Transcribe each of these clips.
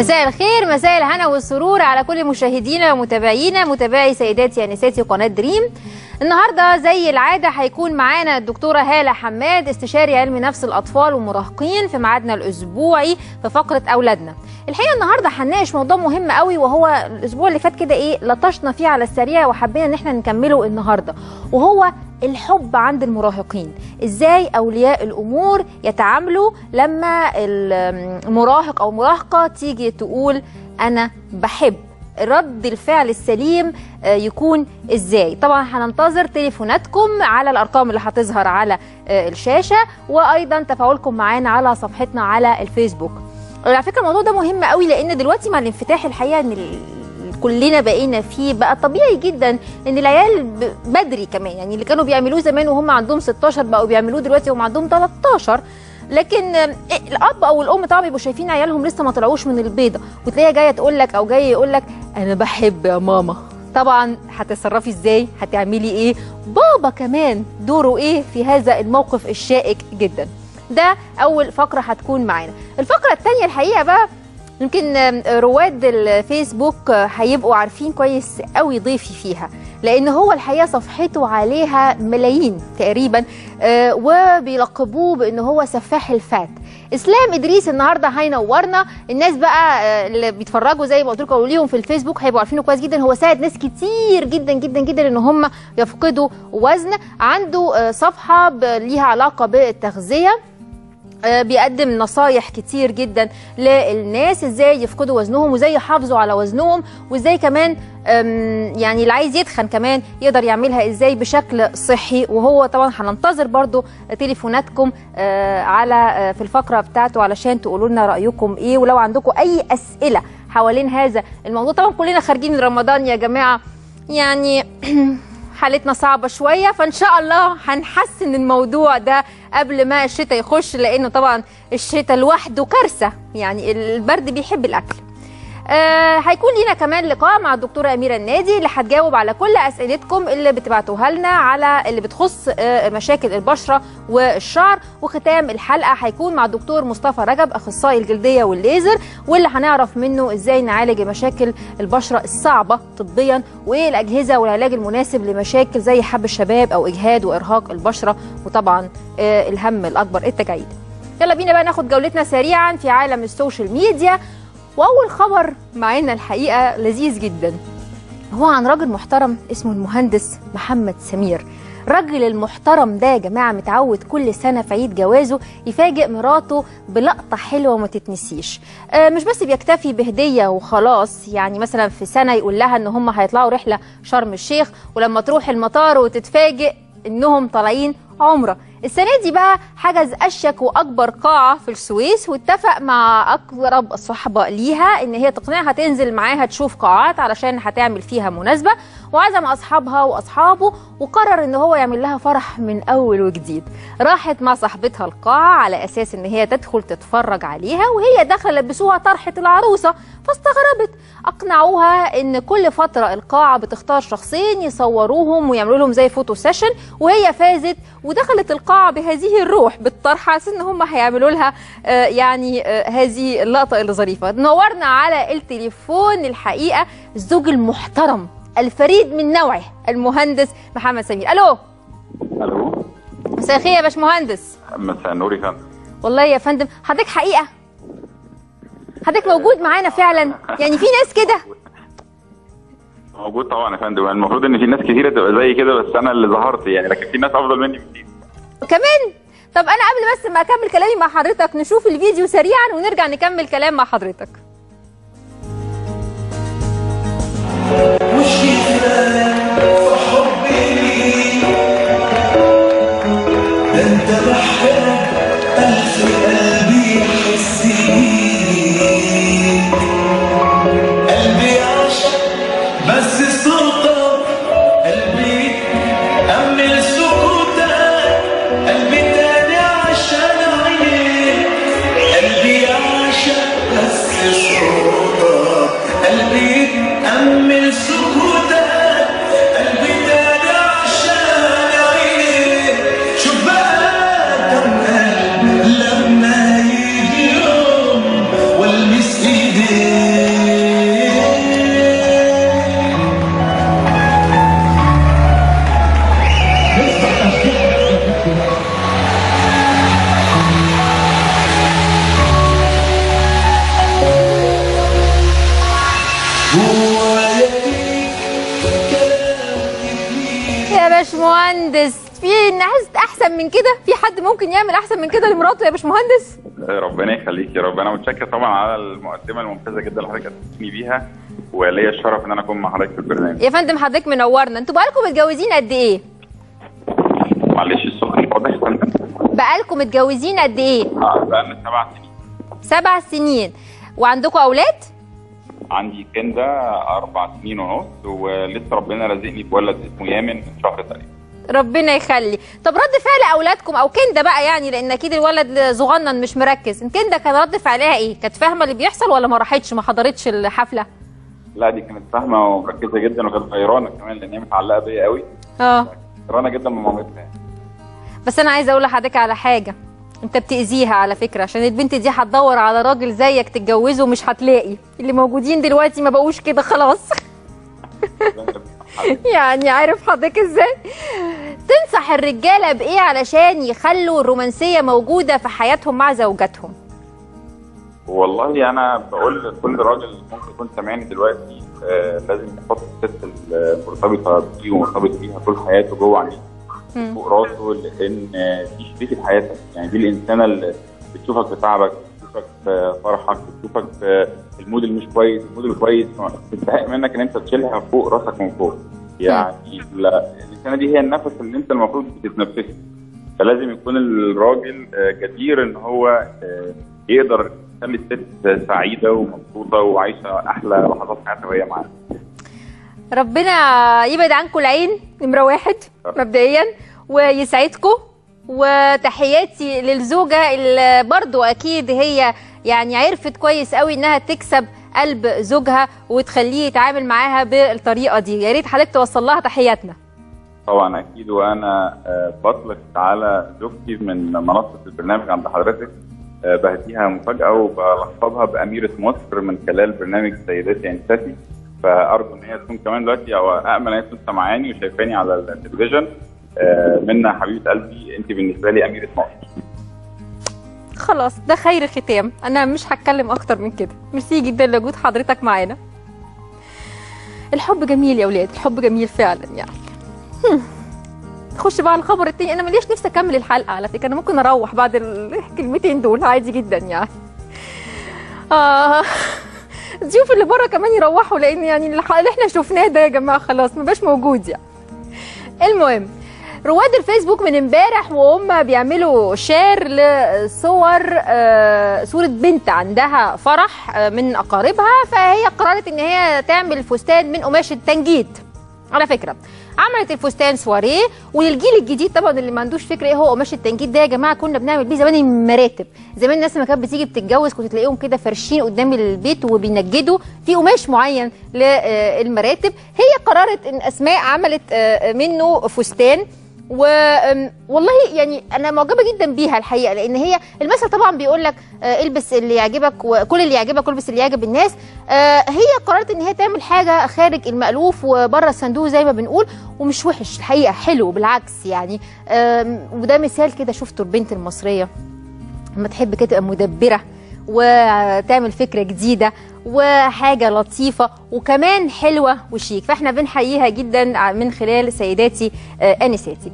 مساء الخير مساء الهنا والسرور على كل مشاهدينا ومتابعينا متابعي سيداتي انساتي قناه دريم النهارده زي العاده هيكون معانا الدكتوره هاله حماد استشاري علم نفس الاطفال والمراهقين في ميعادنا الاسبوعي في فقره اولادنا الحقيقه النهارده هنناقش موضوع مهم قوي وهو الاسبوع اللي فات كده ايه لطشنا فيه على السريع وحبينا ان احنا نكمله النهارده وهو الحب عند المراهقين ازاي اولياء الامور يتعاملوا لما المراهق او مراهقه تيجي تقول انا بحب رد الفعل السليم يكون ازاي طبعا هننتظر تليفوناتكم على الارقام اللي هتظهر على الشاشه وايضا تفاعلكم معانا على صفحتنا على الفيسبوك على فكره الموضوع ده مهم قوي لان دلوقتي مع الانفتاح الحقيقه ان كلنا بقينا فيه بقى طبيعي جدا ان العيال بدري كمان يعني اللي كانوا بيعملوه زمان وهم عندهم 16 بقوا بيعملوه دلوقتي وهم عندهم 13 لكن الاب او الام طبعا بيبقوا شايفين عيالهم لسه ما طلعوش من البيضه وتلاقيها جايه تقول لك او جاي يقول لك انا بحب يا ماما طبعا هتتصرفي ازاي هتعملي ايه بابا كمان دوره ايه في هذا الموقف الشائك جدا ده اول فقره هتكون معانا الفقره الثانيه الحقيقه بقى يمكن رواد الفيسبوك هيبقوا عارفين كويس قوي ضيفي فيها لان هو الحقيقه صفحته عليها ملايين تقريبا وبيلقبوه بان هو سفاح الفات اسلام ادريس النهارده هينورنا الناس بقى اللي بيتفرجوا زي ما قلت لكم ليهم في الفيسبوك هيبقوا عارفينه كويس جدا هو ساعد ناس كتير جدا جدا جدا ان هم يفقدوا وزن عنده صفحه ليها علاقه بالتغذيه بيقدم نصايح كتير جدا للناس ازاي يفقدوا وزنهم وازاي يحافظوا على وزنهم وازاي كمان يعني اللي عايز يتخن كمان يقدر يعملها ازاي بشكل صحي وهو طبعا هننتظر برضو تليفوناتكم على في الفقره بتاعته علشان تقولوا لنا رايكم ايه ولو عندكم اي اسئله حوالين هذا الموضوع طبعا كلنا خارجين من رمضان يا جماعه يعني حالتنا صعبه شويه فان شاء الله هنحسن الموضوع ده قبل ما الشتاء يخش لانه طبعا الشتاء لوحده كارثه يعني البرد بيحب الاكل آه هيكون لينا كمان لقاء مع الدكتوره اميره النادي اللي هتجاوب على كل اسئلتكم اللي بتبعتوها لنا على اللي بتخص آه مشاكل البشره والشعر وختام الحلقه هيكون مع الدكتور مصطفى رجب اخصائي الجلديه والليزر واللي هنعرف منه ازاي نعالج مشاكل البشره الصعبه طبيا وايه الاجهزه والعلاج المناسب لمشاكل زي حب الشباب او اجهاد وارهاق البشره وطبعا آه الهم الاكبر التجاعيد يلا بينا بقى ناخد جولتنا سريعا في عالم السوشيال ميديا واول خبر معانا الحقيقه لذيذ جدا هو عن راجل محترم اسمه المهندس محمد سمير الراجل المحترم ده يا جماعه متعود كل سنه في عيد جوازه يفاجئ مراته بلقطه حلوه وما تتنسيش آه مش بس بيكتفي بهديه وخلاص يعني مثلا في سنه يقول لها ان هم هيطلعوا رحله شرم الشيخ ولما تروح المطار وتتفاجئ انهم طالعين عمره السنه دي بقى حجز اشيك واكبر قاعه في السويس واتفق مع اقرب صحبه ليها ان هي تقنعها تنزل معاها تشوف قاعات علشان هتعمل فيها مناسبه وعزم اصحابها واصحابه وقرر ان هو يعمل لها فرح من اول وجديد راحت مع صاحبتها القاعه على اساس ان هي تدخل تتفرج عليها وهي داخله لبسوها طرحه العروسه فاستغربت اقنعوها ان كل فتره القاعه بتختار شخصين يصوروهم ويعملوا لهم زي فوتو سيشن وهي فازت ودخلت القاعه بهذه الروح بالطرحه على ان هم هيعملوا لها آه يعني آه هذه اللقطه اللي ظريفه نورنا على التليفون الحقيقه الزوج المحترم الفريد من نوعه المهندس محمد سمير الو الو مساء الخير يا باشمهندس مساء النور يا فندم والله يا فندم حضرتك حقيقه حضرتك موجود معانا فعلا يعني في ناس كده موجود طبعا يا فندم المفروض ان في ناس كتيره تبقى زي كده بس انا اللي ظهرت يعني لكن في ناس افضل مني كتير كمان طب انا قبل بس ما اكمل كلامي مع حضرتك نشوف الفيديو سريعا ونرجع نكمل كلام مع حضرتك مش في حبي ليك ده انت محتاج ألف قلبي يحس بيك قلبي عاشق بس صوتك قلبي أمل سكوتك قلبي تاني عشان عينيك قلبي عاشق بس باشمهندس في ناس احسن من كده في حد ممكن يعمل احسن من كده لمراته يا باشمهندس ربنا يخليك يا رب انا متشكر طبعا على المقدمه الممتازه جدا اللي حضرتك قدمتني بيها وليا الشرف ان انا اكون مع حضرتك في البرنامج يا فندم حضرتك منورنا انتوا بقالكم متجوزين قد ايه معلش الصوت مش واضح يا فندم بقالكم متجوزين قد ايه اه بقالنا سبع سنين سبع سنين وعندكم اولاد عندي كندا اربع سنين ونص ولسه ربنا رازقني بولد اسمه يامن من شهر تقريبا ربنا يخلي طب رد فعل اولادكم او كندا بقى يعني لان اكيد الولد صغنن مش مركز كندا كان رد فعلها ايه كانت فاهمه اللي بيحصل ولا ما راحتش ما حضرتش الحفله لا دي كانت فاهمه ومركزه جدا وكانت غيرانه كمان لان هي متعلقه بيا قوي اه غيرانه جدا من مامتها بس انا عايزه اقول لحضرتك على حاجه انت بتاذيها على فكره عشان البنت دي هتدور على راجل زيك تتجوزه مش هتلاقي اللي موجودين دلوقتي ما بقوش كده خلاص يعني عارف حضرتك ازاي تنصح الرجاله بايه علشان يخلوا الرومانسيه موجوده في حياتهم مع زوجاتهم والله انا بقول لكل راجل ممكن يكون سامعني دلوقتي آه لازم يحط الست المرتبطه بيه ومرتبط بيها طول حياته جوه عينيه مم. فوق راسه لان آه، دي شريكه حياتك يعني دي الانسانه اللي بتشوفك في تعبك بتشوفك في فرحك بتشوفك في المود اللي مش كويس المود الكويس تستحق منك ان انت تشيلها فوق راسك من فوق يعني لا الانسانه دي هي النفس اللي انت المفروض بتتنفسه فلازم يكون الراجل آه، جدير ان هو آه، يقدر يخلي الست سعيده ومبسوطه وعايشه احلى لحظات حياتها وهي معاه ربنا يبعد عنكم العين نمره واحد مبدئيا ويسعدكم وتحياتي للزوجه اللي برضو اكيد هي يعني عرفت كويس قوي انها تكسب قلب زوجها وتخليه يتعامل معاها بالطريقه دي يا ريت حضرتك توصل لها تحياتنا طبعا اكيد وانا آه، بطلق على زوجتي من منصه البرنامج عند حضرتك آه، بهديها مفاجاه وبلقبها باميره مصر من خلال برنامج سيداتي انساتي فارجو ان هي تكون كمان دلوقتي او امل ان هي تكون سامعاني وشايفاني على التلفزيون آه، منا حبيبه قلبي انت بالنسبه لي اميره مصر خلاص ده خير ختام انا مش هتكلم اكتر من كده ميرسي جدا لوجود حضرتك معانا الحب جميل يا ولاد الحب جميل فعلا يعني هم. نخش بقى على الخبر التاني انا مليش نفسي اكمل الحلقه على فكره انا ممكن اروح بعد الكلمتين دول عادي جدا يعني اه الضيوف اللي بره كمان يروحوا لان يعني اللي اللي احنا شفناه ده يا جماعه خلاص مبقاش موجود يعني المهم رواد الفيسبوك من امبارح وهم بيعملوا شير لصور آه، صورة بنت عندها فرح آه، من أقاربها فهي قررت إن هي تعمل فستان من قماش التنجيد على فكرة عملت الفستان سواريه وللجيل الجديد طبعا اللي ما عندوش فكره ايه هو قماش التنجيد ده يا جماعه كنا بنعمل بيه زمان المراتب زمان الناس لما كانت بتيجي بتتجوز كنت تلاقيهم كده فرشين قدام البيت وبينجدوا في قماش معين للمراتب هي قررت ان اسماء عملت آه، منه فستان و أم، والله يعني انا معجبه جدا بيها الحقيقه لان هي المثل طبعا بيقول لك آه، البس اللي يعجبك وكل اللي يعجبك والبس اللي يعجب الناس آه، هي قررت ان هي تعمل حاجه خارج المالوف وبره الصندوق زي ما بنقول ومش وحش الحقيقه حلو بالعكس يعني آم، وده مثال كده شفته البنت المصريه لما تحب كده تبقى مدبره وتعمل فكره جديده وحاجه لطيفه وكمان حلوه وشيك فاحنا بنحييها جدا من خلال سيداتي آه، انساتي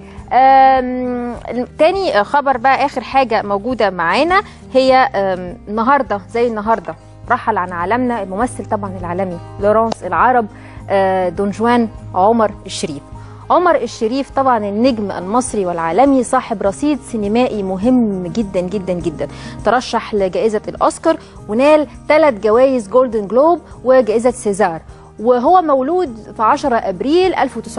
آم، تاني خبر بقى اخر حاجه موجوده معانا هي آم، النهارده زي النهارده رحل عن عالمنا الممثل طبعا العالمي لورانس العرب آه، دون جوان عمر الشريف عمر الشريف طبعا النجم المصري والعالمي صاحب رصيد سينمائي مهم جدا جدا جدا ترشح لجائزة الأوسكار ونال ثلاث جوائز جولدن جلوب وجائزة سيزار وهو مولود في 10 أبريل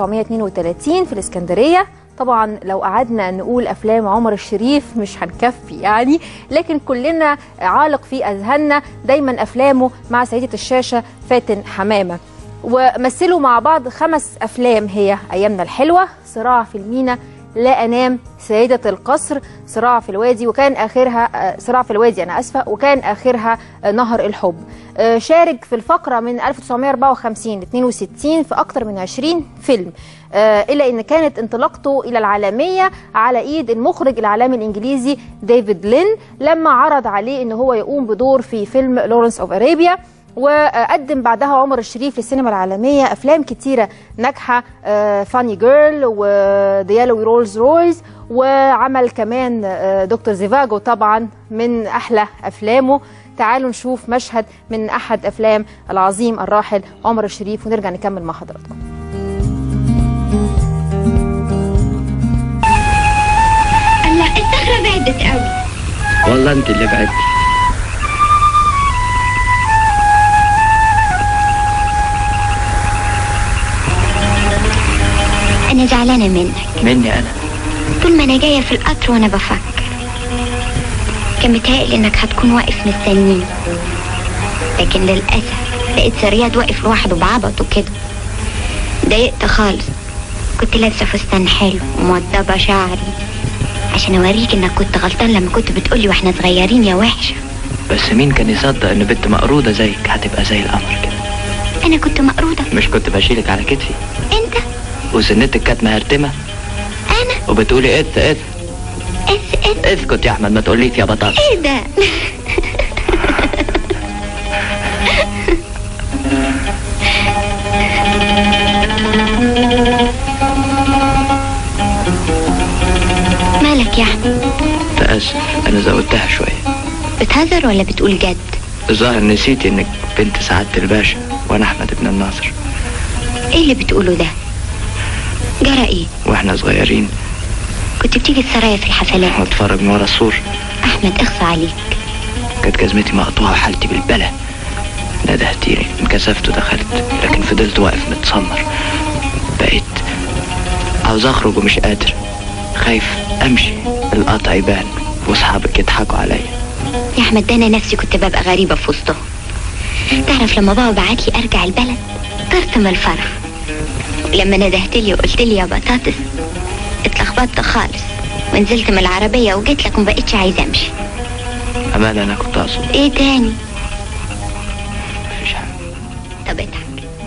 1932 في الإسكندرية طبعا لو قعدنا نقول افلام عمر الشريف مش هنكفي يعني لكن كلنا عالق في اذهاننا دايما افلامه مع سيده الشاشه فاتن حمامه ومثلوا مع بعض خمس افلام هي ايامنا الحلوه صراع في المينا لا انام سيده القصر صراع في الوادي وكان اخرها آه، صراع في الوادي انا اسفه وكان اخرها آه، نهر الحب آه، شارك في الفقره من 1954 ل 62 في اكثر من 20 فيلم آه، الا ان كانت انطلاقته الى العالميه على ايد المخرج العالمي الانجليزي ديفيد لين لما عرض عليه ان هو يقوم بدور في فيلم لورنس اوف ارابيا وقدم بعدها عمر الشريف للسينما العالميه افلام كتيره ناجحه فاني جيرل وذا يالو رولز رويز وعمل كمان آه، دكتور زيفاجو طبعا من احلى افلامه تعالوا نشوف مشهد من احد افلام العظيم الراحل عمر الشريف ونرجع نكمل مع حضراتكم الله الصخرة بعدت قوي والله انت اللي بعدتي أنا زعلانة منك مني انا طول ما أنا جاية في القطر وأنا بفكر كان متهيألي إنك هتكون واقف مستنيني لكن للأسف لقيت سرياد واقف لوحده بعبط وكده ضايقت خالص كنت لابسة فستان حلو وموضبة شعري عشان أوريك إنك كنت غلطان لما كنت بتقولي واحنا صغيرين يا وحشة بس مين كان يصدق ان بنت مقروضة زيك هتبقى زي القمر كده أنا كنت مقروضة مش كنت بشيلك على كتفي أنت وسنتك كانت مهرتمة أنا وبتقولي ات ات اس اس اسكت يا احمد ما تقوليش يا بطاطا إيه ده مالك يا أحمد تأسف انا زودتها شوية بتهزر ولا بتقول جد الظاهر نسيتي انك بنت سعادة الباشا وانا احمد بن الناصر ايه اللي بتقوله ده جرى ايه واحنا صغيرين كنت بتيجي السرايا في الحفلات واتفرج من ورا السور احمد اخصى عليك كانت جزمتي مقطوعة وحالتي بالبلا ندهتيني انكسفت ودخلت لكن فضلت واقف متسمر بقيت عاوز اخرج ومش قادر خايف امشي القطع يبان واصحابك يضحكوا عليا يا احمد ده انا نفسي كنت ببقى غريبه في وسطهم تعرف لما بابا بعت لي ارجع البلد طرت من الفرح لما ندهت لي وقلت لي يا بطاطس اتلخبطت خالص ونزلت من العربيه وجيت لك وما بقتش عايزه امشي امال انا كنت اقصد ايه تاني مفيش حاجة طب اضحك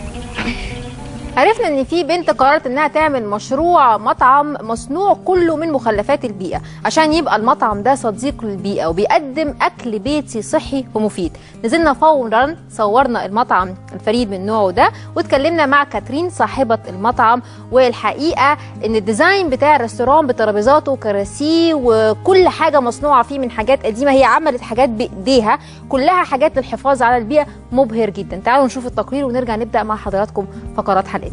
عرفنا ان في بنت قررت انها تعمل مشروع مطعم مصنوع كله من مخلفات البيئه عشان يبقى المطعم ده صديق للبيئه وبيقدم اكل بيتي صحي ومفيد نزلنا فورا صورنا المطعم الفريد من نوعه ده واتكلمنا مع كاترين صاحبه المطعم والحقيقه ان الديزاين بتاع الريستوران بترابيزاته وكراسيه وكل حاجه مصنوعه فيه من حاجات قديمه هي عملت حاجات بايديها كلها حاجات للحفاظ على البيئه مبهر جدا تعالوا نشوف التقرير ونرجع نبدا مع حضراتكم فقرات حلقتنا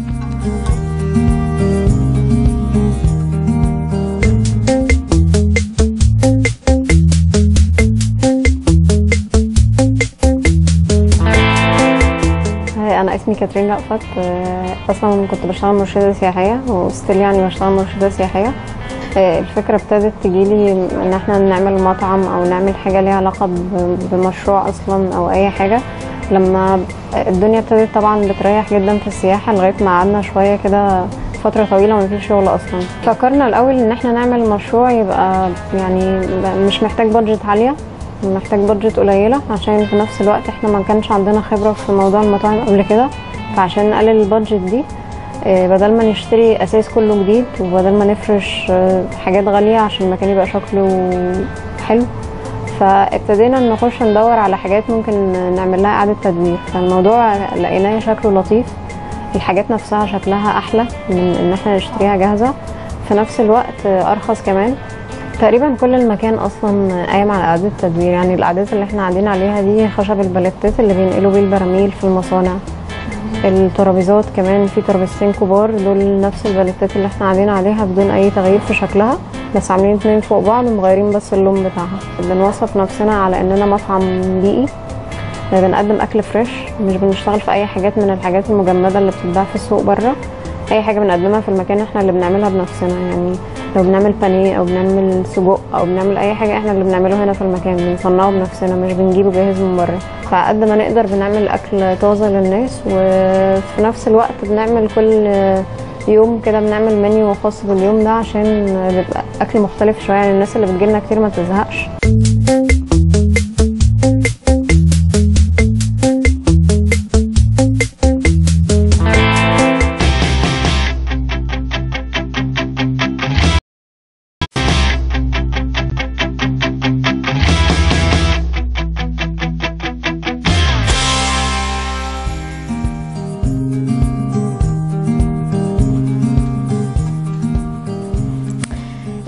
هاي انا اسمي كاترين رأفت آه، اصلا كنت بشتغل مرشده سياحيه وستيل يعني بشتغل مرشده سياحيه آه، الفكره ابتدت تجيلي ان احنا نعمل مطعم او نعمل حاجه ليها علاقه ب- بمشروع اصلا او اي حاجه لما الدنيا ابتدت طبعا بتريح جدا في السياحه لغايه ما قعدنا شويه كده فتره طويله ما فيش شغل اصلا فكرنا الاول ان احنا نعمل مشروع يبقى يعني مش محتاج بادجت عاليه محتاج بادجت قليله عشان في نفس الوقت احنا ما كانش عندنا خبره في موضوع المطاعم قبل كده فعشان نقلل البادجت دي آه، بدل ما نشتري اساس كله جديد وبدل ما نفرش آه، حاجات غاليه عشان المكان يبقى شكله حلو فابتدينا نخش ندور على حاجات ممكن نعمل لها اعاده تدوير فالموضوع لقيناه شكله لطيف الحاجات نفسها شكلها احلى من ان احنا نشتريها جاهزه في نفس الوقت آه، ارخص كمان تقريبا كل المكان اصلا قايم على اعاده التدوير يعني القعدات اللي احنا قاعدين عليها دي خشب البلتات اللي بينقلوا بيه البراميل في المصانع الترابيزات كمان في ترابيزتين كبار دول نفس البلتات اللي احنا قاعدين عليها بدون اي تغيير في شكلها بس عاملين اتنين فوق بعض ومغيرين بس اللون بتاعها بنوصف نفسنا على اننا مطعم بيئي بنقدم اكل فريش مش بنشتغل في اي حاجات من الحاجات المجمده اللي بتتباع في السوق بره اي حاجه بنقدمها في المكان احنا اللي بنعملها بنفسنا يعني لو بنعمل بانيه او بنعمل سجق او بنعمل اي حاجه احنا اللي بنعمله هنا في المكان بنصنعه بنفسنا مش بنجيبه جاهز من بره فقد ما نقدر بنعمل اكل طازه للناس وفي نفس الوقت بنعمل كل يوم كده بنعمل منيو خاص باليوم ده عشان بيبقى اكل مختلف شويه يعني الناس اللي بتجيلنا كتير ما تزهقش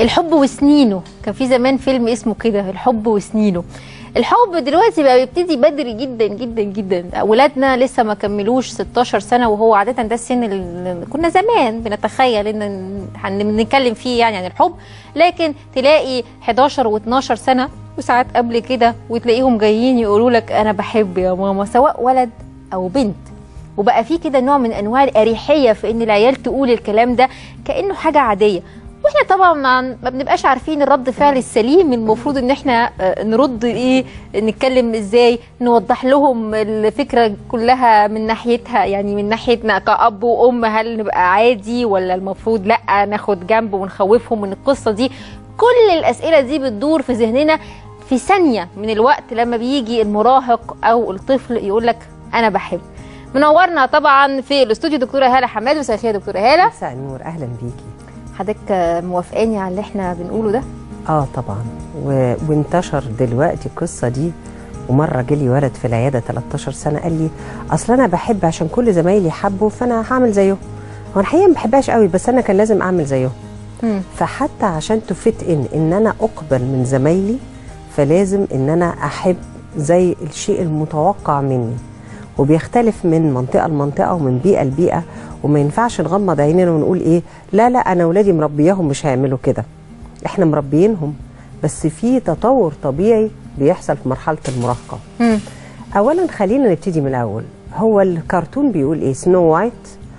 الحب وسنينه كان في زمان فيلم اسمه كده الحب وسنينه الحب دلوقتي بقى بيبتدي بدري جدا جدا جدا اولادنا لسه ما كملوش 16 سنه وهو عاده ده السن اللي كنا زمان بنتخيل ان هنتكلم فيه يعني عن الحب لكن تلاقي 11 و12 سنه وساعات قبل كده وتلاقيهم جايين يقولوا لك انا بحب يا ماما سواء ولد او بنت وبقى في كده نوع من انواع الاريحيه في ان العيال تقول الكلام ده كانه حاجه عاديه واحنا طبعا ما ما بنبقاش عارفين الرد فعل السليم المفروض ان احنا آه، نرد ايه نتكلم ازاي نوضح لهم الفكره كلها من ناحيتها يعني من ناحيتنا كاب وام هل نبقى عادي ولا المفروض لا ناخد جنب ونخوفهم من القصه دي كل الاسئله دي بتدور في ذهننا في ثانيه من الوقت لما بيجي المراهق او الطفل يقول لك انا بحب منورنا طبعا في الاستوديو دكتوره هاله حماد مساء الخير يا دكتوره هاله مساء النور اهلا بيكي حضرتك آه، موافقاني على اللي احنا بنقوله ده اه طبعا و... وانتشر دلوقتي القصه دي ومره جالي ولد في العياده 13 سنه قال لي اصل انا بحب عشان كل زمايلي حبوا فانا هعمل زيهم هو الحقيقه ما بحبهاش قوي بس انا كان لازم اعمل زيهم مم. فحتى عشان تفت ان ان انا اقبل من زمايلي فلازم ان انا احب زي الشيء المتوقع مني وبيختلف من منطقه لمنطقه ومن بيئه لبيئه وما ينفعش نغمض عينينا ونقول ايه لا لا انا اولادي مربياهم مش هيعملوا كده احنا مربيينهم بس في تطور طبيعي بيحصل في مرحله المراهقه مم. اولا خلينا نبتدي من الاول هو الكرتون بيقول ايه سنو وايت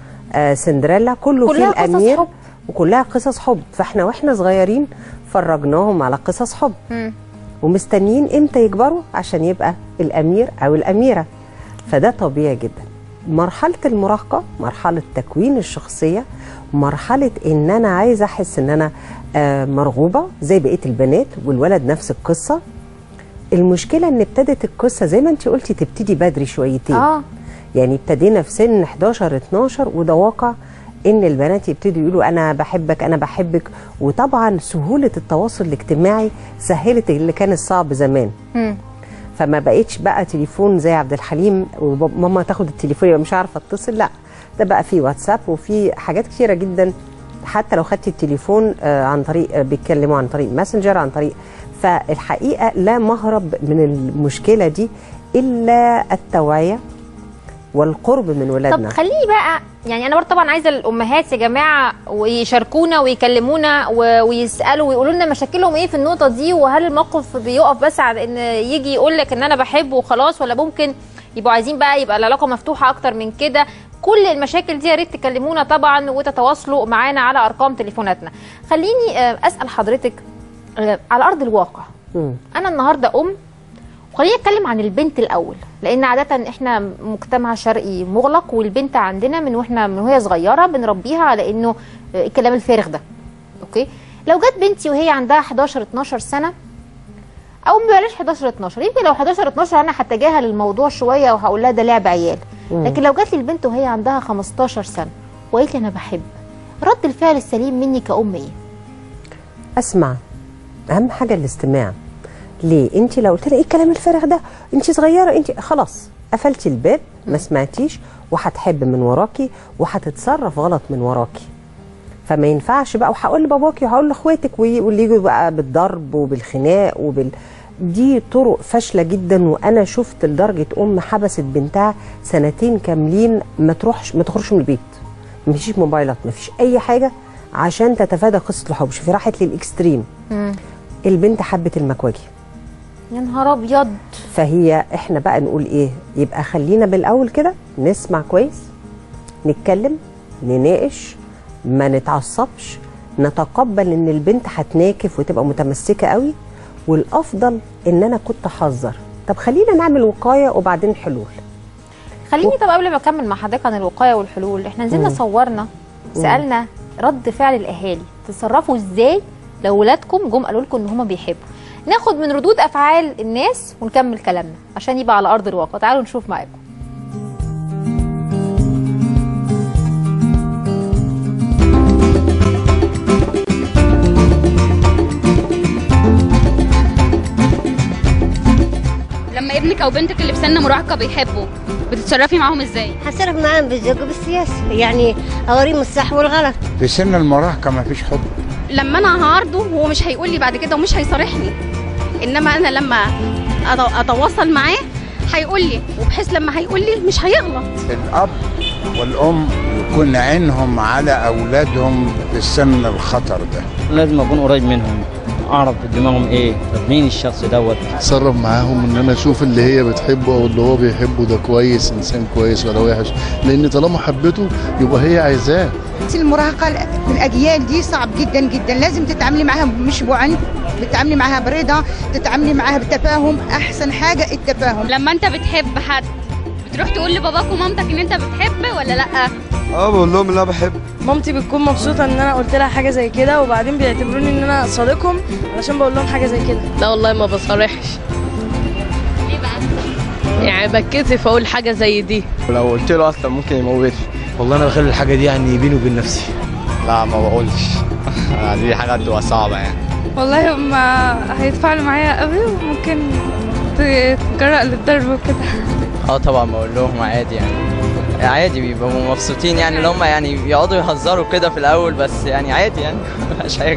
آه سندريلا كله فيه كلها قصص الامير حب. وكلها قصص حب فاحنا واحنا صغيرين فرجناهم على قصص حب مم. ومستنيين امتى يكبروا عشان يبقى الامير او الاميره فده طبيعي جدا مرحله المراهقه مرحله تكوين الشخصيه مرحله ان انا عايزه احس ان انا آه، مرغوبه زي بقيه البنات والولد نفس القصه المشكله ان ابتدت القصه زي ما انت قلتي تبتدي بدري شويتين اه يعني ابتدينا في سن 11 12 وده واقع ان البنات يبتدوا يقولوا انا بحبك انا بحبك وطبعا سهوله التواصل الاجتماعي سهلت اللي كان الصعب زمان مم. فما بقتش بقى تليفون زي عبد الحليم وماما تاخد التليفون يبقى مش عارفه اتصل لا ده بقى في واتساب وفي حاجات كتيره جدا حتى لو خدتي التليفون آه، عن طريق آه، بيتكلموا عن طريق ماسنجر عن طريق فالحقيقه لا مهرب من المشكله دي الا التوعيه والقرب من طب ولادنا خليني بقى يعني انا برضه طبعا عايزه الامهات يا جماعه ويشاركونا ويكلمونا و- ويسالوا ويقولوا لنا مشاكلهم ايه في النقطه دي وهل الموقف بيقف بس على ان يجي يقول لك ان انا بحبه وخلاص ولا ممكن يبقوا عايزين بقى يبقى العلاقه مفتوحه اكتر من كده كل المشاكل دي يا ريت تكلمونا طبعا وتتواصلوا معانا على ارقام تليفوناتنا خليني آه، اسال حضرتك آه، على ارض الواقع مم. انا النهارده ام وخليني اتكلم عن البنت الاول لان عاده احنا مجتمع شرقي مغلق والبنت عندنا من واحنا من وهي صغيره بنربيها على انه آه، الكلام الفارغ ده اوكي لو جت بنتي وهي عندها 11 12 سنه او بلاش 11 12 يمكن لو 11 12 انا هتجاهل الموضوع شويه وهقول لها ده لعب عيال لكن لو جات لي البنت وهي عندها 15 سنه وقالت لي انا بحب رد الفعل السليم مني كأم ايه؟ اسمع اهم حاجه الاستماع ليه انت لو قلت لها ايه الكلام الفارغ ده انت صغيره انت خلاص قفلتي الباب ما سمعتيش وهتحب من وراكي وهتتصرف غلط من وراكي فما ينفعش بقى وهقول لباباكي وهقول لاخواتك وي- واللي يجوا بقى بالضرب وبالخناق وبال دي طرق فاشله جدا وانا شفت لدرجه ام حبست بنتها سنتين كاملين ما تروحش ما تخرجش من البيت ما فيش موبايلات ما فيش اي حاجه عشان تتفادى قصه الحب شوفي راحت للاكستريم البنت حبت المكواجي يا نهار ابيض فهي احنا بقى نقول ايه يبقى خلينا بالاول كده نسمع كويس نتكلم نناقش ما نتعصبش نتقبل ان البنت هتناكف وتبقى متمسكه قوي والافضل ان انا كنت احذر طب خلينا نعمل وقايه وبعدين حلول خليني طب قبل ما اكمل مع حضرتك عن الوقايه والحلول احنا نزلنا صورنا سالنا رد فعل الاهالي تتصرفوا ازاي لو ولادكم جم قالوا لكم ان هم بيحبوا ناخد من ردود افعال الناس ونكمل كلامنا عشان يبقى على ارض الواقع تعالوا نشوف معاكم لما ابنك او بنتك اللي في سن مراهقه بيحبوا بتتصرفي معاهم ازاي هصرف معاهم بالذوق وبالسياسة يعني أوريهم الصح والغلط في سن المراهقة ما فيش حب لما انا هعارضه هو مش هيقول لي بعد كده ومش هيصارحني انما انا لما أت- اتواصل معاه هيقول لي وبحيث لما هيقول لي مش هيغلط الأب والأم يكون عينهم على أولادهم في السن الخطر ده لازم اكون قريب منهم اعرف دماغهم ايه طب مين الشخص دوت اتصرف معاهم ان انا اشوف اللي هي بتحبه او اللي هو بيحبه ده كويس انسان كويس ولا وحش لان طالما حبته يبقى هي عايزاه المراهقة في الأجيال دي صعب جدا جدا لازم تتعاملي معاها مش بعنف تتعاملي معاها برضا تتعاملي معاها بتفاهم أحسن حاجة التفاهم لما انت بتحب حد بتروح تقول لباباك ومامتك ان انت بتحب ولا لا اه بقول لهم اللي انا بحب مامتي بتكون مبسوطه ان انا قلت لها حاجه زي كده وبعدين بيعتبروني ان انا صديقهم علشان بقول لهم حاجه زي كده لا والله ما بصارحش ليه بقى يعني بتكسف اقول حاجه زي دي لو قلت له اصلا ممكن يموتني والله انا بخلي الحاجه دي يعني بيني وبين نفسي لا ما بقولش دي حاجه بتبقى صعبه يعني والله هم هيتفاعلوا معايا قوي وممكن تتجرأ للضرب وكده اه طبعا بقول لهم عادي يعني عادي بيبقوا مبسوطين يعني اللي هم يعني يقعدوا يهزروا كده في الاول بس يعني عادي يعني مفيهاش حاجه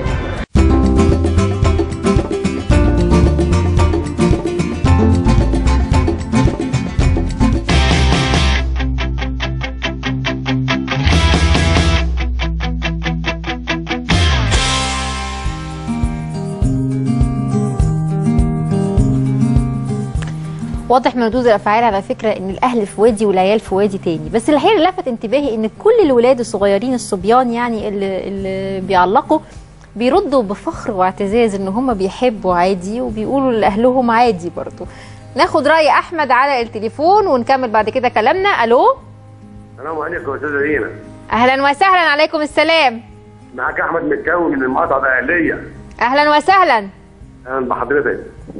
واضح من ردود الافعال على فكره ان الاهل في وادي والعيال في وادي تاني بس الحقيقه اللي لفت انتباهي ان كل الولاد الصغيرين الصبيان يعني اللي, اللي بيعلقوا بيردوا بفخر واعتزاز ان هم بيحبوا عادي وبيقولوا لاهلهم عادي برضو ناخد راي احمد على التليفون ونكمل بعد كده كلامنا الو السلام عليكم يا استاذه دينا اهلا وسهلا عليكم السلام معاك احمد متكون من المقاطعه الاهليه اهلا وسهلا اهلا بحضرتك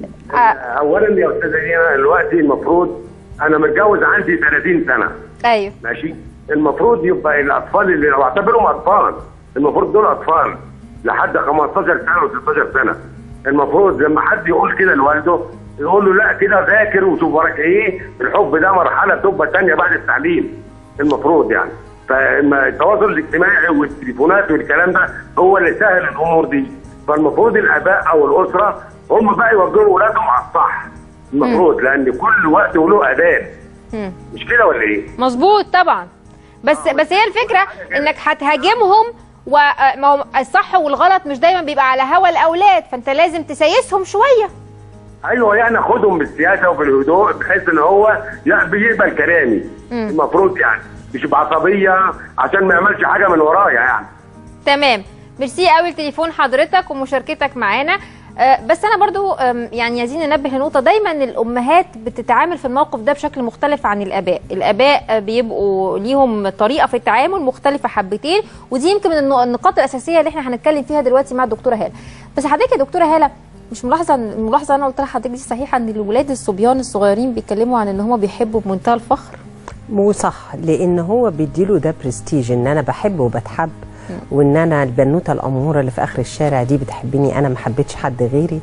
اولا يا استاذه دينا دلوقتي المفروض انا متجوز عندي 30 سنه ايوه ماشي المفروض يبقى الاطفال اللي لو اعتبرهم اطفال المفروض دول اطفال لحد 15 سنه و16 سنه المفروض لما حد يقول كده لوالده يقول له لا كده ذاكر وشوف وراك ايه الحب ده مرحله تبقى ثانيه بعد التعليم المفروض يعني فالتواصل الاجتماعي والتليفونات والكلام ده هو اللي سهل الامور دي فالمفروض الاباء او الاسره هم بقى يوجهوا اولادهم على الصح المفروض لان كل وقت وله اذان مم. مش كده ولا ايه؟ مظبوط طبعا بس بس هي الفكره انك هتهاجمهم وما هو الصح والغلط مش دايما بيبقى على هوا الاولاد فانت لازم تسيسهم شويه ايوه يعني خدهم بالسياسه وبالهدوء بحيث ان هو يعني بيقبل كلامي مم. المفروض يعني مش بعصبيه عشان ما يعملش حاجه من ورايا يعني تمام ميرسي قوي لتليفون حضرتك ومشاركتك معانا آه، بس انا برضو آم، يعني عايزين ننبه لنقطه دايما الامهات بتتعامل في الموقف ده بشكل مختلف عن الاباء الاباء آه، بيبقوا ليهم طريقه في التعامل مختلفه حبتين ودي يمكن من النق- النقاط الاساسيه اللي احنا هنتكلم فيها دلوقتي مع الدكتوره هاله بس حضرتك يا دكتوره هاله مش ملاحظه الملاحظه انا قلت لحضرتك دي صحيحه ان الولاد الصبيان الصغيرين بيتكلموا عن ان هم بيحبوا بمنتهى الفخر مو صح لان هو بيديله ده برستيج ان انا بحب وبتحب وان انا البنوته الاموره اللي في اخر الشارع دي بتحبني انا ما حبيتش حد غيري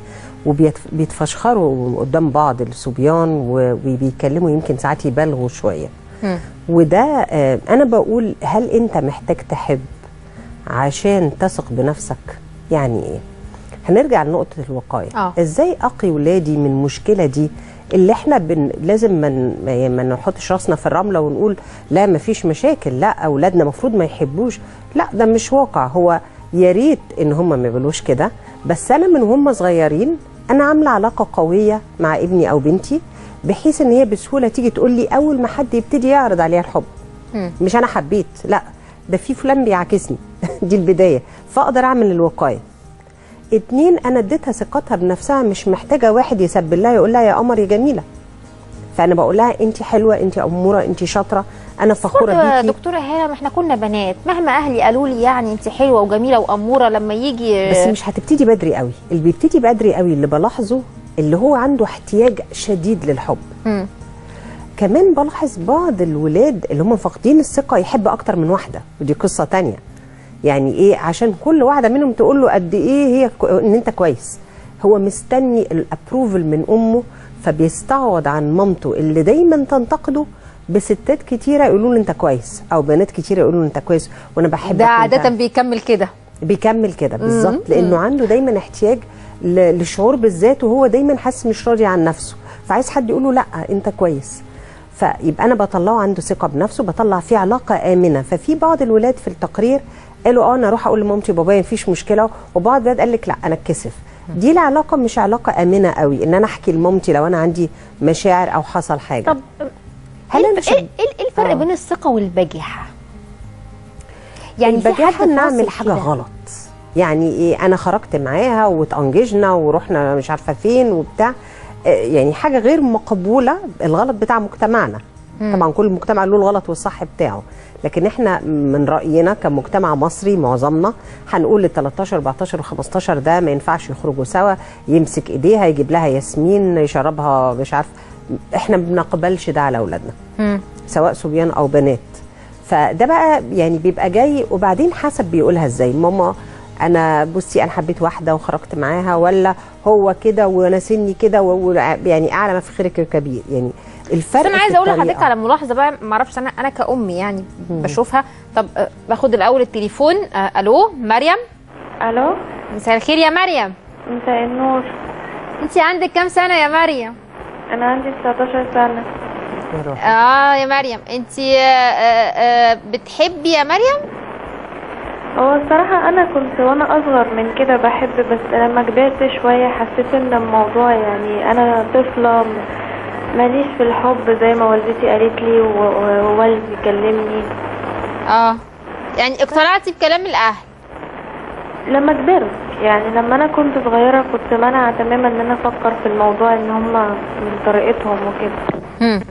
وبيتفشخروا قدام بعض الصبيان و- وبيتكلموا يمكن ساعات يبالغوا شويه وده آه، انا بقول هل انت محتاج تحب عشان تثق بنفسك يعني ايه هنرجع لنقطه الوقايه آه. ازاي اقي ولادي من المشكله دي اللي احنا بن... لازم ما من... ما نحطش راسنا في الرمله ونقول لا ما فيش مشاكل لا اولادنا المفروض ما يحبوش لا ده مش واقع هو يا ريت ان هم ما يعملوش كده بس انا من هم صغيرين انا عامله علاقه قويه مع ابني او بنتي بحيث ان هي بسهوله تيجي تقول لي اول ما حد يبتدي يعرض عليها الحب مش انا حبيت لا ده في فلان بيعاكسني دي البدايه فاقدر اعمل الوقايه اتنين انا اديتها ثقتها بنفسها مش محتاجه واحد يسبل لها يقول لها يا قمر يا جميله فانا بقول لها انت حلوه انت اموره انت شاطره انا فخوره برضه يا بيكي دكتوره هاله ما احنا كنا بنات مهما اهلي قالوا لي يعني انت حلوه وجميله واموره لما يجي بس مش هتبتدي بدري قوي اللي بيبتدي بدري قوي اللي بلاحظه اللي هو عنده احتياج شديد للحب مم. كمان بلاحظ بعض الولاد اللي هم فاقدين الثقه يحب اكتر من واحده ودي قصه تانية يعني ايه عشان كل واحده منهم تقول له قد ايه هي كو- ان انت كويس هو مستني الابروفل من امه فبيستعوض عن مامته اللي دايما تنتقده بستات كتيره يقولوا له انت كويس او بنات كتيره يقولوا له انت كويس وانا بحبك ده وأنت- عاده بيكمل كده بيكمل كده بالظبط مم. لانه مم. عنده دايما احتياج ل- للشعور بالذات وهو دايما حاسس مش راضي عن نفسه فعايز حد يقول له لا انت كويس فيبقى انا بطلعه عنده ثقه بنفسه بطلع فيه علاقه امنه ففي بعض الولاد في التقرير قالوا اه انا اروح اقول لمامتي وبابايا مفيش مشكله وبعض الولاد قال لك لا انا اتكسف دي العلاقه مش علاقه امنه قوي ان انا احكي لمامتي لو انا عندي مشاعر او حصل حاجه طب هل ايه انا الف- ايه إيه الفرق آه. بين الثقه والبجاحه يعني في البجاحة حد نعمل فاصل حاجه كده. غلط يعني ايه انا خرجت معاها واتانججنا ورحنا مش عارفه فين وبتاع آه، يعني حاجه غير مقبوله الغلط بتاع مجتمعنا مم. طبعا كل مجتمع له الغلط والصح بتاعه لكن احنا من راينا كمجتمع مصري معظمنا هنقول ال 13 14 و15 ده ما ينفعش يخرجوا سوا يمسك ايديها يجيب لها ياسمين يشربها مش عارف احنا ما بنقبلش ده على اولادنا مم. سواء صبيان او بنات فده بقى يعني بيبقى جاي وبعدين حسب بيقولها ازاي ماما انا بصي انا حبيت واحده وخرجت معاها ولا هو كده وانا سني كده و- و- يعني اعلى ما في خيرك الكبير يعني الفرق بس انا في عايزه اقول الطريقة. لحضرتك على ملاحظه بقى ما اعرفش انا انا كأم يعني بشوفها طب آه، باخد الاول التليفون آه، الو مريم الو مساء الخير يا مريم مساء النور انت عندك كام سنه يا مريم انا عندي 19 سنه اه يا مريم انت بتحبي يا مريم هو الصراحة أنا كنت وأنا أصغر من كده بحب بس لما كبرت شوية حسيت إن الموضوع يعني أنا طفلة م- ماليش في الحب زي ما والدتي قالت لي و- و- ووالدي كلمني اه يعني اقتنعتي بكلام الاهل لما كبرت يعني لما أنا كنت صغيرة كنت مانعة تماما إن أنا أفكر في الموضوع إن هما من طريقتهم وكده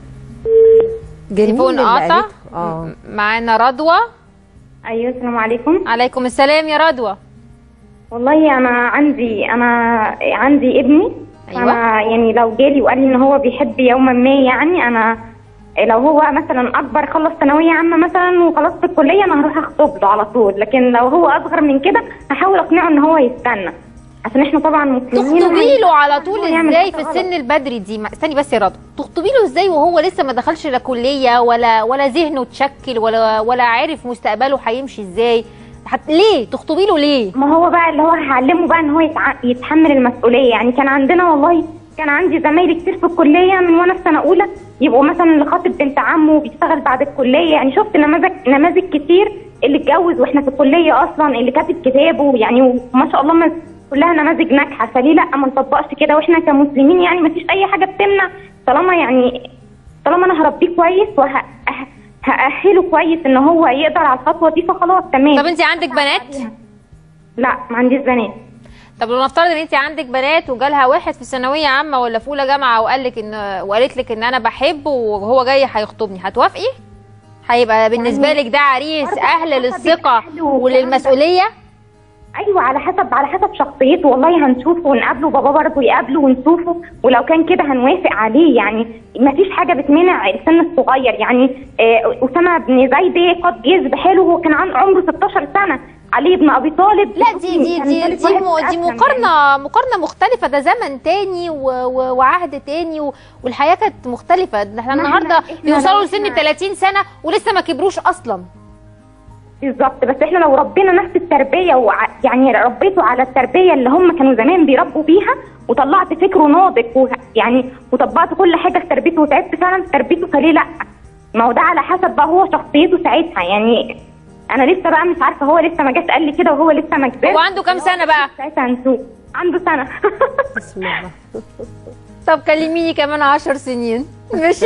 تليفون اللي قاطع قالته. اه معانا رضوى ايوه السلام عليكم عليكم السلام يا رضوى والله انا عندي انا عندي ابني أيوة. انا يعني لو جالي وقال لي ان هو بيحب يوما ما يعني انا لو هو مثلا اكبر خلص ثانويه عامه مثلا وخلاص في الكليه انا هروح اخطب له على طول لكن لو هو اصغر من كده هحاول اقنعه ان هو يستنى عشان احنا طبعا مسلمين تخطبي له على طول يعمل ازاي حاجة في السن البدري دي ما- استني بس يا رضوى تخطبي له ازاي وهو لسه ما دخلش لا كليه ولا ولا ذهنه اتشكل ولا ولا عارف مستقبله هيمشي ازاي حت... ليه تخطبي له ليه ما هو بقى اللي هو هعلمه بقى ان هو يتع... يتحمل المسؤوليه يعني كان عندنا والله كان عندي زمايلي كتير في الكليه من وانا في سنه اولى يبقوا مثلا اللي خاطب بنت عمه وبيشتغل بعد الكليه يعني شفت نماذج نماذج كتير اللي اتجوز واحنا في الكليه اصلا اللي كاتب كتابه يعني وما شاء الله ما كلها نماذج ناجحه فليه لا ما نطبقش كده واحنا كمسلمين يعني ما فيش اي حاجه بتمنع طالما يعني طالما انا هربيه كويس وهأهله كويس ان هو يقدر على الخطوه دي فخلاص تمام طب انت عندك بنات لا ما عنديش بنات طب لو نفترض ان انت عندك بنات وجالها واحد في ثانويه عامه ولا في اولى جامعه وقال لك ان وقالت لك ان انا بحبه وهو جاي هيخطبني هتوافقي هيبقى بالنسبه لك ده عريس اهل للثقه وللمسؤوليه ايوه على حسب على حسب شخصيته والله هنشوفه ونقابله بابا برضه يقابله ونشوفه ولو كان كده هنوافق عليه يعني ما فيش حاجه بتمنع السن الصغير يعني آه، اسامه بن زيد قد جاز بحاله وهو كان عن عمره 16 سنه علي بن ابي طالب لا دي دي كان دي ثالث دي, واحد م- في دي أسلم مقارنه مقارنه مختلفه ده زمن تاني و و وعهد تاني و والحياه كانت مختلفه ده احنا ما النهارده إحنا- إحنا بيوصلوا لو لسن إحنا- 30 سنه ولسه ما كبروش اصلا بالظبط بس احنا لو ربينا نفس التربيه وع... يعني ربيته على التربيه اللي هم كانوا زمان بيربوا بيها وطلعت فكره ناضج و... يعني وطبقت كل حاجه في تربيته وتعبت فعلا في تربيته فليه لا؟ ما هو ده على حسب بقى هو شخصيته ساعتها يعني انا لسه بقى مش عارفه هو لسه ما جاش قال لي كده وهو لسه ما كبرش هو عنده كام سنه بقى ساعتها هنشوف عنده سنه بسم الله طب كلميني كمان 10 سنين ماشي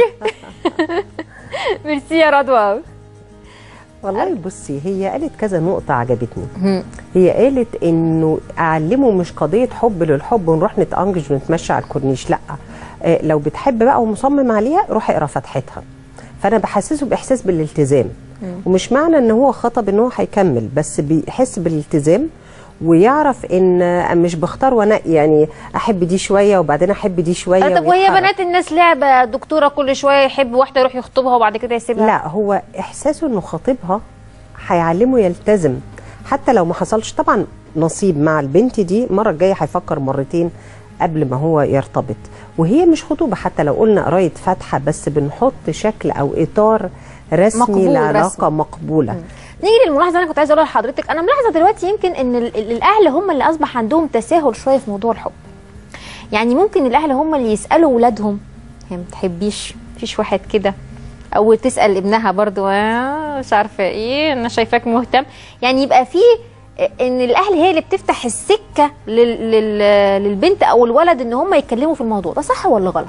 ميرسي يا رضوى أوي. والله بصي هي قالت كذا نقطة عجبتني هي قالت انه اعلمه مش قضية حب للحب ونروح نتأنجج ونتمشى على الكورنيش لا آه، لو بتحب بقى ومصمم عليها روح اقرا فتحتها فانا بحسسه باحساس بالالتزام ومش معنى ان هو خطب ان هو هيكمل بس بيحس بالالتزام ويعرف ان مش بختار وانا يعني احب دي شويه وبعدين احب دي شويه طب وهي ويتحرك. بنات الناس لعبه دكتوره كل شويه يحب واحده يروح يخطبها وبعد كده يسيبها لا هو احساسه انه خاطبها هيعلمه يلتزم حتى لو ما حصلش طبعا نصيب مع البنت دي المره الجايه هيفكر مرتين قبل ما هو يرتبط وهي مش خطوبه حتى لو قلنا قرايه فاتحه بس بنحط شكل او اطار رسمي مقبول، لعلاقه رسمي. مقبوله نيجي للملاحظه اللي انا كنت عايزه اقولها لحضرتك انا ملاحظه دلوقتي يمكن ان ال- ال- الاهل هم اللي اصبح عندهم تساهل شويه في موضوع الحب يعني ممكن الاهل هم اللي يسالوا اولادهم هي ما بتحبيش مفيش واحد كده او تسال ابنها برضو آه مش عارفه ايه انا شايفاك مهتم يعني يبقى في ان الاهل هي اللي بتفتح السكه لل... لل... للبنت او الولد ان هم يتكلموا في الموضوع ده صح ولا غلط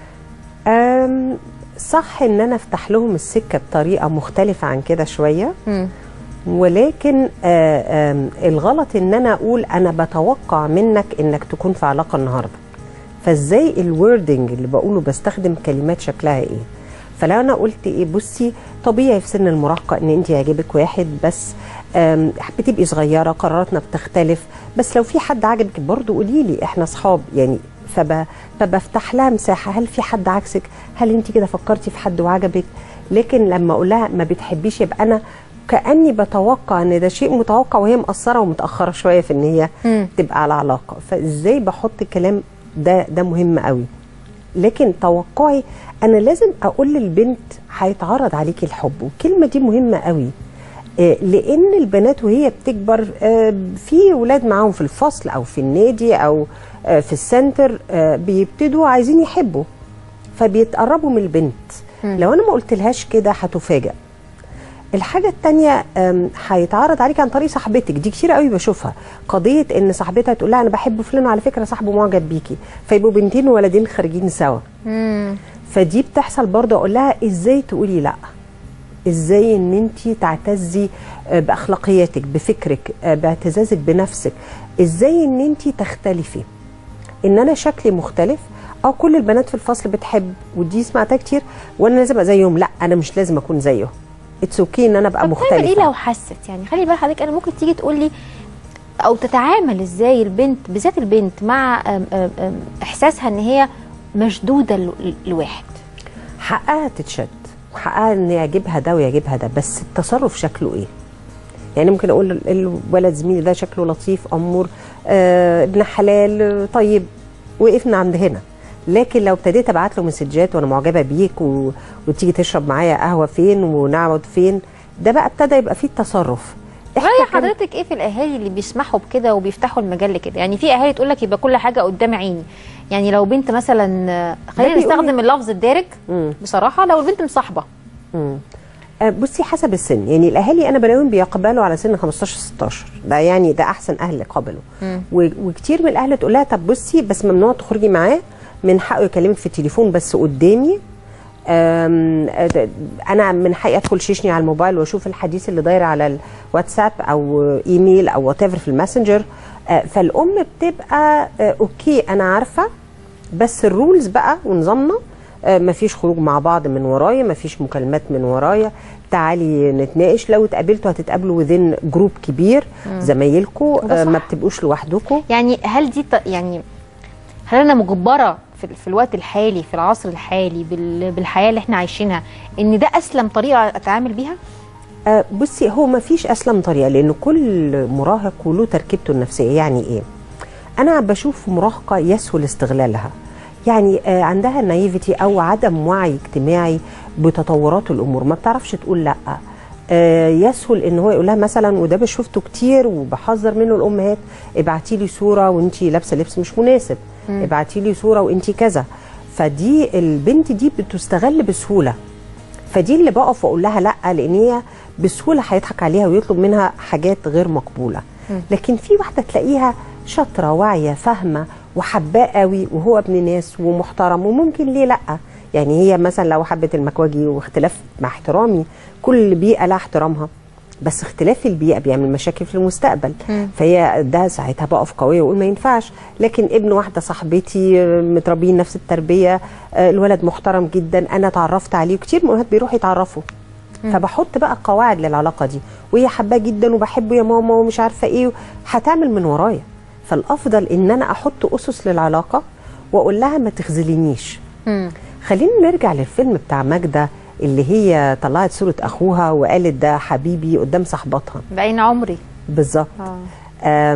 أم صح ان انا افتح لهم السكه بطريقه مختلفه عن كده شويه مم. ولكن آه، آم، الغلط ان انا اقول انا بتوقع منك انك تكون في علاقه النهارده فازاي الوردنج اللي بقوله بستخدم كلمات شكلها ايه فلو انا قلت ايه بصي طبيعي في سن المراهقه ان انت يعجبك واحد بس آم، بتبقي صغيره قراراتنا بتختلف بس لو في حد عجبك برضو قولي لي احنا اصحاب يعني فب... فبفتح لها مساحه هل في حد عكسك هل انت كده فكرتي في حد وعجبك لكن لما اقول لها ما بتحبيش يبقى انا كاني بتوقع ان ده شيء متوقع وهي مقصره ومتاخره شويه في ان هي تبقى على علاقه فازاي بحط كلام ده ده مهم قوي لكن توقعي انا لازم اقول للبنت هيتعرض عليكي الحب والكلمه دي مهمه قوي آه، لان البنات وهي بتكبر آه، في ولاد معاهم في الفصل او في النادي او آه، في السنتر آه، بيبتدوا عايزين يحبوا فبيتقربوا من البنت لو انا ما قلتلهاش كده هتفاجئ الحاجة التانية أم، هيتعرض عليك عن طريق صاحبتك دي كتير قوي بشوفها قضية ان صاحبتها تقول لها انا بحب فلان وعلى فكرة صاحبه معجب بيكي فيبقوا بنتين وولدين خارجين سوا مم. فدي بتحصل برضه اقول لها ازاي تقولي لا ازاي ان انت تعتزي آه، باخلاقياتك بفكرك آه، باعتزازك بنفسك ازاي ان انت تختلفي ان انا شكلي مختلف اه كل البنات في الفصل بتحب ودي سمعتها كتير وانا لازم ابقى زيهم لا انا مش لازم اكون زيه اتس اوكي ان انا ابقى طب تعمل ايه مختلفه لو حست يعني خلي بال حضرتك انا ممكن تيجي تقول لي او تتعامل ازاي البنت بالذات البنت مع أم أم أم احساسها ان هي مشدوده ل- لواحد حقها تتشد وحقها ان يعجبها ده ويعجبها ده بس التصرف شكله ايه يعني ممكن اقول ال- الولد زميلي ده شكله لطيف امور آه ابن حلال آه، طيب وقفنا عند هنا لكن لو ابتديت ابعت له مسجات وانا معجبه بيك و... وتيجي تشرب معايا قهوه فين ونقعد فين ده بقى ابتدى يبقى فيه تصرف راي حضرتك ايه في الاهالي اللي بيسمحوا بكده وبيفتحوا المجال لكده يعني في اهالي تقول لك يبقى كل حاجه قدام عيني يعني لو بنت مثلا آه، خلينا ده بيقول- نستخدم اللفظ الدارج بصراحه لو البنت مصاحبه مم. آه، بصي حسب السن يعني الاهالي انا بلاقيهم بيقبلوا على سن 15 16 ده يعني ده احسن اهل قبلوا و- وكتير من الاهل تقول لها طب بصي بس ممنوع تخرجي معاه من حقه يكلمك في التليفون بس قدامي آم، آه، ده- انا من حقي ادخل شيشني على الموبايل واشوف الحديث اللي داير على الواتساب او ايميل او وات في الماسنجر آه، فالام بتبقى آه، اوكي انا عارفه بس الرولز بقى ونظامنا آه، مفيش خروج مع بعض من ورايا مفيش مكالمات من ورايا تعالي نتناقش لو اتقابلتوا هتتقابلوا وذين جروب كبير مم. زمايلكوا وده آه، ما صح. بتبقوش لوحدكم يعني هل دي ط- يعني هل انا مجبره في, في الوقت الحالي في العصر الحالي بال- بالحياه اللي احنا عايشينها ان ده اسلم طريقه اتعامل بيها آه، بصي هو ما فيش اسلم طريقه لان كل مراهق وله تركيبته النفسيه يعني ايه انا بشوف مراهقه يسهل استغلالها يعني آه، عندها نايفتي او عدم وعي اجتماعي بتطورات الامور ما بتعرفش تقول لا آه، يسهل ان هو يقول لها مثلا وده بشوفته كتير وبحذر منه الامهات ابعتي لي صوره وانت لابسه لبس مش مناسب مم. ابعتي لي صوره وانت كذا فدي البنت دي بتستغل بسهوله فدي اللي بقف واقول لها لا لان هي بسهوله هيضحك عليها ويطلب منها حاجات غير مقبوله مم. لكن في واحده تلاقيها شاطره واعيه فاهمه وحباه قوي وهو ابن ناس ومحترم وممكن ليه لا يعني هي مثلا لو حبت المكواجي واختلاف مع احترامي كل بيئه لها احترامها بس اختلاف البيئه بيعمل مشاكل في المستقبل مم. فهي ده ساعتها بقف قويه واقول ما ينفعش لكن ابن واحده صاحبتي آه، متربيين نفس التربيه آه، الولد محترم جدا انا اتعرفت عليه وكتير من الامهات بيروحوا يتعرفوا مم. فبحط بقى قواعد للعلاقه دي وهي حباه جدا وبحبه يا ماما ومش عارفه ايه هتعمل من ورايا فالافضل ان انا احط اسس للعلاقه واقول لها ما تخذلينيش مم. خلينا نرجع للفيلم بتاع ماجدة اللي هي طلعت صورة أخوها وقالت ده حبيبي قدام صاحباتها بعين عمري بالظبط اه آم،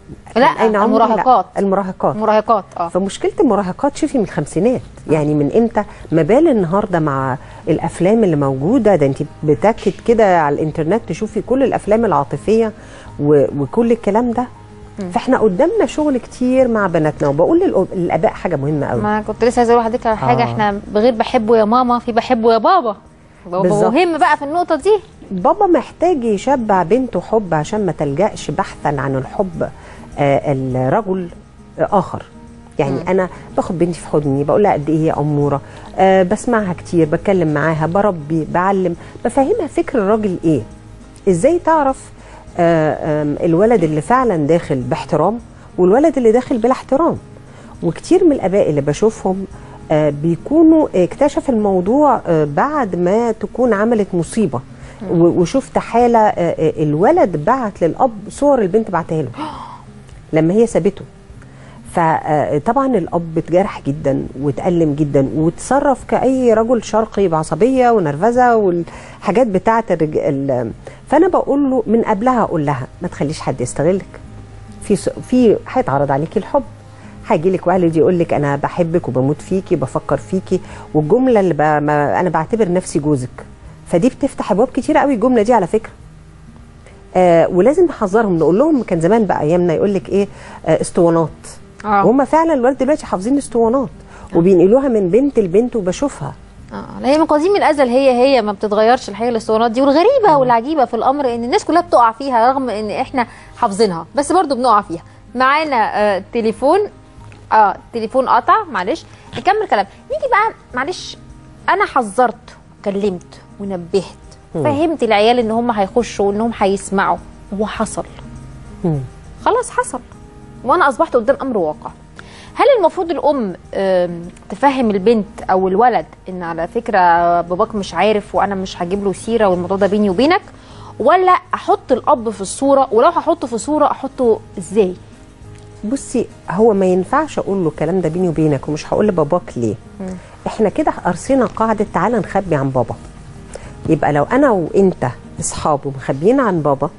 لا أين عمري؟ المراهقات لا. المراهقات المراهقات اه فمشكله المراهقات شوفي من الخمسينات يعني من امتى ما بال النهارده مع الافلام اللي موجوده ده انت بتاكد كده على الانترنت تشوفي كل الافلام العاطفيه و... وكل الكلام ده فاحنا قدامنا شغل كتير مع بناتنا وبقول للأب- للاباء حاجه مهمه قوي ما كنت لسه عايزه اقول لحضرتك على حاجه آه. احنا بغير بحبه يا ماما في بحبه يا بابا بابا بالظبط. مهم بقى في النقطه دي بابا محتاج يشبع بنته حب عشان ما تلجأش بحثا عن الحب آه الرجل آه آخر يعني مم. م. انا باخد بنتي في حضني بقول لها قد ايه هي اموره آه بسمعها كتير بتكلم معاها بربي بعلم بفهمها فكر الراجل ايه ازاي تعرف آه آم، الولد اللي فعلا داخل باحترام والولد اللي داخل بلا احترام وكتير من الاباء اللي بشوفهم آه، بيكونوا اكتشف الموضوع آه، بعد ما تكون عملت مصيبه و- وشفت حاله آه، آه، الولد بعت للاب صور البنت بعتها له لما هي سابته فطبعا الاب اتجرح جدا واتألم جدا وتصرف كأي رجل شرقي بعصبيه ونرفزه والحاجات بتاعه الرج... ال... فانا بقول له من قبلها اقول لها ما تخليش حد يستغلك في س... في هيتعرض عليكي الحب هيجي لك والد يقول لك انا بحبك وبموت فيكي بفكر فيكي والجمله اللي ب... ما... انا بعتبر نفسي جوزك فدي بتفتح ابواب كتيره قوي الجمله دي على فكره آه ولازم نحذرهم نقول لهم كان زمان بقى ايامنا يقول لك ايه آه اسطوانات آه. وهم فعلا الولاد دلوقتي حافظين اسطوانات وبينقلوها من بنت لبنت وبشوفها اه لا هي من قديم الازل هي هي ما بتتغيرش الحقيقه الاسطوانات دي والغريبه والعجيبه في الامر ان الناس كلها بتقع فيها رغم ان احنا حافظينها بس برضو بنقع فيها معانا آه تليفون اه تليفون قطع معلش نكمل كلام نيجي بقى معلش انا حذرت كلمت ونبهت مم. فهمت العيال ان هم هيخشوا وانهم هيسمعوا وحصل مم. خلاص حصل وانا اصبحت قدام امر واقع هل المفروض الام آم، تفهم البنت او الولد ان على فكره باباك مش عارف وانا مش هجيب له سيره والموضوع ده بيني وبينك ولا احط الاب في الصوره ولو هحطه في الصوره احطه ازاي بصي هو ما ينفعش اقول له الكلام ده بيني وبينك ومش هقول لباباك ليه احنا كده قرصنا قاعده تعالى نخبي عن بابا يبقى لو انا وانت اصحاب ومخبيين عن بابا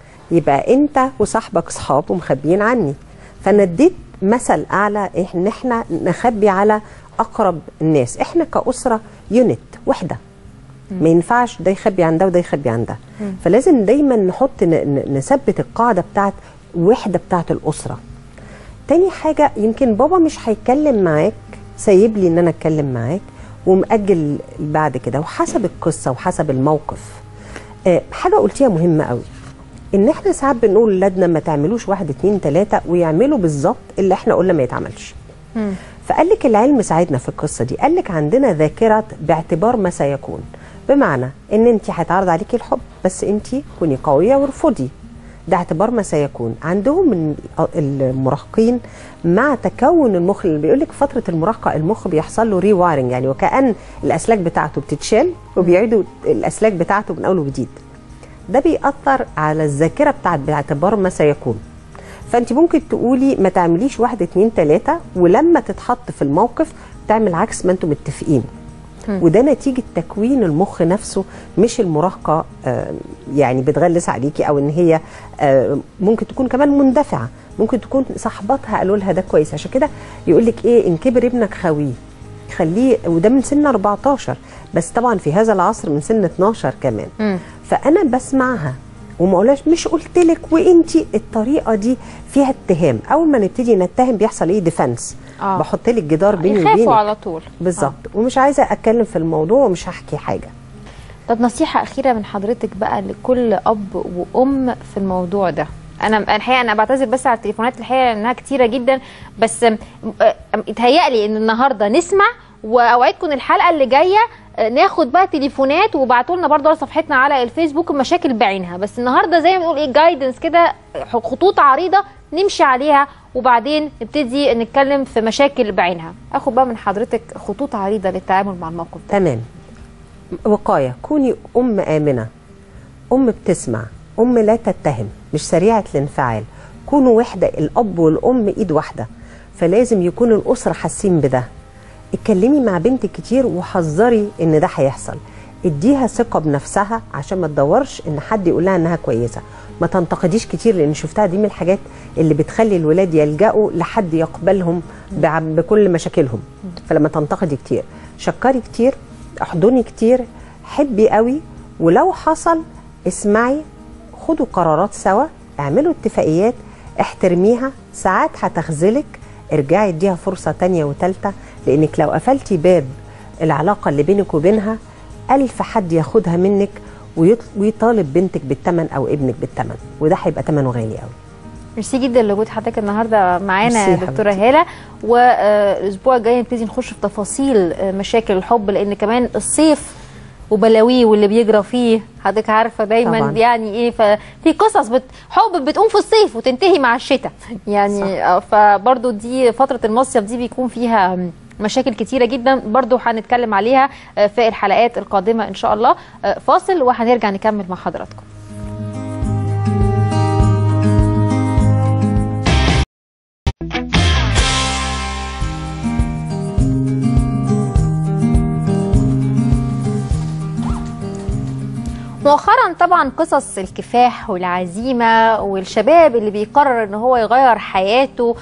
يبقى انت وصاحبك اصحاب ومخبيين عني فانا اديت مثل اعلى ان احنا نخبي على اقرب الناس احنا كاسره يونت وحده ما ينفعش ده يخبي عن ده وده يخبي عن ده مم. فلازم دايما نحط ن- ن- نثبت القاعده بتاعت وحده بتاعت الاسره تاني حاجه يمكن بابا مش هيتكلم معاك سايب لي ان انا اتكلم معاك ومأجل بعد كده وحسب القصه وحسب الموقف آه، حاجه قلتيها مهمه قوي ان احنا ساعات بنقول لاولادنا ما تعملوش واحد اتنين تلاته ويعملوا بالظبط اللي احنا قلنا ما يتعملش فقال لك العلم ساعدنا في القصه دي قال لك عندنا ذاكره باعتبار ما سيكون بمعنى ان انت هيتعرض عليكي الحب بس انت كوني قويه وارفضي ده اعتبار ما سيكون عندهم من المراهقين مع تكون المخ اللي بيقول لك فتره المراهقه المخ بيحصل له ري وايرنج يعني وكأن الاسلاك بتاعته بتتشال وبيعيدوا الاسلاك بتاعته من اول وجديد ده بيأثر على الذاكره بتاعت باعتبار ما سيكون فانت ممكن تقولي ما تعمليش واحد اتنين تلاته ولما تتحط في الموقف تعمل عكس ما انتم متفقين وده نتيجة تكوين المخ نفسه مش المراهقة آه، يعني بتغلس عليكي أو إن هي آه، ممكن تكون كمان مندفعة ممكن تكون صاحباتها قالوا لها ده كويس عشان كده يقول لك إيه إن كبر ابنك خويه خليه وده من سن 14 بس طبعا في هذا العصر من سن 12 كمان فانا بسمعها وما اقولهاش مش قلت لك وانتي الطريقه دي فيها اتهام اول ما نبتدي نتهم بيحصل ايه ديفنس آه. بحط لك جدار بيني يخافوا وبينك على طول بالظبط ومش عايزه اتكلم في الموضوع ومش هحكي حاجه طب نصيحة أخيرة من حضرتك بقى لكل أب وأم في الموضوع ده أنا أنا الحقيقة أنا بعتذر بس على التليفونات الحقيقة إنها كتيرة جدا بس أم، أه، اتهيألي إن النهاردة نسمع وأوعدكم الحلقة اللي جاية أه، ناخد بقى تليفونات وبعتوا لنا برضه على صفحتنا على الفيسبوك مشاكل بعينها بس النهارده زي ما بنقول ايه جايدنس كده خطوط عريضه نمشي عليها وبعدين نبتدي نتكلم في مشاكل بعينها اخد بقى من حضرتك خطوط عريضه للتعامل مع الموقف ده تمام وقايه كوني ام امنه ام بتسمع ام لا تتهم مش سريعه الانفعال كونوا وحده الاب والام ايد واحده فلازم يكون الاسره حاسين بده اتكلمي مع بنتك كتير وحذري ان ده هيحصل اديها ثقه بنفسها عشان ما تدورش ان حد يقول لها انها كويسه ما تنتقديش كتير لان شفتها دي من الحاجات اللي بتخلي الولاد يلجأوا لحد يقبلهم بع- بكل مشاكلهم فلما تنتقدي كتير شكري كتير احضني كتير حبي قوي ولو حصل اسمعي خدوا قرارات سوا اعملوا اتفاقيات احترميها ساعات هتخذلك ارجعي اديها فرصة تانية وتالتة لانك لو قفلتي باب العلاقة اللي بينك وبينها ألف حد ياخدها منك ويط- ويطالب بنتك بالتمن او ابنك بالتمن وده هيبقى تمنه غالي قوي ميرسي جدا لوجود حضرتك النهارده معانا ميرسي يا دكتوره هاله والاسبوع الجاي نبتدي نخش في تفاصيل آه، مشاكل الحب لان كمان الصيف وبلاويه واللي بيجرى فيه حضرتك عارفه دايما طبعاً. يعني ايه ففي قصص بت... حب بتقوم في الصيف وتنتهي مع الشتاء يعني آه، فبرضو دي فتره المصيف دي بيكون فيها مشاكل كتيرة جدا برضو هنتكلم عليها آه، في الحلقات القادمة إن شاء الله آه، فاصل وهنرجع نكمل مع حضراتكم مؤخرا طبعا قصص الكفاح والعزيمة والشباب اللي بيقرر ان هو يغير حياته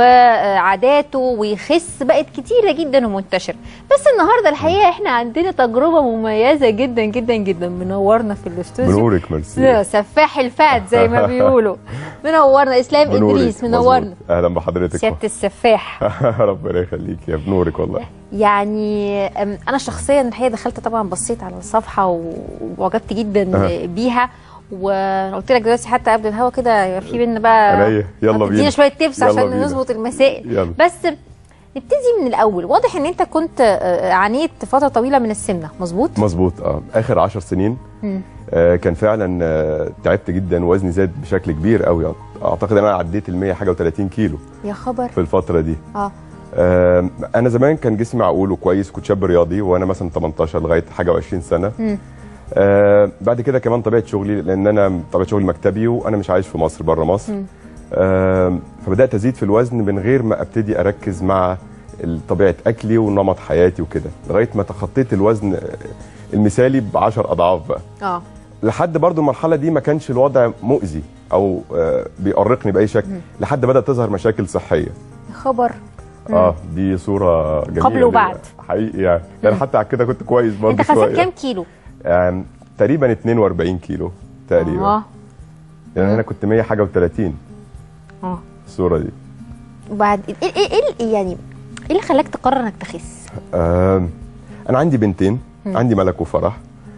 وعاداته ويخس بقت كتيرة جدا ومنتشرة بس النهاردة الحقيقة احنا عندنا تجربة مميزة جدا جدا جدا منورنا في الاستوديو بنورك ميرسي لا، سفاح الفات زي ما بيقولوا منورنا اسلام بنورك، ادريس منورنا مظبوط. اهلا بحضرتك سيادة السفاح ربنا يخليك يا بنورك والله يعني أم، انا شخصيا الحقيقه دخلت طبعا بصيت على الصفحه و- وعجبت جدا أه. بيها وانا قلت لك دلوقتي حتى قبل الهوا كده يبقى في بينا بقى عينيا، يلا ادينا بينا. شويه تيبس يلا عشان بينا. نظبط المسائل يلا. بس نبتدي من الاول واضح ان انت كنت آه، عانيت فتره طويله من السمنه مظبوط مظبوط اه اخر عشر سنين مم. آه كان فعلا آه تعبت جدا وزني زاد بشكل كبير قوي اعتقد ان انا عديت ال 100 حاجه و30 كيلو يا خبر في الفتره دي اه آه انا زمان كان جسمي معقول وكويس كنت شاب رياضي وانا مثلا 18 لغايه حاجه و20 سنه مم. آه بعد كده كمان طبيعه شغلي لان انا طبيعه شغلي مكتبي وانا مش عايش في مصر بره مصر مم. آه فبدات ازيد في الوزن من غير ما ابتدي اركز مع طبيعه اكلي ونمط حياتي وكده لغايه ما تخطيت الوزن المثالي ب 10 اضعاف بقى اه لحد برضو المرحله دي ما كانش الوضع مؤذي او آه بيؤرقني باي شكل مم. لحد بدات تظهر مشاكل صحيه يا خبر مم. اه دي صوره جميله قبل وبعد. ليا. حقيقي يعني يعني حتى على كده كنت كويس برضه انت خسيت شوية. كام كيلو يعني تقريبا 42 كيلو تقريبا اه يعني انا كنت 100 حاجه و30 اه الصوره دي وبعد ايه ايه ايه ايه يعني ايه اللي خلاك تقرر انك تخس آم، انا عندي بنتين مم. عندي ملك وفرح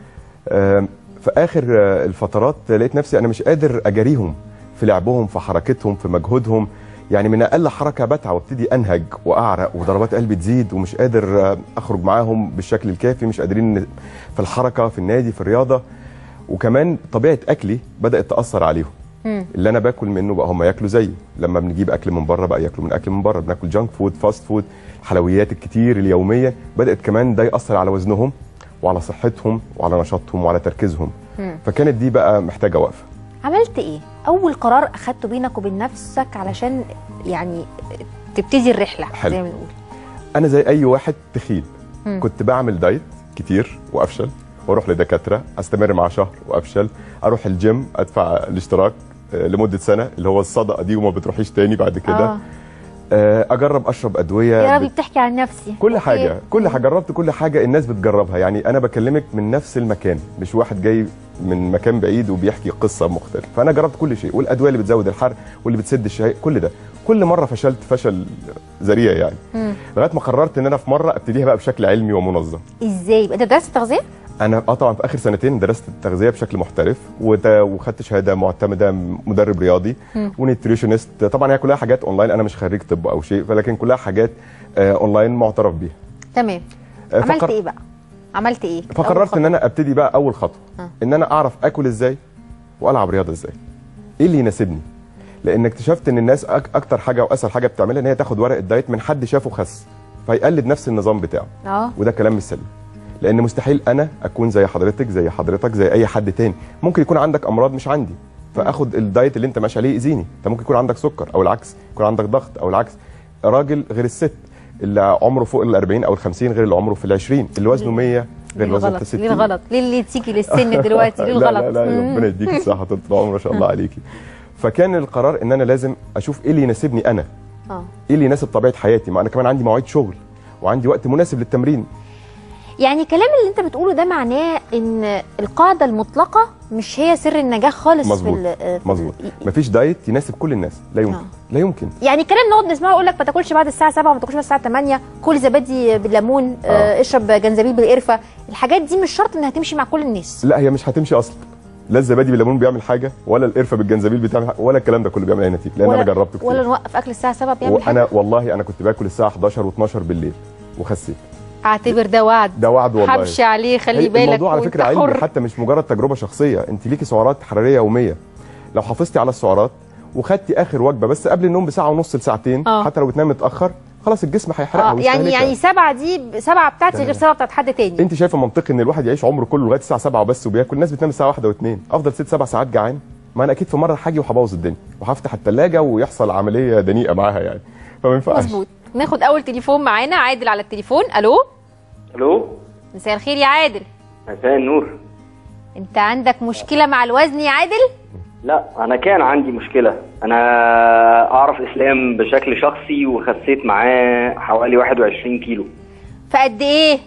آم، في اخر آه، الفترات لقيت نفسي انا مش قادر اجاريهم في لعبهم في حركتهم في مجهودهم يعني من اقل حركه بتعب وابتدي انهج واعرق وضربات قلبي تزيد ومش قادر آه، اخرج معاهم بالشكل الكافي مش قادرين في الحركه في النادي في الرياضه وكمان طبيعه اكلي بدات تاثر عليهم مم. اللي انا باكل منه بقى هم ياكلوا زيي لما بنجيب اكل من بره بقى ياكلوا من اكل من بره بناكل جانك فود فاست فود الحلويات الكتير اليوميه بدات كمان ده ياثر على وزنهم وعلى صحتهم وعلى نشاطهم وعلى تركيزهم مم. فكانت دي بقى محتاجه وقفه عملت ايه اول قرار اخدته بينك وبين نفسك علشان يعني تبتدي الرحله حلو. زي ما بنقول انا زي اي واحد تخين مم. كنت بعمل دايت كتير وافشل واروح لدكاتره استمر مع شهر وافشل اروح الجيم ادفع الاشتراك آه، لمده سنه اللي هو الصدقه دي وما بتروحيش تاني بعد كده آه. آه، اجرب اشرب ادويه يا ربي بت- بتحكي عن نفسي كل أوكي. حاجه كل حاجه جربت كل حاجه الناس بتجربها يعني انا بكلمك من نفس المكان مش واحد جاي من مكان بعيد وبيحكي قصه مختلفه فانا جربت كل شيء والادويه اللي بتزود الحرق واللي بتسد الشهيه كل ده كل مره فشلت فشل ذريع يعني مم. لغايه ما قررت ان انا في مره ابتديها بقى بشكل علمي ومنظم ازاي بقى انت درست تغذيه انا اه طبعا في اخر سنتين درست التغذيه بشكل محترف وده وخدت شهاده معتمده مدرب رياضي مم. ونيوتريشنست طبعا هي كلها حاجات اونلاين انا مش خريج طب او شيء ولكن كلها حاجات آه اونلاين معترف بيها تمام آه، عملت فقر- ايه بقى عملت ايه أول فقررت خطوة. ان انا ابتدي بقى اول خطوه آه. ان انا اعرف اكل ازاي والعب رياضه ازاي ايه اللي يناسبني لان اكتشفت ان الناس أك اكتر حاجه واسهل حاجه بتعملها ان هي تاخد ورق الدايت من حد شافه خس فيقلد نفس النظام بتاعه اه وده كلام مش سليم لان مستحيل انا اكون زي حضرتك زي حضرتك زي اي حد تاني ممكن يكون عندك امراض مش عندي فاخد الدايت اللي انت ماشي عليه يأذيني انت ممكن يكون عندك سكر او العكس يكون عندك ضغط او العكس راجل غير الست اللي عمره فوق ال 40 او ال 50 غير اللي عمره في ال 20 اللي وزنه 100 غير ليه وزنة الغلط الستين ليه الغلط ليه اللي تيجي للسن دلوقتي ليه لا الغلط لا لا مم. ربنا يديك الصحه طول العمر ما شاء الله عليكي فكان القرار ان انا لازم اشوف ايه اللي يناسبني انا اه ايه اللي يناسب طبيعه حياتي ما انا كمان عندي مواعيد شغل وعندي وقت مناسب للتمرين يعني الكلام اللي انت بتقوله ده معناه ان القاعده المطلقه مش هي سر النجاح خالص مظبوط في, ال- في مظبوط مفيش دايت يناسب كل الناس لا يمكن لا يمكن يعني كلام نقعد نسمعه يقول لك ما تاكلش بعد الساعه 7 وما تاكلش بعد الساعه 8 كل زبادي بالليمون آه. اشرب جنزبيل بالقرفه الحاجات دي مش شرط انها تمشي مع كل الناس لا هي مش هتمشي اصلا لا الزبادي بالليمون بيعمل حاجه ولا القرفه بالجنزبيل بتعمل حاجه ولا الكلام ده كله بيعمل اي نتيجه لان ولا انا جربته كتير ولا نوقف اكل الساعه 7 بيعمل حاجه وانا والله انا كنت باكل الساعه 11 و12 بالليل وخسيت اعتبر ده وعد ده وعد والله حبش عليه خلي هي بالك الموضوع على وانت فكره علمي حر. حتى مش مجرد تجربه شخصيه انت ليكي سعرات حراريه يوميه لو حافظتي على السعرات وخدتي اخر وجبه بس قبل النوم بساعه ونص لساعتين آه. حتى لو بتنام متاخر خلاص الجسم هيحرقها اه يعني ويستهلكها. يعني سبعه دي سبعه بتاعتي غير سبعه بتاعت حد تاني انت شايفه منطقي ان الواحد يعيش عمره كله لغايه الساعه 7 وبس وبياكل الناس بتنام الساعه 1 و2 افضل ست سبع ساعات جعان ما انا اكيد في مره هاجي وهبوظ الدنيا وهفتح الثلاجه ويحصل عمليه دنيئه معاها يعني فما ينفعش مظبوط ناخد اول تليفون معانا عادل على التليفون الو الو مساء الخير يا عادل مساء النور انت عندك مشكله مع الوزن يا عادل لا انا كان عندي مشكله انا اعرف اسلام بشكل شخصي وخسيت معاه حوالي 21 كيلو فقد ايه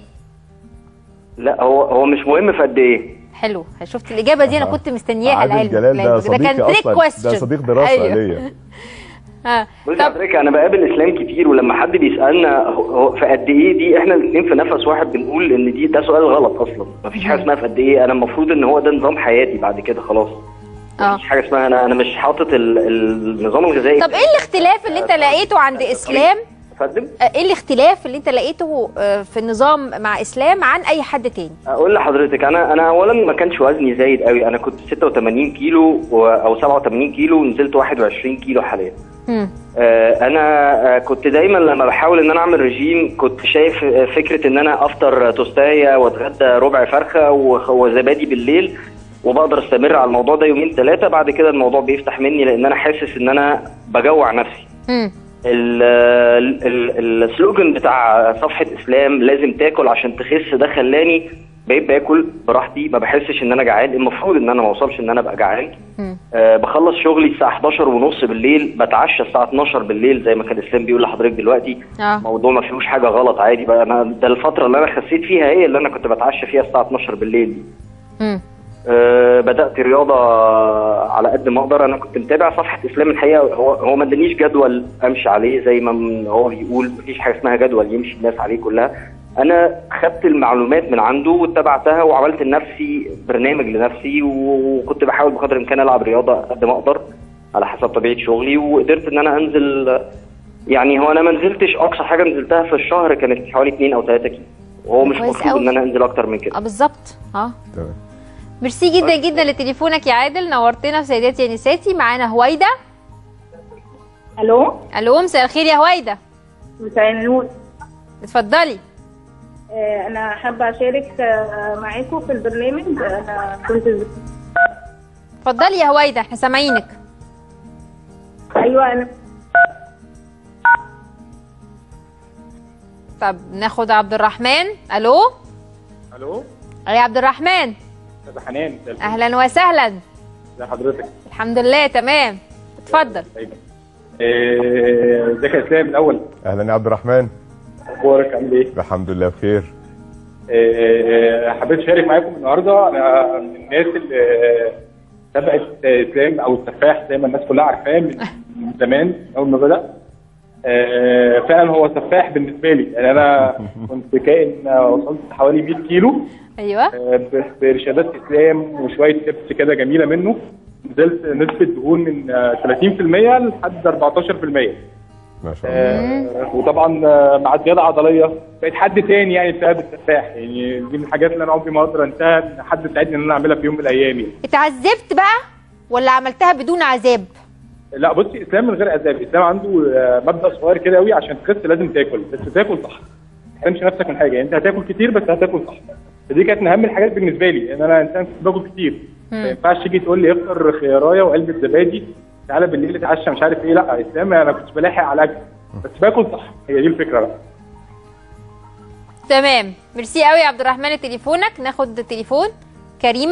لا هو هو مش مهم في قد ايه حلو شفت الاجابه دي انا آه. كنت مستنياها عادل لعلمك جلال ده لعلمك. ده كان صديقي تريك اصلا كويستشن ده صديق دراسه ليا ها بص يا تريكة انا بقابل اسلام كتير ولما حد بيسالنا هو- هو في قد ايه دي احنا الاثنين في نفس واحد بنقول ان دي ده سؤال غلط اصلا مفيش حاجه اسمها في قد ايه انا المفروض ان هو ده نظام حياتي بعد كده خلاص اه مفيش حاجه اسمها انا انا مش حاطط ال- النظام الغذائي طب ايه الاختلاف اللي انت لقيته عند اسلام اتفضل آه، ايه الاختلاف اللي انت لقيته آه، في النظام مع اسلام عن اي حد تاني اقول لحضرتك انا انا اولا ما كانش وزني زايد قوي انا كنت 86 كيلو و- او 87 كيلو ونزلت 21 كيلو حاليا مم. آه، انا آه، كنت دايما لما بحاول ان انا اعمل رجيم كنت شايف آه، فكره ان انا افطر توستايه واتغدى ربع فرخه وخ- وزبادي بالليل وبقدر استمر على الموضوع ده يومين ثلاثه بعد كده الموضوع بيفتح مني لان انا حاسس ان انا بجوع نفسي مم. ال- ال- ال- السلوجن بتاع صفحه اسلام لازم تاكل عشان تخس ده خلاني بقيت باكل براحتي ما بحسش ان انا جعان المفروض ان انا ما اوصلش ان انا ابقى جعان أه بخلص شغلي الساعه 11 ونص بالليل بتعشى الساعه 12 بالليل زي ما كان اسلام بيقول لحضرتك دلوقتي اه الموضوع ما فيهوش حاجه غلط عادي بقى انا ده الفتره اللي انا خسيت فيها هي اللي انا كنت بتعشى فيها الساعه 12 بالليل دي مم. أه بدات رياضه على قد ما اقدر انا كنت متابع صفحه اسلام الحقيقه هو هو ما ادانيش جدول امشي عليه زي ما هو بيقول مفيش حاجه اسمها جدول يمشي الناس عليه كلها انا خدت المعلومات من عنده واتبعتها وعملت لنفسي برنامج لنفسي وكنت بحاول بقدر الامكان العب رياضه قد ما اقدر على حسب طبيعه شغلي وقدرت ان انا انزل يعني هو انا ما نزلتش اقصى حاجه نزلتها في الشهر كانت حوالي 2 او 3 كيلو وهو مش كويس مطلوب أوي. ان انا انزل اكتر من كده اه بالظبط اه تمام ميرسي جدا جدا لتليفونك يا عادل نورتنا في سيداتي يا نساتي معانا هويدا الو الو مساء الخير يا هويدا مساء النور اتفضلي آه، انا حابه اشارك آه، معاكم في البرنامج انا كنت اتفضلي يا هويدا احنا سامعينك ايوه انا طب ناخد عبد الرحمن الو الو يا عبد الرحمن استاذ حنان مساء الخير. اهلا وسهلا ازي حضرتك الحمد لله تمام اتفضل إيه، ازيك يا اسلام الاول اهلا يا عبد الرحمن اخبارك عامل ايه؟ الحمد لله بخير إيه، حبيت اشارك معاكم النهارده انا من الناس اللي تابعت اسلام او السفاح زي ما الناس كلها عارفاه من من زمان من اول ما بدا آه، فعلا هو سفاح بالنسبه لي يعني انا كنت كائن آه، وصلت حوالي 100 كيلو ايوه آه، ب- بارشادات اسلام وشويه تبس كده جميله منه نزلت نسبه دهون من آه، 30% لحد 14% ما شاء الله آه، وطبعا آه، مع زياده عضليه بقيت حد تاني يعني بسبب السفاح يعني دي من الحاجات اللي انا عمري ما اقدر انساها ان حد ساعدني ان انا اعملها في يوم من الايام يعني. اتعذبت بقى ولا عملتها بدون عذاب لا بصي اسلام من غير عذاب اسلام عنده آه، مبدا صغير كده قوي عشان تخس لازم تاكل بس تاكل صح ما تحرمش نفسك من حاجه يعني انت هتاكل كتير بس هتاكل صح فدي كانت من اهم الحاجات بالنسبه لي ان انا انسان كنت باكل كتير ما ينفعش تيجي تقول لي افطر خيارايه وعلبه زبادي تعالى بالليل اتعشى مش عارف ايه لا اسلام انا كنت بلاحق على الاكل بس باكل صح هي دي الفكره بقى تمام ميرسي قوي يا عبد الرحمن تليفونك ناخد تليفون كريمه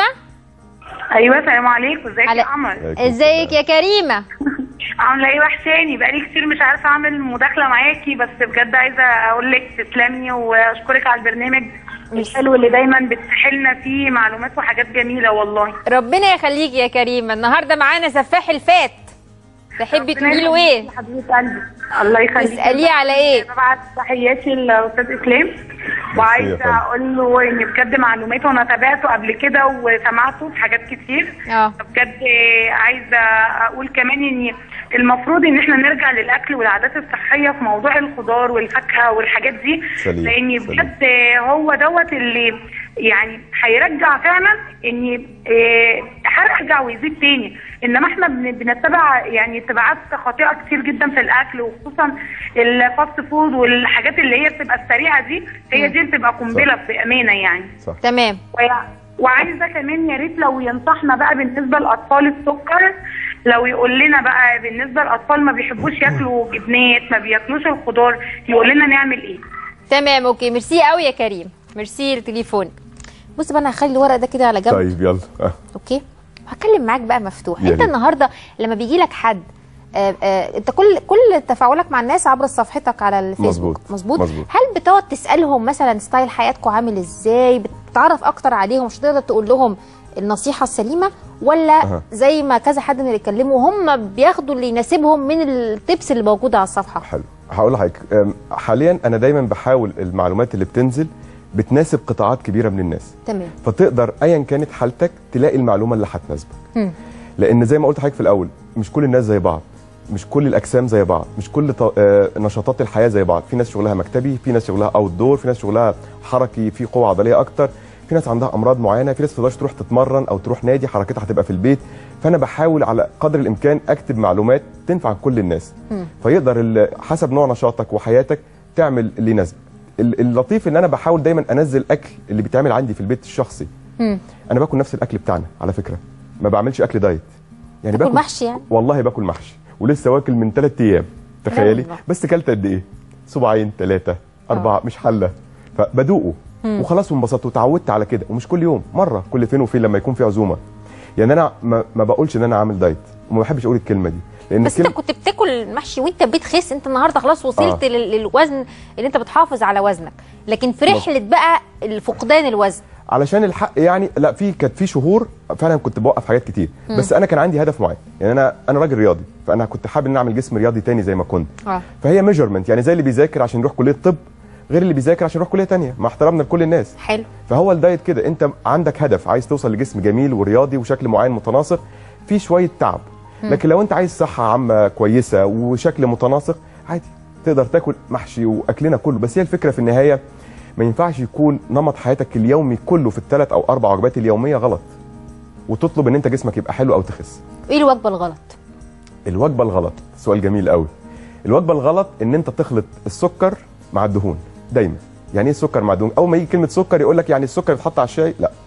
ايوه السلام عليكم ازيك يا قمر ازيك يا كريمه عامله ايه وحشاني بقالي كتير مش عارفه اعمل مداخله معاكي بس بجد عايزه اقول لك تسلمي واشكرك على البرنامج الحلو اللي دايما بتسحلنا فيه معلومات وحاجات جميله والله ربنا يخليكي يا كريمه النهارده معانا سفاح الفات تحبي تقولي له ايه حبيبه قلبي الله يخليك تساليه على ايه ببعت تحياتي للاستاذ اسلام وعايزه اقول له ان بجد معلوماته انا تابعته قبل كده وسمعته في حاجات كتير اه بجد عايزه اقول كمان ان المفروض ان احنا نرجع للاكل والعادات الصحيه في موضوع الخضار والفاكهه والحاجات دي سليم، لان سليم. بجد هو دوت اللي يعني هيرجع فعلا ان إيه، هيرجع ويزيد تاني انما احنا بن- بنتبع يعني اتباعات خاطئه كتير جدا في الاكل وخصوصا الفاست فود والحاجات اللي هي بتبقى السريعه دي هي دي بتبقى قنبله بامانه يعني تمام ويع- وعايزه كمان يا ريت لو ينصحنا بقى بالنسبه لاطفال السكر لو يقول لنا بقى بالنسبه للاطفال ما بيحبوش ياكلوا جبنات ما بياكلوش الخضار يقول لنا نعمل ايه تمام اوكي ميرسي قوي يا كريم ميرسي لتليفونك بص بقى انا هخلي الورق ده كده على جنب طيب يلا آه. اوكي هتكلم معاك بقى مفتوح يا انت ريت. النهارده لما بيجي لك حد آه آه انت كل كل تفاعلك مع الناس عبر صفحتك على الفيسبوك مظبوط. مظبوط مظبوط. هل بتقعد تسالهم مثلا ستايل حياتكم عامل ازاي بتتعرف اكتر عليهم مش تقدر تقول لهم النصيحه السليمه ولا أها. زي ما كذا حد من اللي اتكلموا هم بياخدوا اللي يناسبهم من التبس اللي موجوده على الصفحه حلو هقول لحضرتك أم، حاليا انا دايما بحاول المعلومات اللي بتنزل بتناسب قطاعات كبيره من الناس تمام فتقدر ايا كانت حالتك تلاقي المعلومه اللي هتناسبك مم. لان زي ما قلت لحضرتك في الاول مش كل الناس زي بعض مش كل الاجسام زي بعض مش كل ط- آه، نشاطات الحياه زي بعض في ناس شغلها مكتبي في ناس شغلها اوت دور في ناس شغلها حركي في قوه عضليه اكتر في ناس عندها امراض معينه في ناس ما تقدرش تروح تتمرن او تروح نادي حركتها هتبقى في البيت فانا بحاول على قدر الامكان اكتب معلومات تنفع كل الناس فيقدر ال- حسب نوع نشاطك وحياتك تعمل اللي يناسبك ال- اللطيف ان انا بحاول دايما انزل اكل اللي بيتعمل عندي في البيت الشخصي مم. انا باكل نفس الاكل بتاعنا على فكره ما بعملش اكل دايت يعني تاكل محشي يعني والله باكل محشي ولسه واكل من ثلاث ايام تخيلي والله. بس كلت قد ايه صباعين ثلاثه اربعه مش حله فبدوقه مم. وخلاص وانبسطت وتعودت على كده ومش كل يوم مره كل فين وفين لما يكون في عزومه يعني انا ما, ما بقولش ان انا عامل دايت وما بحبش اقول الكلمه دي لان بس انت الكلمه كنت بتاكل محشي وانت بتخس انت النهارده خلاص وصلت آه. لل- للوزن اللي انت بتحافظ على وزنك لكن في مظبوط. رحله بقى فقدان الوزن علشان الحق يعني لا في كانت في شهور فعلا كنت بوقف حاجات كتير مم. بس انا كان عندي هدف معين يعني انا انا راجل رياضي فانا كنت حابب ان أنا اعمل جسم رياضي تاني زي ما كنت اه فهي ميجرمنت يعني زي اللي بيذاكر عشان يروح كليه طب غير اللي بيذاكر عشان يروح كليه تانية مع احترامنا لكل الناس حلو فهو الدايت كده انت عندك هدف عايز توصل لجسم جميل ورياضي وشكل معين متناسق في شويه تعب مم. لكن لو انت عايز صحه عامه كويسه وشكل متناسق عادي تقدر تاكل محشي واكلنا كله بس هي الفكره في النهايه ما ينفعش يكون نمط حياتك اليومي كله في الثلاث او اربع وجبات اليوميه غلط وتطلب ان انت جسمك يبقى حلو او تخس ايه الوجبه الغلط الوجبه الغلط سؤال جميل قوي الوجبه الغلط ان انت تخلط السكر مع الدهون دايما يعني ايه السكر مع الدهون اول ما يجي كلمه سكر يقول لك يعني السكر يتحط على الشاي لا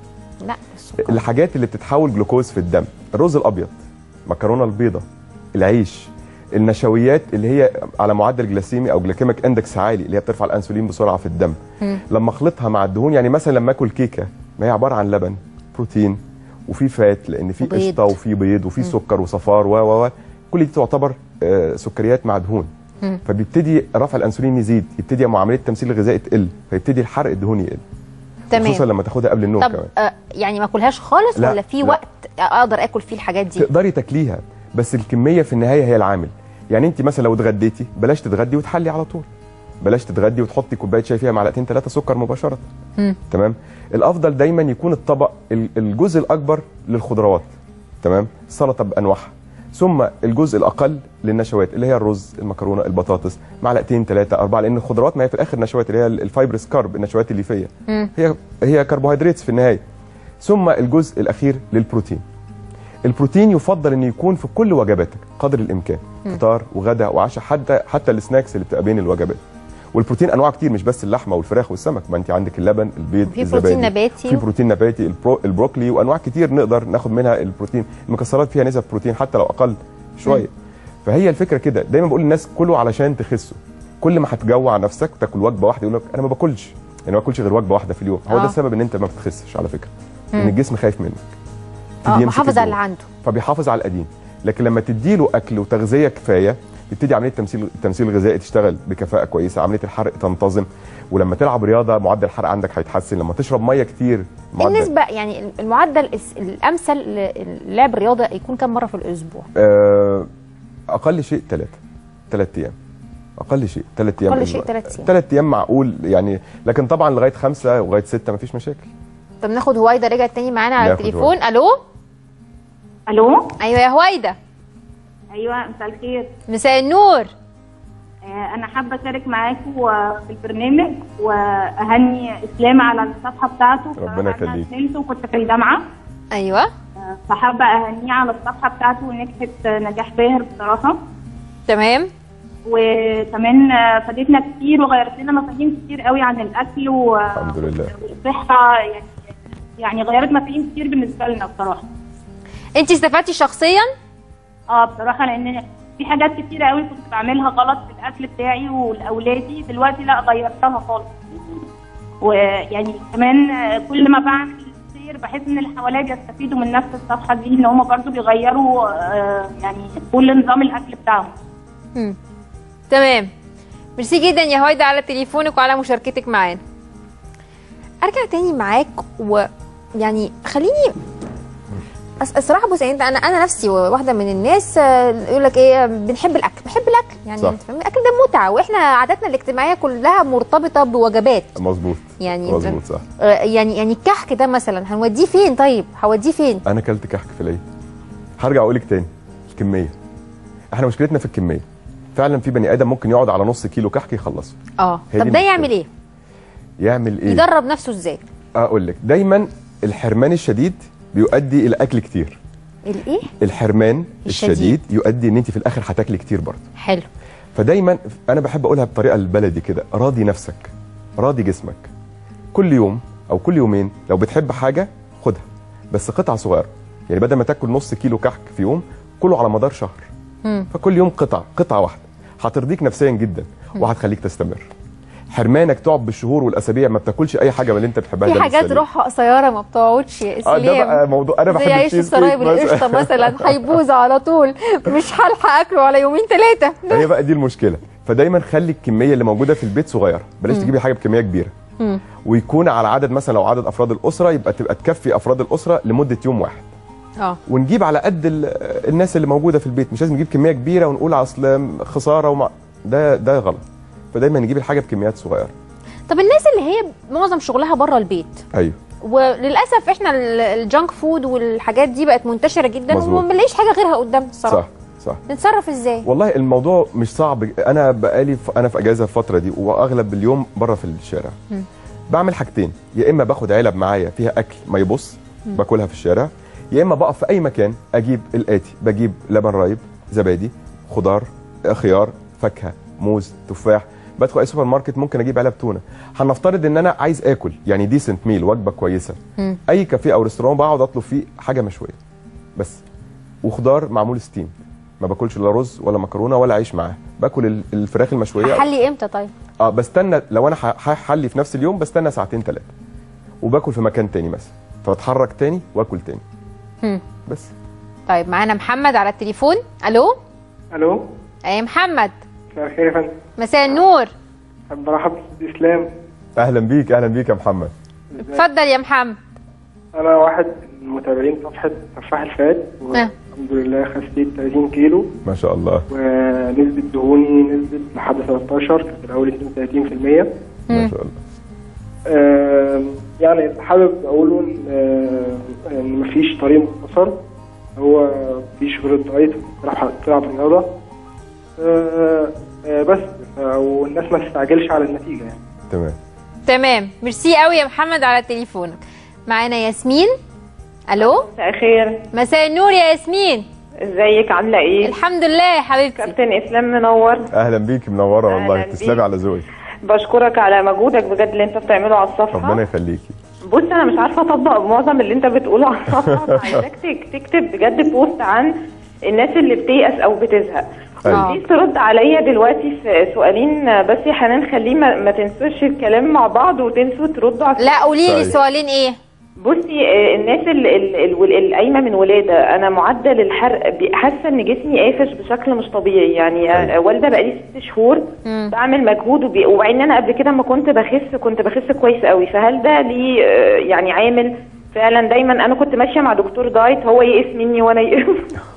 لا الحاجات اللي بتتحول جلوكوز في الدم الرز الابيض مكرونه البيضه العيش النشويات اللي هي على معدل جلاسيمي او جلايكيميك اندكس عالي اللي هي بترفع الانسولين بسرعه في الدم مم. لما اخلطها مع الدهون يعني مثلا لما اكل كيكه ما هي عباره عن لبن بروتين وفي فات لان في وبيض. قشطه وفي بيض وفي مم. سكر وصفار و و و كل دي تعتبر آه، سكريات مع دهون مم. فبيبتدي رفع الانسولين يزيد يبتدي معامليه التمثيل الغذائي تقل فيبتدي الحرق الدهوني يقل خصوصا تمام لما تاخدها قبل النوم طب كمان آه يعني ما اكلهاش خالص لا، ولا في لا. وقت اقدر اكل فيه الحاجات دي تقدري تاكليها بس الكميه في النهايه هي العامل يعني انت مثلا لو اتغديتي بلاش تتغدي وتحلي على طول بلاش تتغدي وتحطي كوبايه شاي فيها معلقتين ثلاثه سكر مباشره مم. تمام الافضل دايما يكون الطبق ال- الجزء الاكبر للخضروات تمام السلطه بانواعها ثم الجزء الاقل للنشويات اللي هي الرز المكرونه البطاطس معلقتين ثلاثه اربعه لان الخضروات ما هي في الاخر نشويات اللي هي الفايبرس كارب النشويات الليفيه مم. هي هي كربوهيدرات في النهايه ثم الجزء الاخير للبروتين البروتين يفضل انه يكون في كل وجباتك قدر الامكان مم. فطار وغدا وعشاء حتى حتى السناكس اللي بتبقى بين الوجبات والبروتين انواع كتير مش بس اللحمه والفراخ والسمك ما انت عندك اللبن البيض في الزبادي بروتين نباتي في بروتين نباتي البرو البروكلي وانواع كتير نقدر ناخد منها البروتين المكسرات فيها نسب بروتين حتى لو اقل شويه فهي الفكره كده دايما بقول للناس كلوا علشان تخسوا كل ما هتجوع نفسك تاكل وجبه واحده يقول لك انا ما باكلش يعني ما باكلش غير وجبه واحده في اليوم هو آه. ده السبب ان انت ما بتخسش على فكره مم. ان الجسم خايف منك اه يمسك محافظ على اللي الدهون. عنده فبيحافظ على القديم لكن لما تديله اكل وتغذيه كفايه يبتدي عمليه التمثيل التمثيل الغذائي تشتغل بكفاءه كويسه عمليه الحرق تنتظم ولما تلعب رياضه معدل الحرق عندك هيتحسن لما تشرب ميه كتير معدل النسبة يعني المعدل الس- الأمثل للعب الرياضة يكون كم مرة في الأسبوع؟ آه، اقل شيء ثلاثه ثلاث ايام اقل شيء ثلاث ايام أقل شيء ثلاث أيام. ثلاث ايام معقول يعني لكن طبعا لغايه خمسه ولغايه سته مفيش مشاكل طب ناخد هويدا رجعت تاني معانا على ناخد التليفون هويدا. ألو الو أيوة يا هويدا ايوه مساء الخير مساء النور آه، انا حابه اشارك معاكم آه، في البرنامج واهني اسلام على الصفحه بتاعته ربنا يخليك. سمعته وكنت في الجامعه أيوة آه، فحابه اهنيه على الصفحه بتاعته ونجحت آه، نجاح باهر بصراحه تمام وكمان آه، فادتنا كتير وغيرت لنا مفاهيم كتير قوي عن الاكل و- الحمد لله والصحه يعني يعني غيرت مفاهيم كتير بالنسبه لنا بصراحه أنت استفدتي شخصيا؟ اه بصراحه لان في حاجات كتيره قوي كنت بعملها غلط في الاكل بتاعي ولاولادي دلوقتي لا غيرتها خالص ويعني كمان آه، كل ما بعمل خير بحس ان اللي حواليا بيستفيدوا من نفس الصفحه دي ان هم برضو بيغيروا آه، يعني كل نظام الاكل بتاعهم مم. تمام ميرسي جدا يا هويدا على تليفونك وعلى مشاركتك معانا ارجع تاني معاك ويعني خليني أس- الصراحه بص يعني انت انا انا نفسي واحده من الناس آه، يقول لك ايه بنحب الاكل بحب الاكل يعني صح. انت فاهم الاكل ده متعه واحنا عاداتنا الاجتماعيه كلها مرتبطه بوجبات مظبوط يعني مظبوط صح آه، يعني يعني الكحك ده مثلا هنوديه فين طيب هوديه فين انا اكلت كحك في العيد هرجع اقول لك تاني الكميه احنا مشكلتنا في الكميه فعلا في بني ادم ممكن يقعد على نص كيلو كحك يخلصه اه هي طب دي ده المشكلة. يعمل ايه يعمل ايه يدرب نفسه ازاي اقول لك دايما الحرمان الشديد بيؤدي الى اكل كتير الايه الحرمان الشديد. الشديد, يؤدي ان انت في الاخر هتاكلي كتير برضه حلو فدايما انا بحب اقولها بطريقه البلدي كده راضي نفسك راضي جسمك كل يوم او كل يومين لو بتحب حاجه خدها بس قطعه صغيره يعني بدل ما تاكل نص كيلو كحك في يوم كله على مدار شهر مم. فكل يوم قطعه قطعه واحده هترضيك نفسيا جدا وهتخليك تستمر حرمانك تقعد بالشهور والاسابيع ما بتاكلش اي حاجه من اللي انت بتحبها في ده حاجات بالسليم. روحها قصيره ما بتقعدش يا اه اسلام ده بقى موضوع انا بحب زي عيش التشيز السراي كيك مثلا. بالقشطه مثلا هيبوظ على طول مش هلحق اكله على يومين ثلاثه هي بقى دي المشكله فدايما خلي الكميه اللي موجوده في البيت صغيره بلاش مم. تجيبي حاجه بكميه كبيره ويكون على عدد مثلا لو عدد افراد الاسره يبقى تبقى تكفي افراد الاسره لمده يوم واحد اه ونجيب على قد ال- الناس اللي موجوده في البيت مش لازم نجيب كميه كبيره ونقول اصل خساره وما ده ده غلط فدايما نجيب الحاجه بكميات صغيره طب الناس اللي هي معظم شغلها بره البيت ايوه وللاسف احنا ال- الجانك فود والحاجات دي بقت منتشره جدا مظبوط. وما بنلاقيش حاجه غيرها قدامنا الصراحه صح صح نتصرف ازاي والله الموضوع مش صعب انا بقالي ف... انا في اجازه الفتره دي واغلب اليوم بره في الشارع مم. بعمل حاجتين يا اما باخد علب معايا فيها اكل ما يبص مم. باكلها في الشارع يا اما بقف في اي مكان اجيب الاتي بجيب لبن رايب زبادي خضار خيار فاكهه موز تفاح بدخل اي سوبر ماركت ممكن اجيب علب تونه هنفترض ان انا عايز اكل يعني ديسنت ميل وجبه كويسه مم. اي كافيه او ريستوران بقعد اطلب فيه حاجه مشويه بس وخضار معمول ستيم ما باكلش لا رز ولا مكرونه ولا عيش معاه باكل ال- الفراخ المشويه هحلي امتى طيب اه بستنى لو انا ح- هحلي في نفس اليوم بستنى ساعتين ثلاثه وباكل في مكان تاني مثلا فاتحرك تاني واكل تاني مم. بس طيب معانا محمد على التليفون الو الو اي محمد مساء الخير يا فندم مساء النور حابب ارحب باسلام اهلا بيك اهلا بيك يا محمد اتفضل يا محمد انا واحد من متابعين صفحه تفاح الفات آه. والحمد لله خسيت 30 كيلو ما شاء الله ونسبه دهوني نزلت لحد 13 كانت الاول 32% ما شاء الله آه، يعني حابب اقوله ان آه، ان مفيش طريق مختصر هو مفيش غير الدايت تلعب تلعب رياضه آه، آه، بس آه، والناس ما تستعجلش على النتيجه يعني تمام تمام ميرسي قوي يا محمد على تليفونك معانا ياسمين الو مساء الخير مساء النور يا ياسمين ازيك عامله ايه الحمد لله يا حبيبتي كابتن اسلام منور اهلا بيك منوره والله أهلاً تسلمي بيك. على ذوقك بشكرك على مجهودك بجد اللي انت بتعمله على الصفحه ربنا يخليكي بص انا مش عارفه اطبق معظم اللي انت بتقوله على الصفحه عايزاك تك- تكتب بجد بوست عن الناس اللي بتيأس او بتزهق أيوة. دي ترد عليا دلوقتي في سؤالين بس يا حنان خليه ما, ما تنسوش الكلام مع بعض وتنسوا تردوا على لا قولي لي طيب. السؤالين ايه بصي آه، الناس ال- ال- ال- القايمه من ولاده انا معدل الحرق بي- حاسه ان جسمي قافش بشكل مش طبيعي يعني آه، والده بقالي ست شهور بعمل مجهود وبي- وبعدين انا قبل كده ما كنت بخس كنت بخس كويس قوي فهل ده ليه آه، يعني عامل فعلا دايما انا كنت ماشيه مع دكتور دايت هو يئس مني وانا يئس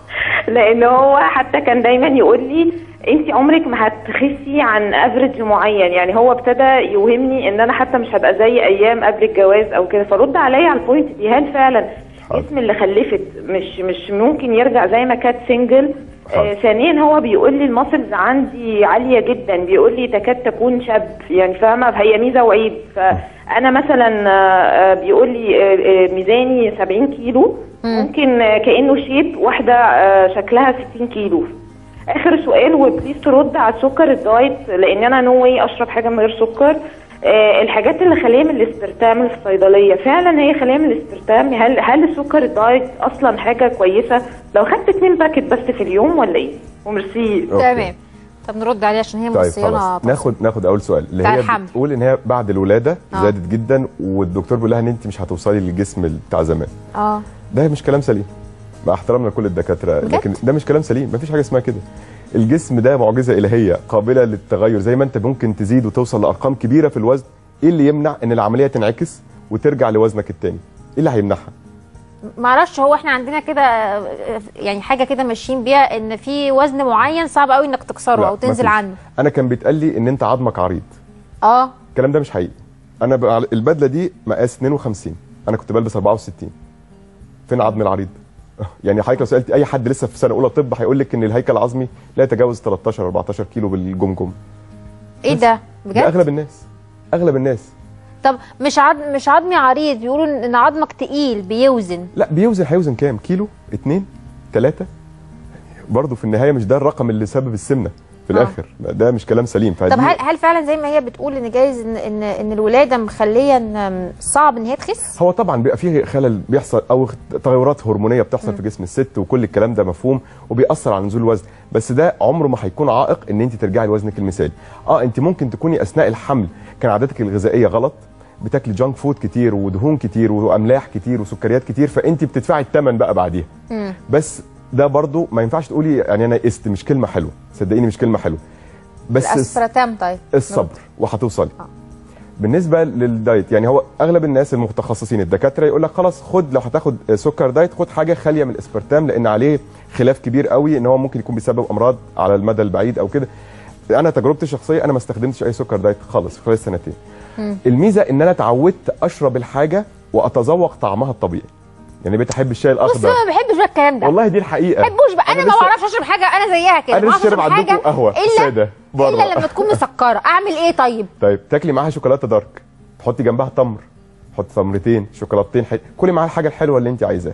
لان هو حتى كان دايما يقول لي انت عمرك ما هتخسي عن افريج معين يعني هو ابتدى يوهمني ان انا حتى مش هبقى زي ايام قبل الجواز او كده فرد عليا على البوينت دي هل فعلا اسم اللي خلفت مش مش ممكن يرجع زي ما كانت سنجل آه ثانيا هو بيقول لي الماسلز عندي عاليه جدا بيقول لي تكاد تكون شاب يعني فاهمه هي ميزه وعيب فانا مثلا آه، آه، بيقول لي آه، آه، ميزاني 70 كيلو ممكن آه، كانه شيب واحده آه، شكلها 60 كيلو اخر سؤال وبليز ترد على السكر الدايت لان انا نو واي اشرب حاجه من غير سكر آه الحاجات اللي خليه من الاسبرتام في الصيدليه فعلا هي خليه من الاسبرتام هل هل السكر الدايت اصلا حاجه كويسه لو خدت اتنين باكت بس في اليوم ولا ايه وميرسي تمام طب نرد عليه عشان هي من طيب الصيانه خلاص ناخد ناخد اول سؤال اللي بتاع هي الحمل. بتقول ان هي بعد الولاده آه. زادت جدا والدكتور بيقول لها ان انت مش هتوصلي للجسم بتاع زمان اه ده مش كلام سليم مع احترامنا لكل الدكاتره بجد؟ لكن ده مش كلام سليم مفيش حاجه اسمها كده الجسم ده معجزه الهيه قابله للتغير زي ما انت ممكن تزيد وتوصل لارقام كبيره في الوزن ايه اللي يمنع ان العمليه تنعكس وترجع لوزنك التاني ايه اللي هيمنعها معرفش هو احنا عندنا كده آه، يعني حاجه كده ماشيين بيها ان في وزن معين صعب قوي انك تكسره لا، او تنزل مفيش. عنه انا كان بيتقال لي ان انت عظمك عريض اه الكلام ده مش حقيقي انا بقى البدله دي مقاس 52 انا كنت بلبس 64 فين عظم العريض يعني حضرتك لو سالت اي حد لسه في سنه اولى طب هيقول لك ان الهيكل العظمي لا يتجاوز 13 14 كيلو بالجمجم ايه ده ده بجد اغلب الناس اغلب الناس طب مش عظم مش عظمي عريض بيقولوا ان إن عظمك تقيل بيوزن لا بيوزن هيوزن كام كيلو 2 3 برضه في النهايه مش ده الرقم اللي سبب السمنه في آه. الاخر ده مش كلام سليم فدي طب هل هل فعلا زي ما هي بتقول ان جايز ان ان, إن الولاده مخليه إن صعب ان هي تخس هو طبعا بيبقى فيه خلل بيحصل او تغيرات هرمونيه بتحصل في جسم الست وكل الكلام ده مفهوم وبيأثر على نزول الوزن بس ده عمره ما هيكون عائق ان انت ترجعي لوزنك المثالي اه انت ممكن تكوني اثناء الحمل كان عاداتك الغذائيه غلط بتاكلي جانك فود كتير ودهون كتير واملاح كتير وسكريات كتير فانت بتدفعي الثمن بقى بعديها مم. بس ده برضو ما ينفعش تقولي يعني انا قست مش كلمه حلوه صدقيني مش كلمه حلوه بس الس- الاسبرتام طيب الصبر وهتوصلي بالنسبه للدايت يعني هو اغلب الناس المتخصصين الدكاتره يقول لك خلاص خد لو هتاخد سكر دايت خد حاجه خاليه من الاسبرتام لان عليه خلاف كبير قوي ان هو ممكن يكون بيسبب امراض على المدى البعيد او كده انا تجربتي الشخصيه انا ما استخدمتش اي سكر دايت خالص في خلال سنتين الميزه ان انا اتعودت اشرب الحاجه واتذوق طعمها الطبيعي يعني بقيت احب الشاي بص الاخضر انا ما بحبش بقى الكلام ده والله دي الحقيقه ما بحبوش بقى انا, أنا ما لسه- بعرفش اشرب حاجه انا زيها كده انا ما لسه بعرفش شارب أشرب عندكم حاجة قهوه الا ساده بره الا لما تكون مسكره اعمل ايه طيب طيب تاكلي معاها شوكولاته دارك تحطي جنبها تمر حطي تمرتين شوكولاتتين حل... كلي معاها الحاجه الحلوه اللي انت عايزاها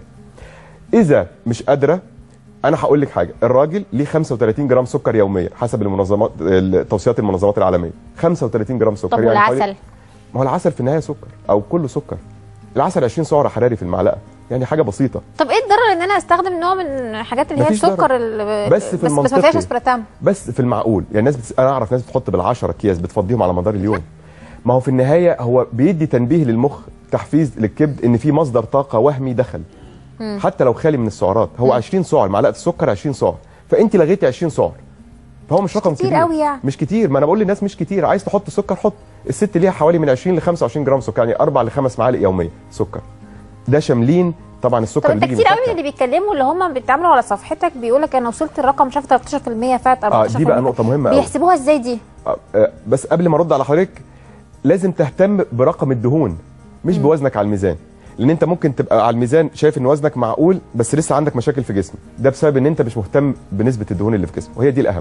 اذا مش قادره انا هقول لك حاجه الراجل ليه 35 جرام سكر يوميا حسب المنظمات توصيات المنظمات العالميه 35 جرام سكر طب يعني حوالي- والعسل ما هو العسل في النهايه سكر او كله سكر العسل 20 سعر حراري في المعلقه يعني حاجه بسيطه طب ايه الضرر ان انا استخدم نوع من الحاجات اللي هي مفيش ضرر. السكر اللي بس في بس, بس ما المنطقي. فيهاش اسبرتام بس في المعقول يعني الناس بتس... انا اعرف ناس بتحط بال10 اكياس بتفضيهم على مدار اليوم ما هو في النهايه هو بيدي تنبيه للمخ تحفيز للكبد ان في مصدر طاقه وهمي دخل مم. حتى لو خالي من السعرات هو 20 سعر معلقه السكر 20 سعر فانت لغيتي 20 سعر فهو مش رقم كتير كبير قوي يعني. مش كتير ما انا بقول للناس مش كتير عايز تحط سكر حط الست ليها حوالي من 20 ل 25 جرام سكر يعني 4 ل 5 معالق يوميا سكر ده شاملين طبعا السكر طب انت اللي بيجي كتير من قوي من اللي بيتكلموا اللي هم بيتعاملوا على صفحتك بيقول لك انا وصلت الرقم مش عارف 13% فات 14% اه دي بقى نقطه مهمه قوي بيحسبوها ازاي دي آه، آه، بس قبل ما ارد على حضرتك لازم تهتم برقم الدهون مش بوزنك على الميزان لان انت ممكن تبقى على الميزان شايف ان وزنك معقول بس لسه عندك مشاكل في جسمك ده بسبب ان انت مش مهتم بنسبه الدهون اللي في جسمك وهي دي الاهم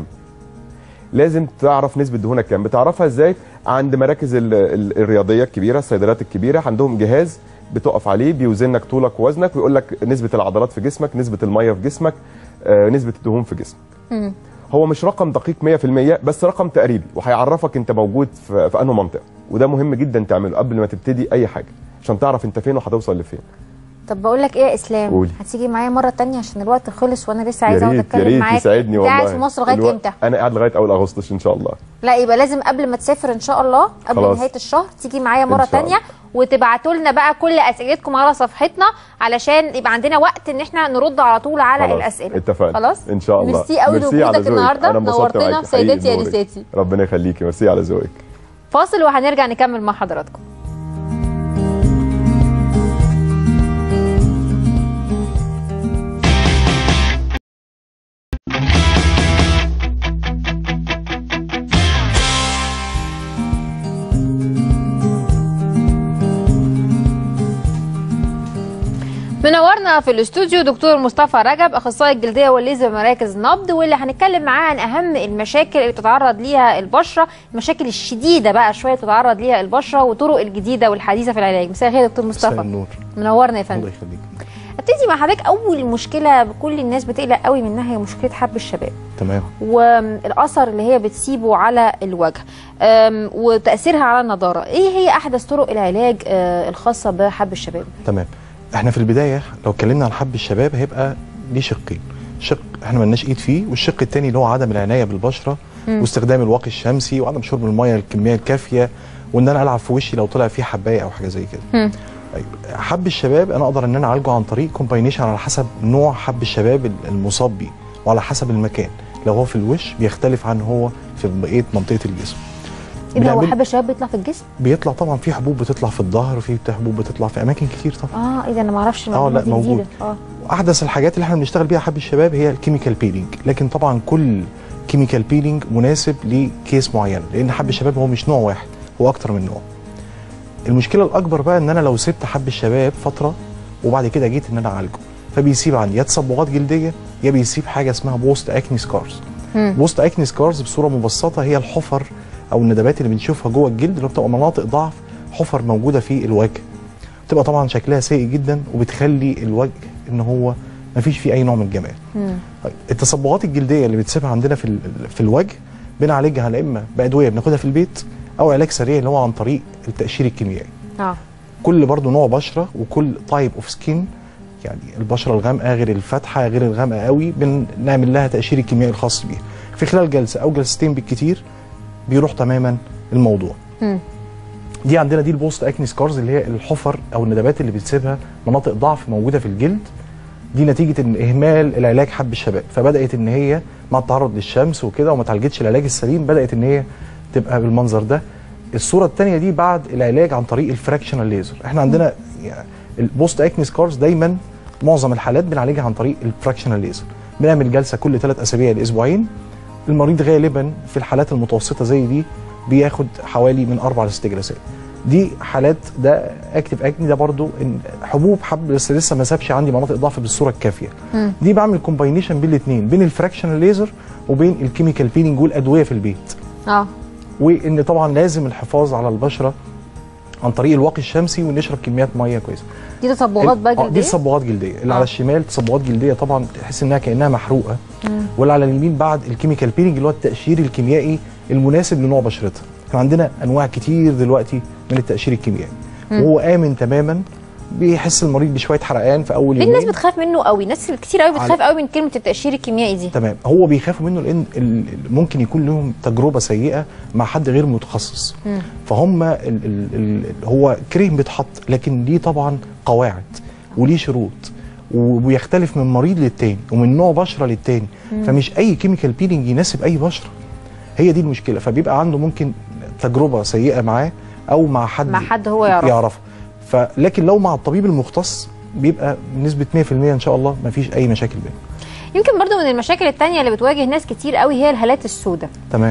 لازم تعرف نسبه دهونك كام بتعرفها ازاي عند مراكز ال ال الرياضيه الكبيره الصيدليات الكبيره عندهم جهاز بتقف عليه بيوزنك طولك ووزنك ويقول لك نسبه العضلات في جسمك نسبه الميه في جسمك آه، نسبه الدهون في جسمك مم. هو مش رقم دقيق 100% بس رقم تقريبي وهيعرفك انت موجود في, في انهي منطقه وده مهم جدا تعمله قبل ما تبتدي اي حاجه عشان تعرف انت فين وهتوصل لفين طب بقول لك ايه يا اسلام قولي. هتيجي معايا مره تانية عشان الوقت خلص وانا لسه عايزه يا اقعد ريت يا اتكلم ريت معاك يساعدني انت والله قاعد في مصر لغايه الوقت- امتى انا قاعد لغايه اول اغسطس ان شاء الله لا يبقى لازم قبل ما تسافر ان شاء الله قبل خلاص. نهايه الشهر تيجي معايا إن مره شاء تانية وتبعتوا لنا بقى كل اسئلتكم على صفحتنا علشان يبقى عندنا وقت ان احنا نرد على طول على خلاص، الاسئله اتفقنا خلاص ان شاء الله ميرسي قوي ميرسي على لوجودك ذوقك. النهارده أنا انبسطت نورتنا معاكي، في سيداتي يا حقيقي نورك. نساتي ربنا يخليكي ميرسي على ذوقك فاصل وهنرجع نكمل مع حضراتكم منورنا في الاستوديو دكتور مصطفى رجب اخصائي الجلديه والليزر بمراكز نبض واللي هنتكلم معاه عن اهم المشاكل اللي بتتعرض ليها البشره المشاكل الشديده بقى شويه بتتعرض ليها البشره والطرق الجديده والحديثه في العلاج مساء الخير يا دكتور مساء مصطفى النور منورنا يا فندم الله يخليك ابتدي مع حضرتك اول مشكله كل الناس بتقلق قوي منها هي مشكله حب الشباب تمام والاثر اللي هي بتسيبه على الوجه أم، وتاثيرها على النضاره ايه هي احدث طرق العلاج آه، الخاصه بحب الشباب تمام احنا في البدايه لو اتكلمنا عن حب الشباب هيبقى ليه شقين شق احنا ملناش ايد فيه والشق الثاني اللي هو عدم العنايه بالبشره مم. واستخدام الواقي الشمسي وعدم شرب الميه الكميه الكافيه وان انا العب في وشي لو طلع فيه حبايه او حاجه زي كده طيب حب الشباب انا اقدر ان انا اعالجه عن طريق كومباينيشن على حسب نوع حب الشباب المصاب بيه وعلى حسب المكان لو هو في الوش بيختلف عن هو في بقيه منطقه الجسم ايه ده هو بنعمل- حب الشباب بيطلع في الجسم بيطلع طبعا في حبوب بتطلع في الظهر وفي حبوب بتطلع في اماكن كتير طبعا اه ايه ده انا ما اعرفش اه المعلومة لا دي موجود جديدة. اه احدث الحاجات اللي احنا بنشتغل بيها حب الشباب هي الكيميكال بيلينج لكن طبعا كل كيميكال بيلينج مناسب لكيس معين لان حب الشباب هو مش نوع واحد هو اكتر من نوع المشكله الاكبر بقى ان انا لو سبت حب الشباب فتره وبعد كده جيت ان انا اعالجه فبيسيب عندي يا تصبغات جلديه يا بيسيب حاجه اسمها بوست اكني سكارز بوست اكني سكارز بصوره مبسطه هي الحفر او الندبات اللي بنشوفها جوه الجلد اللي بتبقى مناطق ضعف حفر موجوده في الوجه بتبقى طبعا شكلها سيء جدا وبتخلي الوجه ان هو ما فيش فيه اي نوع من الجمال طيب التصبغات الجلديه اللي بتسيبها عندنا في ال- في الوجه بنعالجها لا اما بادويه بناخدها في البيت او علاج سريع اللي هو عن طريق التقشير الكيميائي اه كل برضو نوع بشره وكل تايب اوف سكين يعني البشره الغامقه غير الفاتحه غير الغامقه قوي بنعمل لها تقشير الكيميائي الخاص بيها في خلال جلسه او جلستين بالكتير بيروح تماما الموضوع مم. دي عندنا دي البوست اكني سكارز اللي هي الحفر او الندبات اللي بتسيبها مناطق ضعف موجوده في الجلد دي نتيجه ان اهمال العلاج حب الشباب فبدات ان هي مع التعرض للشمس وكده وما تعالجتش العلاج السليم بدات ان هي تبقى بالمنظر ده الصوره الثانيه دي بعد العلاج عن طريق الفراكشنال ليزر احنا عندنا يعني البوست اكني سكارز دايما معظم الحالات بنعالجها عن طريق الفراكشنال ليزر بنعمل جلسه كل ثلاث اسابيع لاسبوعين المريض غالبا في الحالات المتوسطه زي دي بياخد حوالي من اربع لست جلسات دي حالات ده اكتف اكني ده برضو إن حبوب حب بس لسه ما سابش عندي مناطق ضعف بالصوره الكافيه مم. دي بعمل كومباينيشن بين الاثنين بين الفراكشنال ليزر وبين الكيميكال بيلينج والادويه في البيت اه وان طبعا لازم الحفاظ على البشره عن طريق الواقي الشمسي ونشرب كميات ميه كويسه دي تصبغات بقى آه، دي جلديه تصبغات جلديه اللي آه. على الشمال تصبغات جلديه طبعا تحس انها كانها محروقه مم. واللي على اليمين بعد الكيميكال بيلينج اللي هو التقشير الكيميائي المناسب لنوع بشرتها احنا عندنا انواع كتير دلوقتي من التقشير الكيميائي مم. وهو امن تماما بيحس المريض بشويه حرقان في اول ليه الناس يومين بتخاف منه قوي ناس كتير قوي بتخاف على- قوي من كلمه التقشير الكيميائي دي تمام هو بيخافوا منه لان ال- ال- ممكن يكون لهم تجربه سيئه مع حد غير متخصص مم. فهم ال ال ال هو كريم بيتحط لكن ليه طبعا قواعد وليه شروط وبيختلف من مريض للتاني ومن نوع بشره للتاني مم. فمش اي كيميكال بيلينج يناسب اي بشره هي دي المشكله فبيبقى عنده ممكن تجربه سيئه معاه او مع حد مع حد هو يعرفه. يعرفه فلكن لو مع الطبيب المختص بيبقى بنسبه 100% ان شاء الله مفيش اي مشاكل بينهم يمكن برضو من المشاكل التانية اللي بتواجه ناس كتير قوي هي الهالات السوداء تمام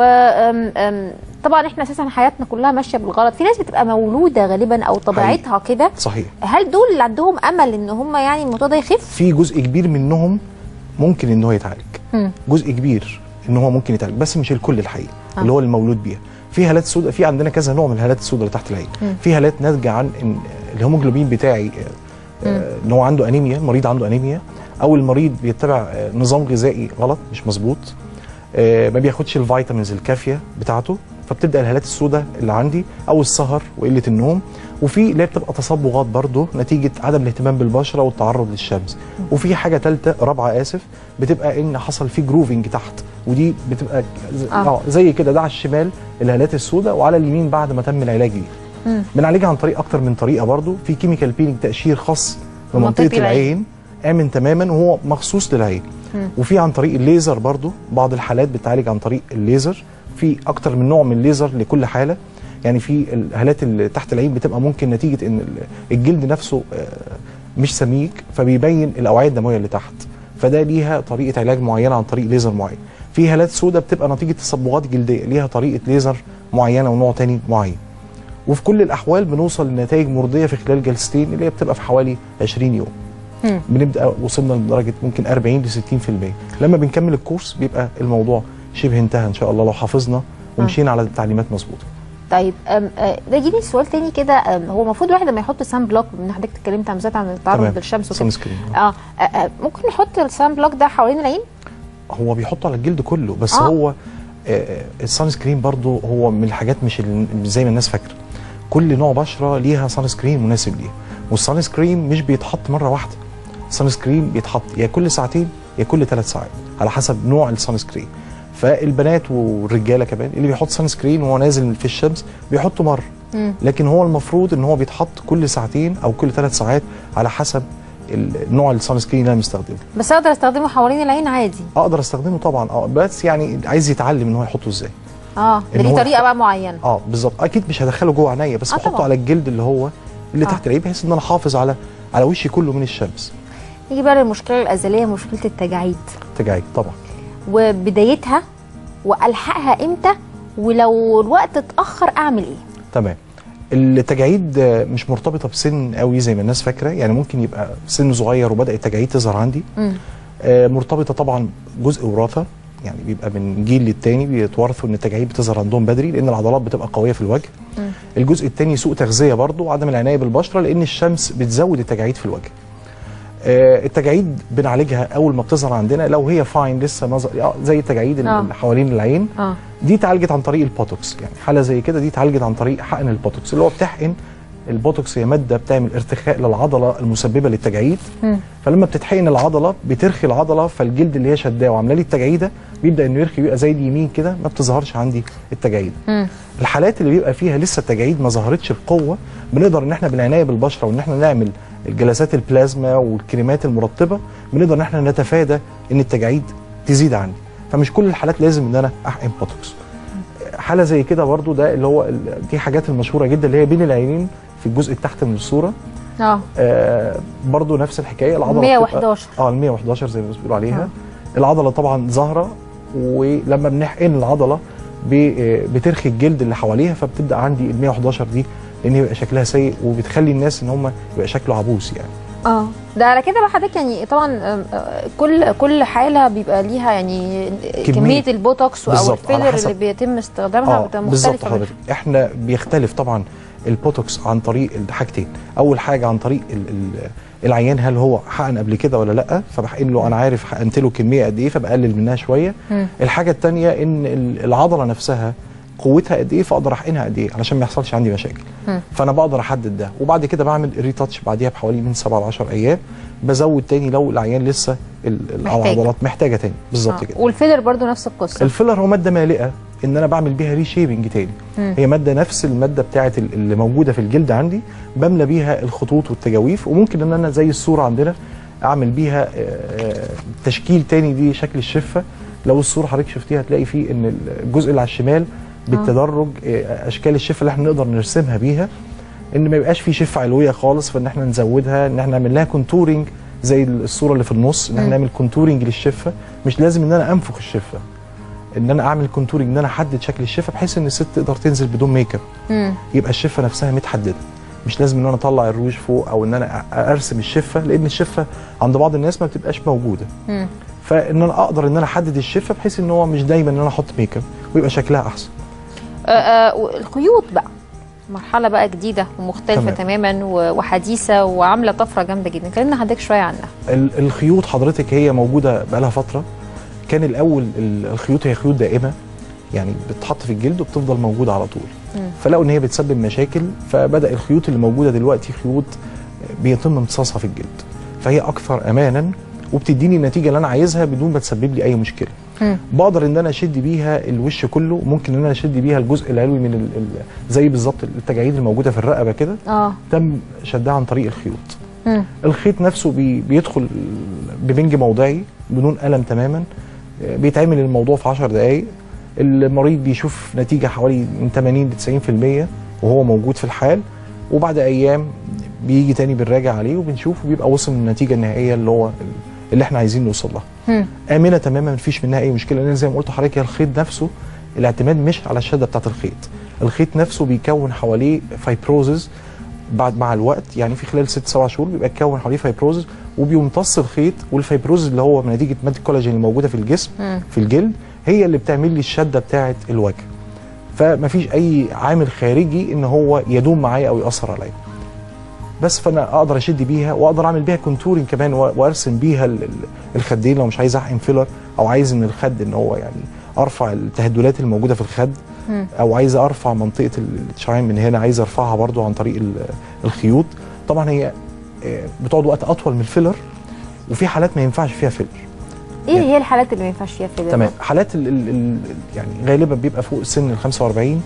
وطبعا احنا اساسا حياتنا كلها ماشيه بالغلط في ناس بتبقى مولوده غالبا او طبيعتها كده صحيح هل دول اللي عندهم امل ان هم يعني الموضوع ده يخف في جزء كبير منهم ممكن ان هو يتعالج مم. جزء كبير ان هو ممكن يتعالج بس مش الكل الحقيقه آه. اللي هو المولود بيها في هالات سوداء في عندنا كذا نوع من الهالات السوداء اللي تحت العين مم. في هالات ناتجه عن ان الهيموجلوبين بتاعي آه، آه، ان هو عنده انيميا المريض عنده انيميا او المريض بيتبع آه، نظام غذائي غلط مش مظبوط آه، ما بياخدش الفيتامينز الكافيه بتاعته فبتبدا الهالات السوداء اللي عندي او السهر وقله النوم وفي اللي هي بتبقى تصبغات برضه نتيجه عدم الاهتمام بالبشره والتعرض للشمس وفي حاجه ثالثه رابعه اسف بتبقى ان حصل فيه جروفنج تحت ودي بتبقى ز- آه. اه زي كده ده على الشمال الهالات السوداء وعلى اليمين بعد ما تم العلاج ليه مم. بنعالجها عن طريق اكتر من طريقه برضو في كيميكال بيلينج تقشير خاص بمنطقة لمنطقه العين. العين امن تماما وهو مخصوص للعين مم. وفي عن طريق الليزر برضو بعض الحالات بتعالج عن طريق الليزر في اكتر من نوع من الليزر لكل حاله يعني في الهالات اللي تحت العين بتبقى ممكن نتيجه ان ال- الجلد نفسه آه، مش سميك فبيبين الاوعيه الدمويه اللي تحت فده ليها طريقه علاج معينه عن طريق ليزر معين في هالات سوداء بتبقى نتيجه تصبغات جلديه ليها طريقه ليزر معينه ونوع تاني معين وفي كل الاحوال بنوصل لنتائج مرضيه في خلال جلستين اللي هي بتبقى في حوالي 20 يوم مم. بنبدا وصلنا لدرجه ممكن 40 ل 60% لما بنكمل الكورس بيبقى الموضوع شبه انتهى ان شاء الله لو حافظنا ومشينا على التعليمات مظبوطه طيب أم، آه، ده يجيني سؤال تاني كده أم، هو المفروض الواحد لما يحط سان بلوك من حضرتك اتكلمت عن بالذات عن التعرض تمام. للشمس سان وكده سكرين. اه آه، آه، ممكن نحط السان بلوك ده حوالين العين هو بيحطه على الجلد كله بس آه. آه. هو آه، السان سكرين برضو هو من الحاجات مش ال- مش زي ما الناس فاكره كل نوع بشره ليها سان سكرين مناسب ليها والسان سكرين مش بيتحط مره واحده السان سكرين بيتحط يا كل ساعتين يا كل ثلاث ساعات على حسب نوع السان سكرين فالبنات والرجاله كمان اللي بيحط سان سكرين وهو نازل في الشمس بيحطه مره مم. لكن هو المفروض ان هو بيتحط كل ساعتين او كل ثلاث ساعات على حسب ال- نوع السان سكرين اللي انا مستخدمه بس اقدر استخدمه حوالين العين عادي اقدر استخدمه طبعا اه بس يعني عايز يتعلم ان هو يحطه ازاي اه ده إن ليه هو طريقه بقى معينه اه بالظبط اكيد مش هدخله جوه عينيا بس آه بحطه طبعاً. على الجلد اللي هو اللي آه. تحت العين بحيث ان انا احافظ على على وشي كله من الشمس نيجي بقى للمشكله الازليه مشكله التجاعيد تجاعيد طبعا وبدايتها والحقها امتى ولو الوقت اتاخر اعمل ايه تمام التجاعيد آه، مش مرتبطه بسن قوي زي ما الناس فاكره يعني ممكن يبقى سن صغير وبدا التجاعيد تظهر عندي مم. آه، مرتبطه طبعا جزء وراثه يعني بيبقى من جيل للتاني بيتورثوا ان التجاعيد بتظهر عندهم بدري لان العضلات بتبقى قويه في الوجه مم. الجزء الثاني سوء تغذيه برضو وعدم العنايه بالبشره لان الشمس بتزود التجاعيد في الوجه آه، التجاعيد بنعالجها اول ما بتظهر عندنا لو هي فاين لسه نظر آه، زي التجاعيد آه. اللي حوالين العين اه دي اتعالجت عن طريق البوتوكس يعني حاله زي كده دي اتعالجت عن طريق حقن البوتوكس اللي هو بتحقن البوتوكس هي ماده بتعمل ارتخاء للعضله المسببه للتجاعيد مم. فلما بتتحقن العضله بترخي العضله فالجلد اللي هي شداه وعامله لي التجاعيده بيبدا انه يرخي يبقى زي اليمين كده ما بتظهرش عندي التجاعيد مم. الحالات اللي بيبقى فيها لسه التجاعيد ما ظهرتش بقوه بنقدر ان احنا بالعنايه بالبشره وان احنا نعمل الجلسات البلازما والكريمات المرطبه بنقدر ان احنا نتفادى ان التجاعيد تزيد عندي فمش كل الحالات لازم ان انا احقن بوتوكس حاله زي كده برضو ده اللي هو ال- دي حاجات المشهوره جدا اللي هي بين العينين في الجزء التحت من الصوره اه آه برضو نفس الحكايه العضله 111. بتبقى- اه ال 111 زي ما بيقولوا عليها العضله طبعا ظاهره ولما بنحقن العضله ب- آه، بترخي الجلد اللي حواليها فبتبدا عندي ال 111 دي لان يبقى شكلها سيء وبتخلي الناس ان هم يبقى شكله عبوس يعني اه ده على كده بقى حضرتك يعني طبعا آم، آه، كل كل حاله بيبقى ليها يعني كميه, كمية. البوتوكس او بالظبط، على الفيلر حسب. اللي بيتم استخدامها اه بتبقى بالظبط مختلفه حضرتك احنا بيختلف طبعا البوتوكس عن طريق الحاجتين اول حاجه عن طريق ال ال العيان هل هو حقن قبل كده ولا لا فبحقن له انا عارف حقنت له كميه قد ايه فبقلل منها شويه مم. الحاجه الثانيه ان ال- العضله نفسها قوتها قد ايه فاقدر احقنها قد ايه علشان ما يحصلش عندي مشاكل مم. فانا بقدر احدد ده وبعد كده بعمل ريتاتش بعديها بحوالي من 7 ل 10 ايام بزود تاني لو العيان لسه ال- ال- محتاج. العضلات محتاجه تاني بالظبط آه. كده والفيلر برضو نفس القصه الفيلر هو ماده مالئه ان انا بعمل بيها ريشيبنج تاني مم. هي ماده نفس الماده بتاعه ال- اللي موجوده في الجلد عندي بملى بيها الخطوط والتجاويف وممكن ان انا زي الصوره عندنا اعمل بيها آه، آه، تشكيل تاني دي شكل الشفه لو الصوره حضرتك شفتيها هتلاقي فيه ان الجزء اللي على الشمال بالتدرج آه، اشكال الشفه اللي احنا نقدر نرسمها بيها ان ما يبقاش في شفه علويه خالص فان احنا نزودها ان احنا نعمل لها كونتورنج زي الصوره اللي في النص ان احنا مم. نعمل كونتورنج للشفه مش لازم ان انا انفخ الشفه ان انا اعمل كونتورنج ان انا احدد شكل الشفه بحيث ان الست تقدر تنزل بدون ميك اب مم. يبقى الشفه نفسها متحدده مش لازم ان انا اطلع الروج فوق او ان انا أ- ارسم الشفه لان الشفه عند بعض الناس ما بتبقاش موجوده مم. فان انا اقدر ان انا احدد الشفه بحيث ان هو مش دايما ان انا احط ميك اب ويبقى شكلها احسن آه، آه، الخيوط بقى مرحله بقى جديده ومختلفه تمام. تماما و- وحديثه وعامله طفره جامده جدا كلمنا حضرتك شويه عنها ال- الخيوط حضرتك هي موجوده بقالها فتره كان الاول ال- الخيوط هي خيوط دائمه يعني بتتحط في الجلد وبتفضل موجوده على طول فلقوا ان هي بتسبب مشاكل فبدا الخيوط اللي موجوده دلوقتي خيوط بيتم امتصاصها في الجلد فهي اكثر امانا وبتديني النتيجه اللي انا عايزها بدون ما تسبب لي اي مشكله بقدر ان انا اشد بيها الوش كله ممكن ان انا اشد بيها الجزء العلوي من ال ال زي بالظبط التجاعيد الموجوده في الرقبه كده اه تم شدها عن طريق الخيوط مم. الخيط نفسه بي بيدخل ببنج موضعي بدون الم تماما آه، بيتعمل الموضوع في 10 دقائق المريض بيشوف نتيجه حوالي من 80 ل 90% وهو موجود في الحال وبعد ايام بيجي تاني بنراجع عليه وبنشوف وبيبقى وصل للنتيجه النهائيه اللي هو اللي احنا عايزين نوصل لها مم. امنه تماما مفيش منها اي مشكله لان زي ما قلت لحضرتك هي الخيط نفسه الاعتماد مش على الشده بتاعت الخيط الخيط نفسه بيكون حواليه فايبروزز بعد مع الوقت يعني في خلال ست سبع شهور بيبقى يتكون حواليه فايبروزز وبيمتص الخيط والفايبروزز اللي هو من نتيجه ماده الكولاجين الموجوده في الجسم مم. في الجلد هي اللي بتعمل لي الشده بتاعه الوجه فمفيش اي عامل خارجي ان هو يدوم معايا او ياثر عليا بس فانا اقدر اشد بيها واقدر اعمل بيها كونتورنج كمان و- وارسم بيها ال- ال- الخدين لو مش عايز احقن فيلر او عايز ان الخد ان هو يعني ارفع التهدلات الموجوده في الخد مم. او عايز ارفع منطقه الشعين من هنا عايز ارفعها برضو عن طريق ال- الخيوط طبعا هي آه، بتقعد وقت اطول من الفيلر وفي حالات ما ينفعش فيها فيلر ايه هي الحالات اللي ما ينفعش فيها فيلر تمام حالات ال ال ال يعني غالبا بيبقى فوق سن ال 45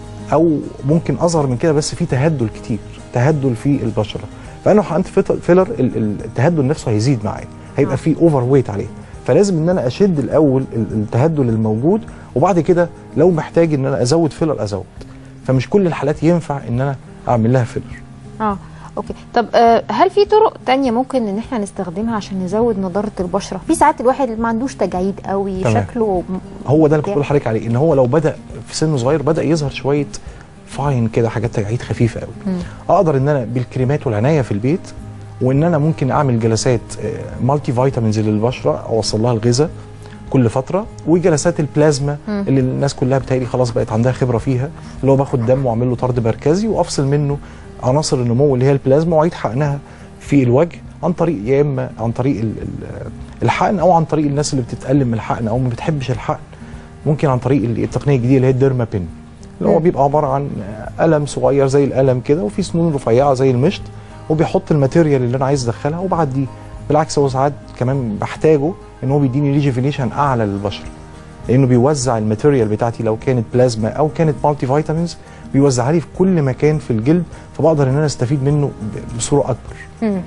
او ممكن اصغر من كده بس في تهدل كتير تهدل في البشره فانا لو حقنت فيت- فيلر ال- ال- التهدل نفسه هيزيد معايا هيبقى في اوفر ويت عليه فلازم ان انا اشد الاول ال- التهدل الموجود وبعد كده لو محتاج ان انا ازود فيلر ازود فمش كل الحالات ينفع ان انا اعمل لها فيلر اه اوكي طب آه هل في طرق تانية ممكن ان احنا نستخدمها عشان نزود نضاره البشره في ساعات الواحد اللي ما عندوش تجاعيد قوي تمام. شكله م- هو ده اللي كنت بتاع. بقول لحضرتك عليه ان هو لو بدا في سن صغير بدا يظهر شويه فاين كده حاجات تجاعيد خفيفه قوي مم. اقدر ان انا بالكريمات والعنايه في البيت وان انا ممكن اعمل جلسات آه، مالتي فيتامينز للبشره اوصل لها الغذاء كل فتره وجلسات البلازما مم. اللي الناس كلها بتهيألي خلاص بقت عندها خبره فيها اللي هو باخد دم واعمل له طرد مركزي وافصل منه عناصر النمو اللي هي البلازما واعيد حقنها في الوجه عن طريق يا اما عن طريق ال- ال- الحقن او عن طريق الناس اللي بتتألم من الحقن او ما بتحبش الحقن ممكن عن طريق التقنيه الجديده اللي هي الديرما بين اللي هو مم. بيبقى عباره عن قلم صغير زي القلم كده وفي سنون رفيعه زي المشط وبيحط الماتيريال اللي انا عايز ادخلها وبعديه بالعكس هو ساعات كمان بحتاجه ان هو بيديني ريجيفينيشن اعلى للبشره لانه بيوزع الماتيريال بتاعتي لو كانت بلازما او كانت مالتي فيتامينز بيوزعها لي في كل مكان في الجلد فبقدر ان انا استفيد منه ب- بصوره اكبر مم.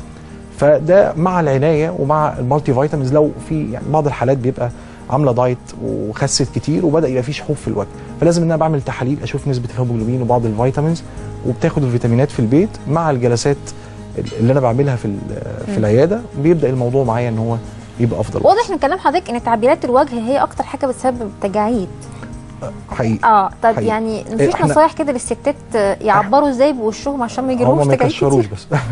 فده مع العنايه ومع المالتي فيتامينز لو في يعني بعض الحالات بيبقى عامله دايت وخست كتير وبدا يبقى في شحوب في الوجه فلازم ان انا بعمل تحاليل اشوف نسبه الهيموجلوبين وبعض الفيتامينز وبتاخد الفيتامينات في البيت مع الجلسات اللي انا بعملها في ال- في مم. العياده بيبدا الموضوع معايا ان هو يبقى افضل واضح من كلام حضرتك ان تعبيرات الوجه هي اكتر حاجه بتسبب تجاعيد حقيقي اه طب حقيقي. يعني إيه، مفيش إحنا- نصايح كده للستات آه، يعبروا ازاي بوشهم عشان ما هم يجيلهمش ما تجاعيد يكشروش كتير بس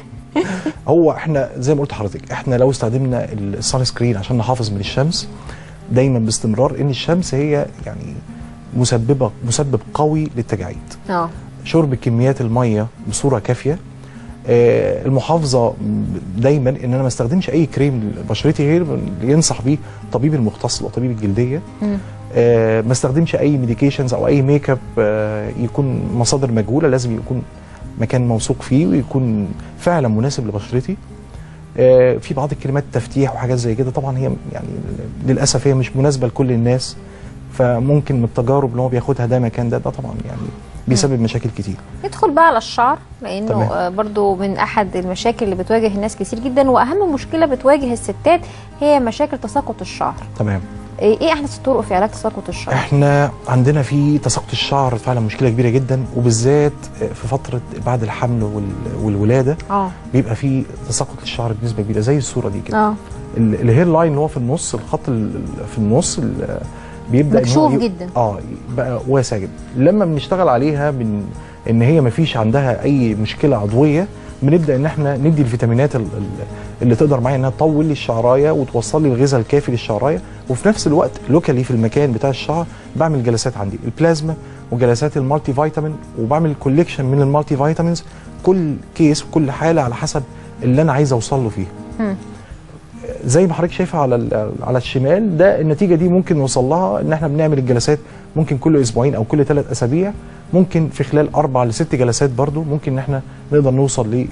هو احنا زي ما قلت لحضرتك احنا لو استخدمنا السان سكرين عشان نحافظ من الشمس دايما باستمرار ان الشمس هي يعني مسببه مسبب قوي للتجاعيد اه شرب كميات الميه بصوره كافيه آه، المحافظه دايما ان انا ما استخدمش اي كريم لبشرتي غير اللي ينصح بيه الطبيب المختص او طبيب الجلديه مم. آه، ما استخدمش اي ميديكيشنز او اي ميك اب آه، يكون مصادر مجهوله لازم يكون مكان موثوق فيه ويكون فعلا مناسب لبشرتي آه، في بعض الكلمات تفتيح وحاجات زي كده طبعا هي يعني للاسف هي مش مناسبه لكل الناس فممكن من التجارب اللي هو بياخدها ده مكان ده ده طبعا يعني بيسبب مشاكل كتير ندخل بقى على الشعر لانه تمام. آه، برضو من احد المشاكل اللي بتواجه الناس كتير جدا واهم مشكله بتواجه الستات هي مشاكل تساقط الشعر تمام ايه إيه احدث الطرق في علاج تساقط الشعر احنا عندنا في تساقط الشعر فعلا مشكله كبيره جدا وبالذات في فتره بعد الحمل وال- والولاده اه بيبقى في تساقط للشعر بنسبه كبيره زي الصوره دي كده اه ال- الهير لاين اللي هو في النص الخط ال- ال- في النص ال- بيبدا إن هو مكشوف ي- جدا. اه بقى واسع جدا لما بنشتغل عليها من ان هي ما فيش عندها اي مشكله عضويه بنبدا ان احنا ندي الفيتامينات ال- ال- اللي تقدر معايا انها تطول لي الشعرايه وتوصل لي الغذاء الكافي للشعرايه وفي نفس الوقت لوكالي في المكان بتاع الشعر بعمل جلسات عندي البلازما وجلسات المالتي فيتامين وبعمل كوليكشن من المالتي فيتامينز كل كيس وكل حاله على حسب اللي انا عايز اوصل له فيه مم. زي ما حضرتك شايفه على ال- على الشمال ده النتيجه دي ممكن نوصل لها ان احنا بنعمل الجلسات ممكن كل اسبوعين او كل ثلاث اسابيع ممكن في خلال اربع لست جلسات برضو ممكن ان احنا نقدر نوصل لل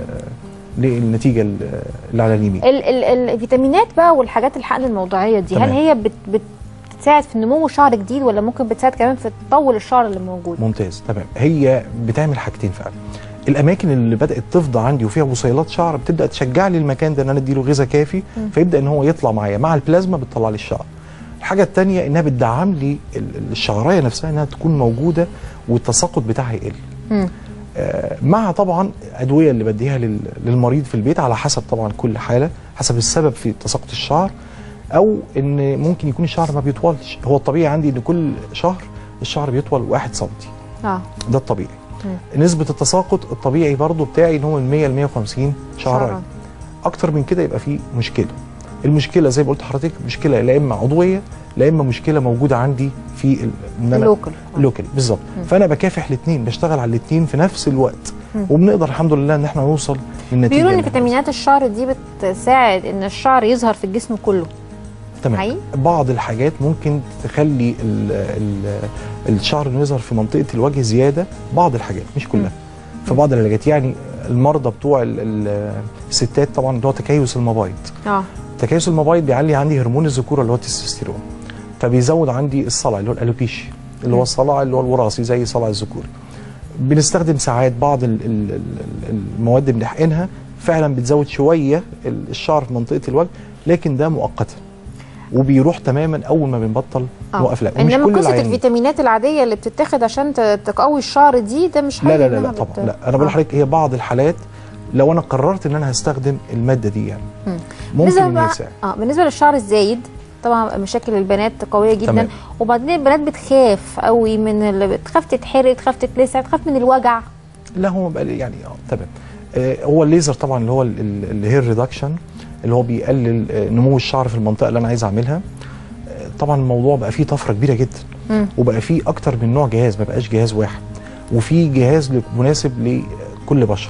للنتيجه ال- اللي على اليمين ال ال الفيتامينات بقى والحاجات الحقن الموضعيه دي تمام. هل هي بت بت بتساعد في نمو شعر جديد ولا ممكن بتساعد كمان في تطول الشعر اللي موجود ممتاز تمام هي بتعمل حاجتين فعلا الاماكن اللي بدات تفضى عندي وفيها بصيلات شعر بتبدا تشجع لي المكان ده ان انا اديله غذاء كافي مم. فيبدا ان هو يطلع معايا مع البلازما بتطلع لي الشعر الحاجه الثانيه انها بتدعم لي ال- ال- الشعرايه نفسها انها تكون موجوده والتساقط بتاعها يقل مم. آه، مع طبعا ادويه اللي بديها لل- للمريض في البيت على حسب طبعا كل حاله حسب السبب في تساقط الشعر او ان ممكن يكون الشعر ما بيطولش هو الطبيعي عندي ان كل شهر الشعر بيطول 1 سم اه ده الطبيعي نسبة التساقط الطبيعي برضو بتاعي ان هو من 100 ل 150 شعرايه شعراية. اكتر من كده يبقى فيه مشكله المشكله زي ما قلت لحضرتك مشكله لا اما عضويه لا اما مشكله موجوده عندي في ال- ان انا اللوكل. لوكال بالظبط فانا بكافح الاثنين بشتغل على الاثنين في نفس الوقت مم. وبنقدر الحمد لله ان احنا نوصل للنتيجه بيقولوا ان اللي- فيتامينات الشعر دي بتساعد ان الشعر يظهر في الجسم كله تمام حقيقي؟ بعض الحاجات ممكن تخلي ال ال الشعر انه يظهر في منطقه الوجه زياده بعض الحاجات مش كلها في بعض العلاجات يعني المرضى بتوع ال- ال- الستات طبعا اللي هو تكيس المبايض اه تكيس المبايض بيعلي عندي هرمون الذكوره اللي هو التستوستيرون فبيزود عندي الصلع اللي هو الالوبيشيا اللي هو الصلع اللي هو الوراثي زي صلع الذكوري بنستخدم ساعات بعض ال- ال- ال- المواد اللي بنحقنها فعلا بتزود شويه ال- الشعر في منطقه الوجه لكن ده مؤقتا وبيروح تماما اول ما بنبطل نوقف لا ومش انما كل قصه العيانين. الفيتامينات العاديه اللي بتتاخد عشان ت- تقوي الشعر دي ده مش لا حقيقي لا لا, إنها لا بت- طبعا لا انا بقول لحضرتك هي بعض الحالات لو انا قررت ان انا هستخدم الماده دي يعني مم. ممكن بالنسبة ان هي بقى- تساعد اه بالنسبه للشعر الزايد طبعا مشاكل البنات قويه جدا تمام. وبعدين البنات بتخاف قوي من ال... بتخاف تتحرق تخاف تتلسع تخاف من الوجع لا هو بقى يعني اه تمام آه هو الليزر طبعا اللي هو ال- ال- الهير ريدكشن اللي هو بيقلل آه، نمو الشعر في المنطقه اللي انا عايز اعملها آه طبعا الموضوع بقى فيه طفره كبيره جدا مم. وبقى فيه اكتر من نوع جهاز ما بقاش جهاز واحد وفي جهاز مناسب لكل بشر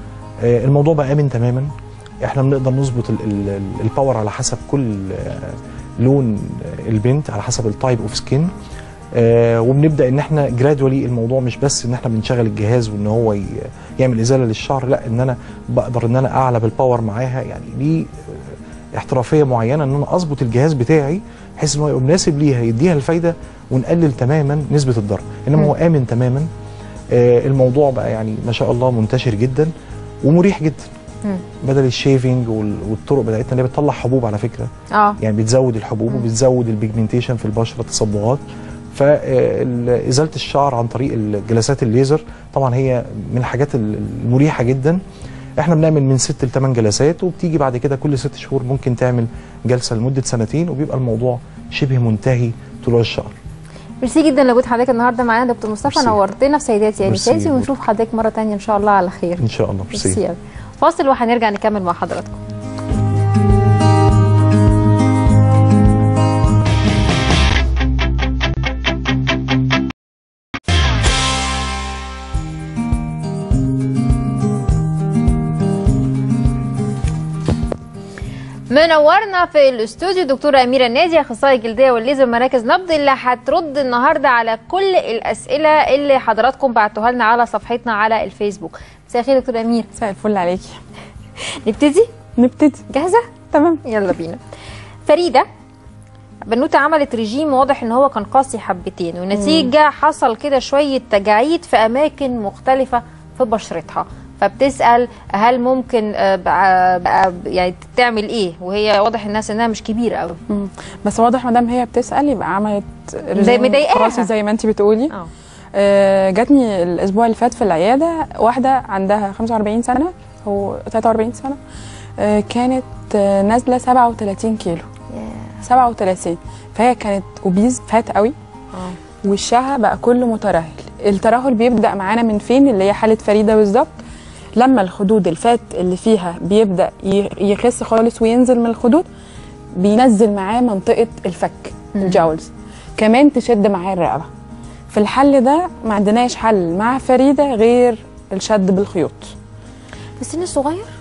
آه، الموضوع بقى امن تماما احنا بنقدر نظبط ال- ال- ال- الباور على حسب كل آه، لون آه، البنت على حسب التايب اوف سكين وبنبدا ان احنا جرادولي الموضوع مش بس ان احنا بنشغل الجهاز وان هو ي- يعمل ازاله للشعر لا ان انا بقدر ان انا اعلى بالباور معاها يعني دي آه، احترافيه معينه ان انا اظبط الجهاز بتاعي بحيث ان هو يبقى مناسب ليها يديها الفايده ونقلل تماما نسبه الضرر انما هو امن تماما آه، الموضوع بقى يعني ما شاء الله منتشر جدا ومريح جدا مم. بدل الشيفنج وال- والطرق بتاعتنا اللي هي بتطلع حبوب على فكره اه يعني بتزود الحبوب وبتزود البيجمنتيشن في البشره التصبغات فإزالة الشعر عن طريق الجلسات الليزر طبعا هي من الحاجات ال- المريحة جدا احنا بنعمل من ست لثمان جلسات وبتيجي بعد كده كل ست شهور ممكن تعمل جلسة لمدة سنتين وبيبقى الموضوع شبه منتهي طلوع الشعر ميرسي جدا لوجود حضرتك النهارده معانا دكتور مصطفى ميرسي. نورتنا في سيداتي يعني ميرسي سياسي ونشوف حضرتك مره تانية ان شاء الله على خير ان شاء الله ميرسي ميرسي أوي. فاصل وهنرجع نكمل مع حضراتكم منورنا في الاستوديو دكتوره اميره النادي اخصائي جلديه والليزر مراكز نبض اللي هترد النهارده على كل الاسئله اللي حضراتكم بعتوها لنا على صفحتنا على الفيسبوك مساء الخير دكتوره امير مساء الفل عليكي نبتدي نبتدي جاهزه تمام يلا بينا فريده بنوته عملت رجيم واضح ان هو كان قاسي حبتين ونتيجه حصل كده شويه تجاعيد في اماكن مختلفه في بشرتها فبتسال هل ممكن آه، بقى بقى يعني تعمل ايه وهي واضح انها سنها مش كبير قوي مم. بس واضح ما دام هي بتسال يبقى عملت زي رجيم مضايقاها. قاسي زي ما انت بتقولي آه جاتني الاسبوع اللي فات في العياده واحده عندها 45 سنه او 43 سنه آه كانت آه نازله 37 كيلو 37 فهي كانت اوبيز فات قوي وشها بقى كله مترهل الترهل بيبدا معانا من فين اللي هي حاله فريده بالظبط لما الخدود الفات اللي فيها بيبدا ي- يخس خالص وينزل من الخدود بينزل معاه منطقه الفك الجاولز كمان تشد معاه الرقبه في الحل ده ما عندناش حل مع فريده غير الشد بالخيوط بس سن صغير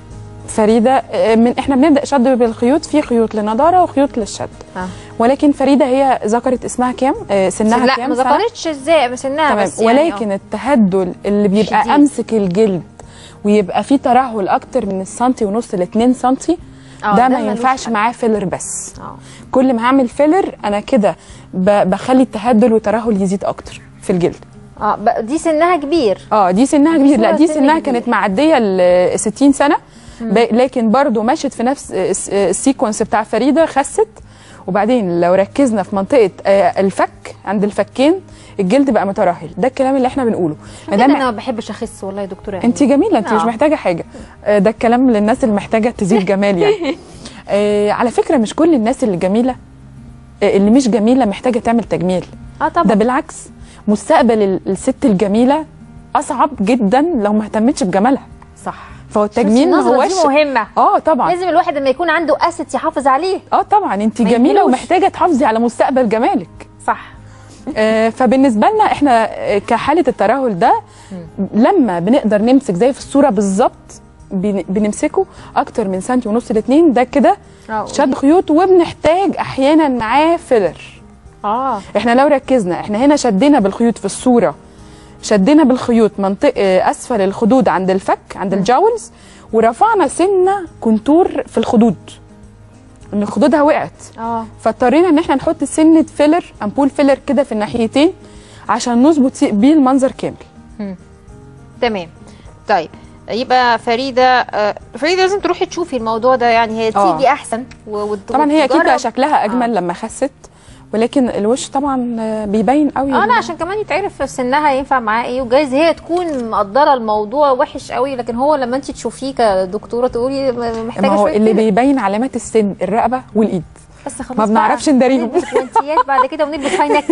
فريده آه، من احنا بنبدا شد بالخيوط في خيوط للنضاره وخيوط للشد آه. ولكن فريده هي ذكرت اسمها كام آه، سنها لا كام ما سنة؟ ذكرتش ازاي بس انها تمام بس يعني ولكن التهدل اللي بيبقى شديد. امسك الجلد ويبقى فيه ترهل اكتر من السنتي ونص ل 2 سنتي آه، ده ده ما ملوش ينفعش حل. معاه فيلر بس آه. كل ما هعمل فيلر انا كده ب- بخلي التهدل والترهل يزيد اكتر في الجلد اه بقى دي سنها كبير اه دي سنها دي كبير لا سنها دي سن سنها كبير. كانت معديه ال 60 سنه ب- لكن برضو مشت في نفس الس- السيكونس بتاع فريده خست وبعدين لو ركزنا في منطقه آه، الفك عند الفكين الجلد بقى مترهل ده الكلام اللي احنا بنقوله ما كده دام انا ما بحبش اخس والله يا دكتوره انت جميله انت مش آه. محتاجه حاجه آه، ده الكلام للناس اللي محتاجه تزيد جمال يعني آه، على فكره مش كل الناس اللي جميله آه، اللي مش جميله محتاجه تعمل تجميل اه طبعا ده بالعكس مستقبل ال- الست الجميله اصعب جدا لو ما اهتمتش بجمالها صح فهو التجميل ما النظرة هوش دي مهمه اه طبعا لازم الواحد لما يكون عنده اسيت يحافظ عليه اه طبعا انت ما جميله يهملوش. ومحتاجه تحافظي على مستقبل جمالك صح آه، فبالنسبه لنا احنا آه، كحاله الترهل ده لما بنقدر نمسك زي في الصوره بالظبط بن- بنمسكه اكتر من سنتي ونص لاتنين ده كده آه، شد خيوط وبنحتاج احيانا معاه فيلر اه احنا لو ركزنا احنا هنا شدينا بالخيوط في الصوره شدينا بالخيوط منطقه آه، اسفل الخدود عند الفك عند الجاولز ورفعنا سنه كونتور في الخدود ان خدودها وقعت اه فاضطرينا ان احنا نحط سنه فيلر امبول فيلر كده في الناحيتين عشان نظبط بيه المنظر كامل تمام طيب يبقى فريده آه، فريده لازم تروحي تشوفي الموضوع ده يعني هي آه. تيجي احسن و- وت- طبعا هي اكيد بقى وتجرب. شكلها اجمل لما خست ولكن الوش طبعا آه، بيبين قوي اه لا عشان كمان يتعرف في سنها ينفع معاه ايه وجايز هي تكون مقدره الموضوع وحش قوي لكن هو لما انت تشوفيه كدكتوره تقولي م- محتاجه ما هو شويه اللي كده. بيبين علامات السن الرقبه والايد بس خلاص ما بنعرفش نداريهم نلبس جوانتيات بعد كده ونلبس هاي نك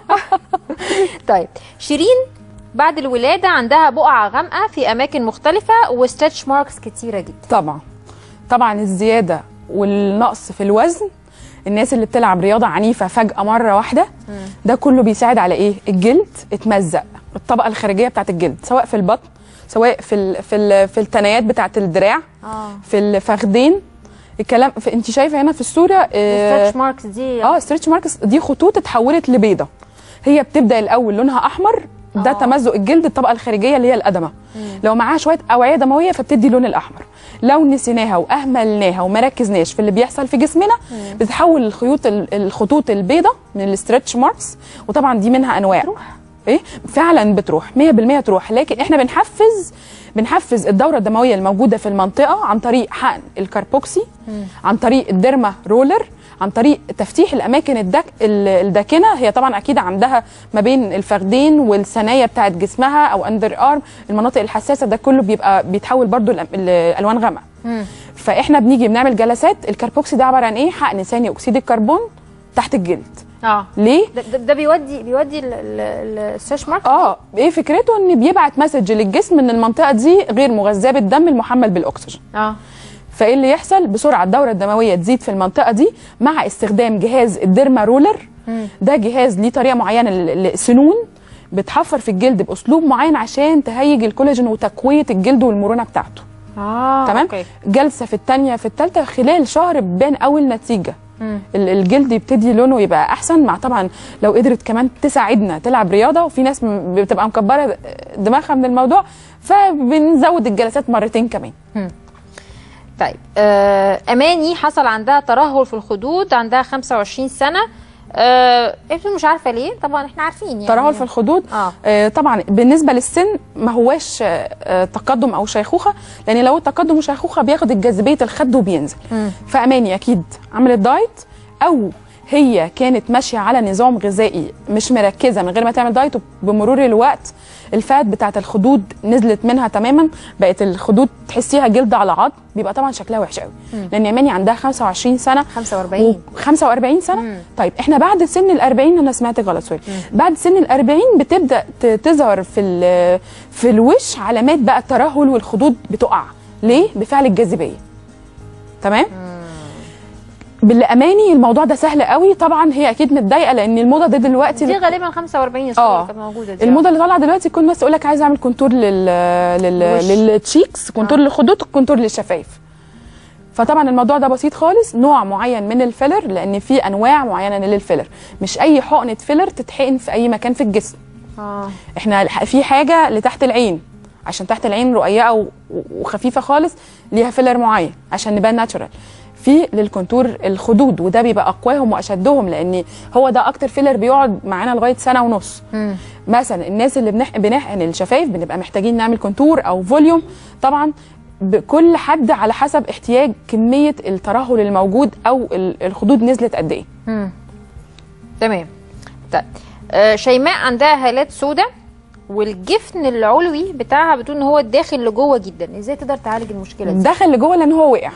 طيب شيرين بعد الولاده عندها بقع غامقه في اماكن مختلفه وستريتش ماركس كتيره جدا طبعا طبعا الزياده والنقص في الوزن الناس اللي بتلعب رياضه عنيفه فجاه مره واحده ده كله بيساعد على ايه الجلد اتمزق الطبقه الخارجيه بتاعت الجلد سواء في البطن سواء في ال في ال في التنايات بتاعت الدراع اه في الفخدين الكلام في انت شايفه هنا في الصوره الستريتش ماركس دي اه ستريتش ماركس دي خطوط اتحولت لبيضه هي بتبدا الاول لونها احمر ده تمزق الجلد الطبقه الخارجيه اللي هي الادمه لو معاها شويه اوعيه دمويه فبتدي اللون الاحمر لو نسيناها واهملناها وما ركزناش في اللي بيحصل في جسمنا بتتحول الخيوط ال- الخطوط البيضه من الستريتش ماركس وطبعا دي منها انواع بتروح ايه فعلا بتروح 100% تروح لكن احنا بنحفز بنحفز الدوره الدمويه الموجوده في المنطقه عن طريق حقن الكاربوكسي عن طريق الديرما رولر عن طريق تفتيح الاماكن الدك ال- الداكنه هي طبعا اكيد عندها ما بين الفخدين والثنايا بتاعت جسمها او اندر ارم المناطق الحساسه ده كله بيبقى بيتحول برضو الأ- الالوان غامقه فاحنا بنيجي بنعمل جلسات الكاربوكسي ده عباره عن ايه حقن ثاني اكسيد الكربون تحت الجلد اه ليه ده, ده, ده بيودي بيودي الستريتش ماركس اه ايه فكرته ان بيبعت مسج للجسم ان المنطقه دي غير مغذاه بالدم المحمل بالاكسجين اه فايه اللي يحصل بسرعه الدوره الدمويه تزيد في المنطقه دي مع استخدام جهاز الديرما رولر ده جهاز ليه طريقه معينه لل- للسنون بتحفر في الجلد باسلوب معين عشان تهيج الكولاجين وتقويه الجلد والمرونه بتاعته اه تمام أوكي. جلسه في الثانيه في الثالثه خلال شهر بتبان اول نتيجه مم. ال- الجلد يبتدي لونه يبقى احسن مع طبعا لو قدرت كمان تساعدنا تلعب رياضه وفي ناس م- بتبقى مكبره دماغها من الموضوع فبنزود الجلسات مرتين كمان طيب آه اماني حصل عندها ترهل في الخدود عندها 25 سنه آه انتوا مش عارفه ليه طبعا احنا عارفين يعني ترهل في الخدود اه آه طبعا بالنسبه للسن ما هواش آه آه، تقدم او شيخوخه لان لو التقدم وشيخوخه بياخد جاذبيه الخد وبينزل مم. فاماني اكيد عملت دايت او هي كانت ماشيه على نظام غذائي مش مركزه من غير ما تعمل دايت وبمرور الوقت الفات بتاعت الخدود نزلت منها تماما بقت الخدود تحسيها جلد على عظم بيبقى طبعا شكلها وحش قوي مم. لان اماني عندها 25 سنه 45 45 سنه طيب احنا بعد سن ال 40 انا سمعت غلط سوري بعد سن ال 40 بتبدا ت- تظهر في ال- في الوش علامات بقى الترهل والخدود بتقع ليه بفعل الجاذبيه تمام بالاماني الموضوع ده سهل قوي طبعا هي اكيد متضايقه لان الموضه دي دلوقتي دي غالبا 45 الصوره اه كانت موجوده دي الموضه اللي طالعه دلوقتي كل الناس تقول لك عايزه اعمل كونتور لل لل الوش. للتشيكس كونتور للخدود كونتور للشفايف فطبعا الموضوع ده بسيط خالص نوع معين من الفيلر لان في انواع معينه للفيلر مش اي حقنه فيلر تتحقن في اي مكان في الجسم اه احنا الح- في حاجه لتحت العين عشان تحت العين رقيقه و- وخفيفه خالص ليها فيلر معين عشان نبان ناتشورال في للكونتور الخدود وده بيبقى اقواهم واشدهم لان هو ده اكتر فيلر بيقعد معانا لغايه سنه ونص مثلا الناس اللي بنح... بنحقن الشفايف بنبقى محتاجين نعمل كونتور او فوليوم طبعا بكل حد على حسب احتياج كميه الترهل الموجود او ال- الخدود نزلت قد ايه مم. تمام طيب آه شيماء عندها هالات سوداء والجفن العلوي بتاعها بتقول ان هو داخل لجوه جدا ازاي تقدر تعالج المشكله دي دخل لجوه لان هو وقع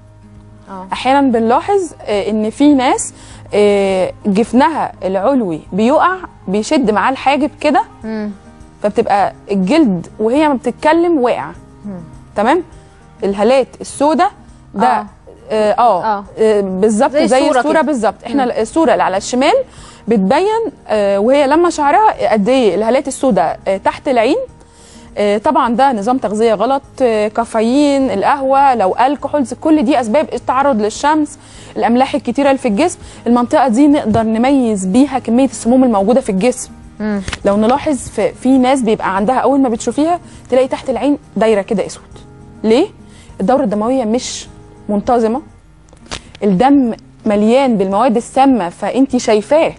اه احيانا بنلاحظ آه، ان في ناس آه، جفنها العلوي بيقع بيشد معاه الحاجب كده فبتبقى الجلد وهي ما بتتكلم واقع تمام الهالات السوداء ده اه, آه, آه بالظبط زي زي, الصورة الصوره كده. بالظبط احنا مم. الصوره اللي على الشمال بتبين آه وهي لما شعرها قد ايه الهالات السوداء آه تحت العين آه، طبعا ده نظام تغذيه غلط آه، كافيين القهوه لو الكحولز كل دي اسباب التعرض للشمس الاملاح الكتيره اللي في الجسم المنطقه دي نقدر نميز بيها كميه السموم الموجوده في الجسم لو نلاحظ في, في ناس بيبقى عندها اول ما بتشوفيها تلاقي تحت العين دايره كده اسود ليه الدوره الدمويه مش منتظمه الدم مليان بالمواد السامه فانت شايفاه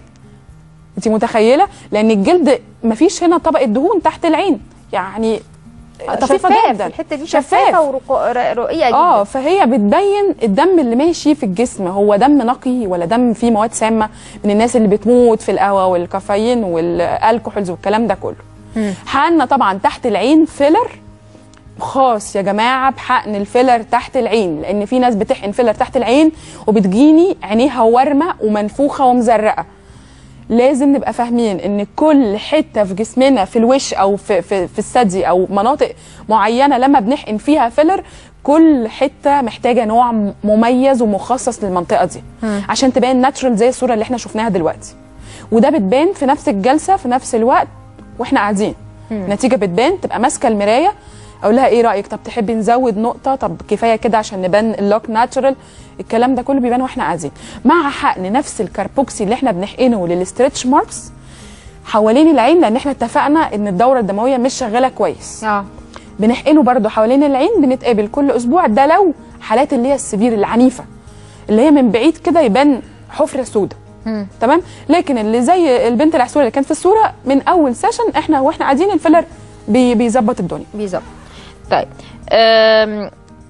انت متخيله لان الجلد مفيش هنا طبقه دهون تحت العين يعني طفيفه شفاف، جدا الحته دي شفافه ورقيقه جدا اه فهي بتبين الدم اللي ماشي في الجسم هو دم نقي ولا دم فيه مواد سامه من الناس اللي بتموت في القهوه والكافيين والالكحولز والكلام ده كله حقنا طبعا تحت العين فيلر خاص يا جماعه بحقن الفيلر تحت العين لان في ناس بتحقن فيلر تحت العين وبتجيني عينيها ورمه ومنفوخه ومزرقه لازم نبقى فاهمين ان كل حته في جسمنا في الوش او في في, في الثدي او مناطق معينه لما بنحقن فيها فيلر كل حته محتاجه نوع م- مميز ومخصص للمنطقه دي عشان تبان ناتشرال زي الصوره اللي احنا شفناها دلوقتي وده بتبان في نفس الجلسه في نفس الوقت واحنا قاعدين النتيجه بتبان تبقى ماسكه المرايه اقول لها ايه رايك طب تحبي نزود نقطه طب كفايه كده عشان نبان اللوك ناتشرال الكلام ده كله بيبان واحنا قاعدين مع حقن نفس الكاربوكسي اللي احنا بنحقنه للستريتش ماركس حوالين العين لان احنا اتفقنا ان الدوره الدمويه مش شغاله كويس اه بنحقنه برضو حوالين العين بنتقابل كل اسبوع ده لو حالات اللي هي السبير العنيفه اللي هي من بعيد كده يبان حفره سوداء تمام لكن اللي زي البنت العسوله اللي كانت في الصوره من اول سيشن احنا واحنا قاعدين الفيلر بي- بيظبط الدنيا بيظبط طيب أم،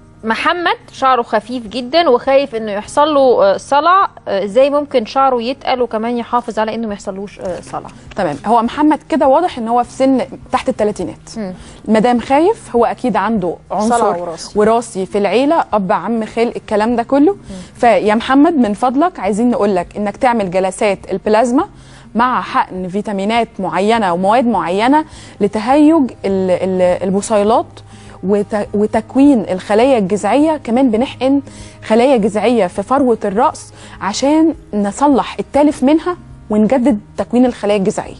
محمد شعره خفيف جدا وخايف انه يحصل له آه، صلع آه، ازاي ممكن شعره يتقل وكمان يحافظ على انه ما يحصلوش آه، صلع تمام هو محمد كده واضح ان هو في سن تحت الثلاثينات مادام خايف هو اكيد عنده صلع عنصر وراثي. وراثي في العيله اب عم خال الكلام ده كله فيا محمد من فضلك عايزين نقول لك انك تعمل جلسات البلازما مع حقن فيتامينات معينه ومواد معينه لتهيج ال- ال- البصيلات وت- وتكوين الخلايا الجذعيه كمان بنحقن خلايا جذعيه في فروه الراس عشان نصلح التالف منها ونجدد تكوين الخلايا الجذعيه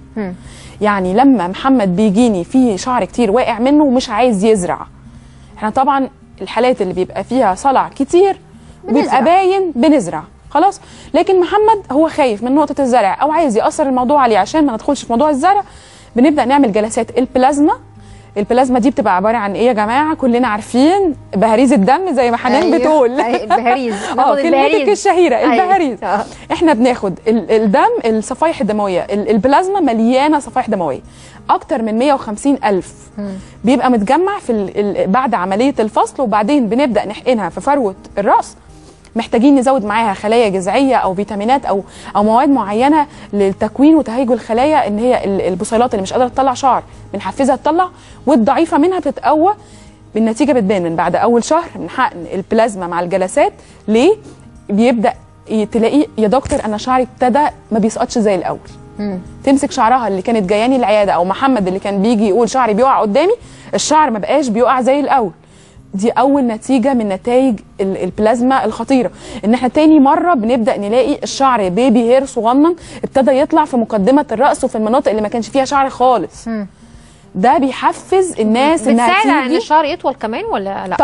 يعني لما محمد بيجيني فيه شعر كتير واقع منه ومش عايز يزرع احنا طبعا الحالات اللي بيبقى فيها صلع كتير بنزرع. بيبقى باين بنزرع خلاص لكن محمد هو خايف من نقطه الزرع او عايز ياثر الموضوع عليه عشان ما ندخلش في موضوع الزرع بنبدا نعمل جلسات البلازما البلازما دي بتبقى عباره عن ايه يا جماعه كلنا عارفين بهاريز الدم زي ما حنان أيوة. بتقول أيوة، البهاريز. اه ناخد كلمتك البهاريز. الشهيره أيوة. البهاريز آه. احنا بناخد ال- الدم الصفائح الدمويه ال- البلازما مليانه صفائح دمويه اكتر من 150 الف بيبقى متجمع في ال- ال- بعد عمليه الفصل وبعدين بنبدا نحقنها في فروه الراس محتاجين نزود معاها خلايا جذعيه او فيتامينات او او مواد معينه للتكوين وتهيج الخلايا ان هي ال- البصيلات اللي مش قادره تطلع شعر بنحفزها تطلع والضعيفه منها بتتقوى بالنتيجه بتبان من بعد اول شهر من حقن البلازما مع الجلسات ليه بيبدا ي- تلاقيه يا دكتور انا شعري ابتدى ما بيسقطش زي الاول تمسك شعرها اللي كانت جاياني العياده او محمد اللي كان بيجي يقول شعري بيقع قدامي الشعر ما بقاش بيقع زي الاول دي اول نتيجه من نتائج ال- البلازما الخطيره ان احنا تاني مره بنبدا نلاقي الشعر بيبي هير صغنن ابتدى يطلع في مقدمه الراس وفي المناطق اللي ما كانش فيها شعر خالص ده بيحفز الناس انها بتساعد على ان تيجي الشعر يطول كمان ولا لا طبعا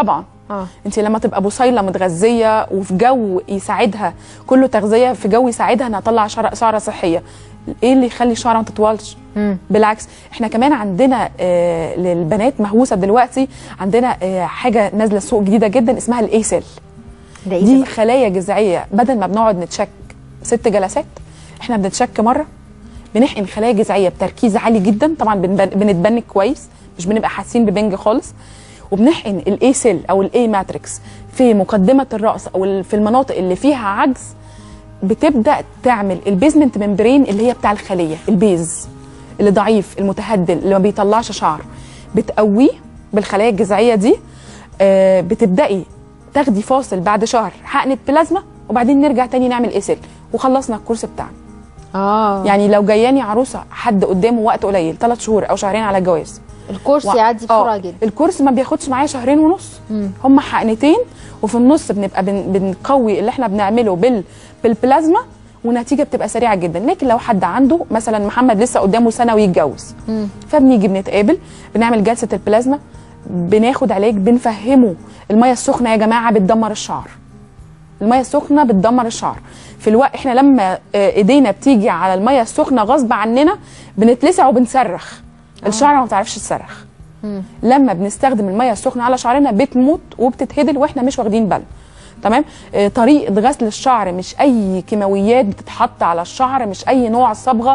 اه انت لما تبقى بصيله متغذيه وفي جو يساعدها كله تغذيه في جو يساعدها انها تطلع شعر شعره صحيه ايه اللي يخلي الشعره ما تطولش بالعكس احنا كمان عندنا آه للبنات مهووسه دلوقتي عندنا آه حاجه نازله السوق جديده جدا اسمها الايسل ده إيه دي خلايا جذعيه بدل ما بنقعد نتشك ست جلسات احنا بنتشك مره بنحقن خلايا جذعيه بتركيز عالي جدا طبعا بنبن- بنتبنك كويس مش بنبقى حاسين ببنج خالص وبنحقن الاي سيل او الاي ماتريكس في مقدمه الراس او ال- في المناطق اللي فيها عجز بتبدا تعمل البيزمنت ممبرين اللي هي بتاع الخليه البيز اللي ضعيف المتهدل اللي ما بيطلعش شعر بتقويه بالخلايا الجذعيه دي آه، بتبداي تاخدي فاصل بعد شهر حقنه بلازما وبعدين نرجع تاني نعمل ايسل وخلصنا الكورس بتاعنا اه يعني لو جاياني عروسه حد قدامه وقت قليل ثلاث شهور او شهرين على الجواز الكورس يعدي بسرعه جدا الكورس ما بياخدش معايا شهرين ونص مم. هم حقنتين وفي النص بنبقى بن بنقوي اللي احنا بنعمله بال بالبلازما ونتيجه بتبقى سريعه جدا لكن لو حد عنده مثلا محمد لسه قدامه سنه ويتجوز مم. فبنيجي بنتقابل بنعمل جلسه البلازما بناخد علاج بنفهمه الميه السخنه يا جماعه بتدمر الشعر الميه السخنه بتدمر الشعر في الوقت احنا لما آه، ايدينا بتيجي على الميه السخنه غصب عننا بنتلسع وبنصرخ الشعر ما بتعرفش تصرخ مم. لما بنستخدم الميه السخنه على شعرنا بتموت وبتتهدل واحنا مش واخدين بالنا تمام آه، طريقه غسل الشعر مش اي كيماويات بتتحط على الشعر مش اي نوع صبغه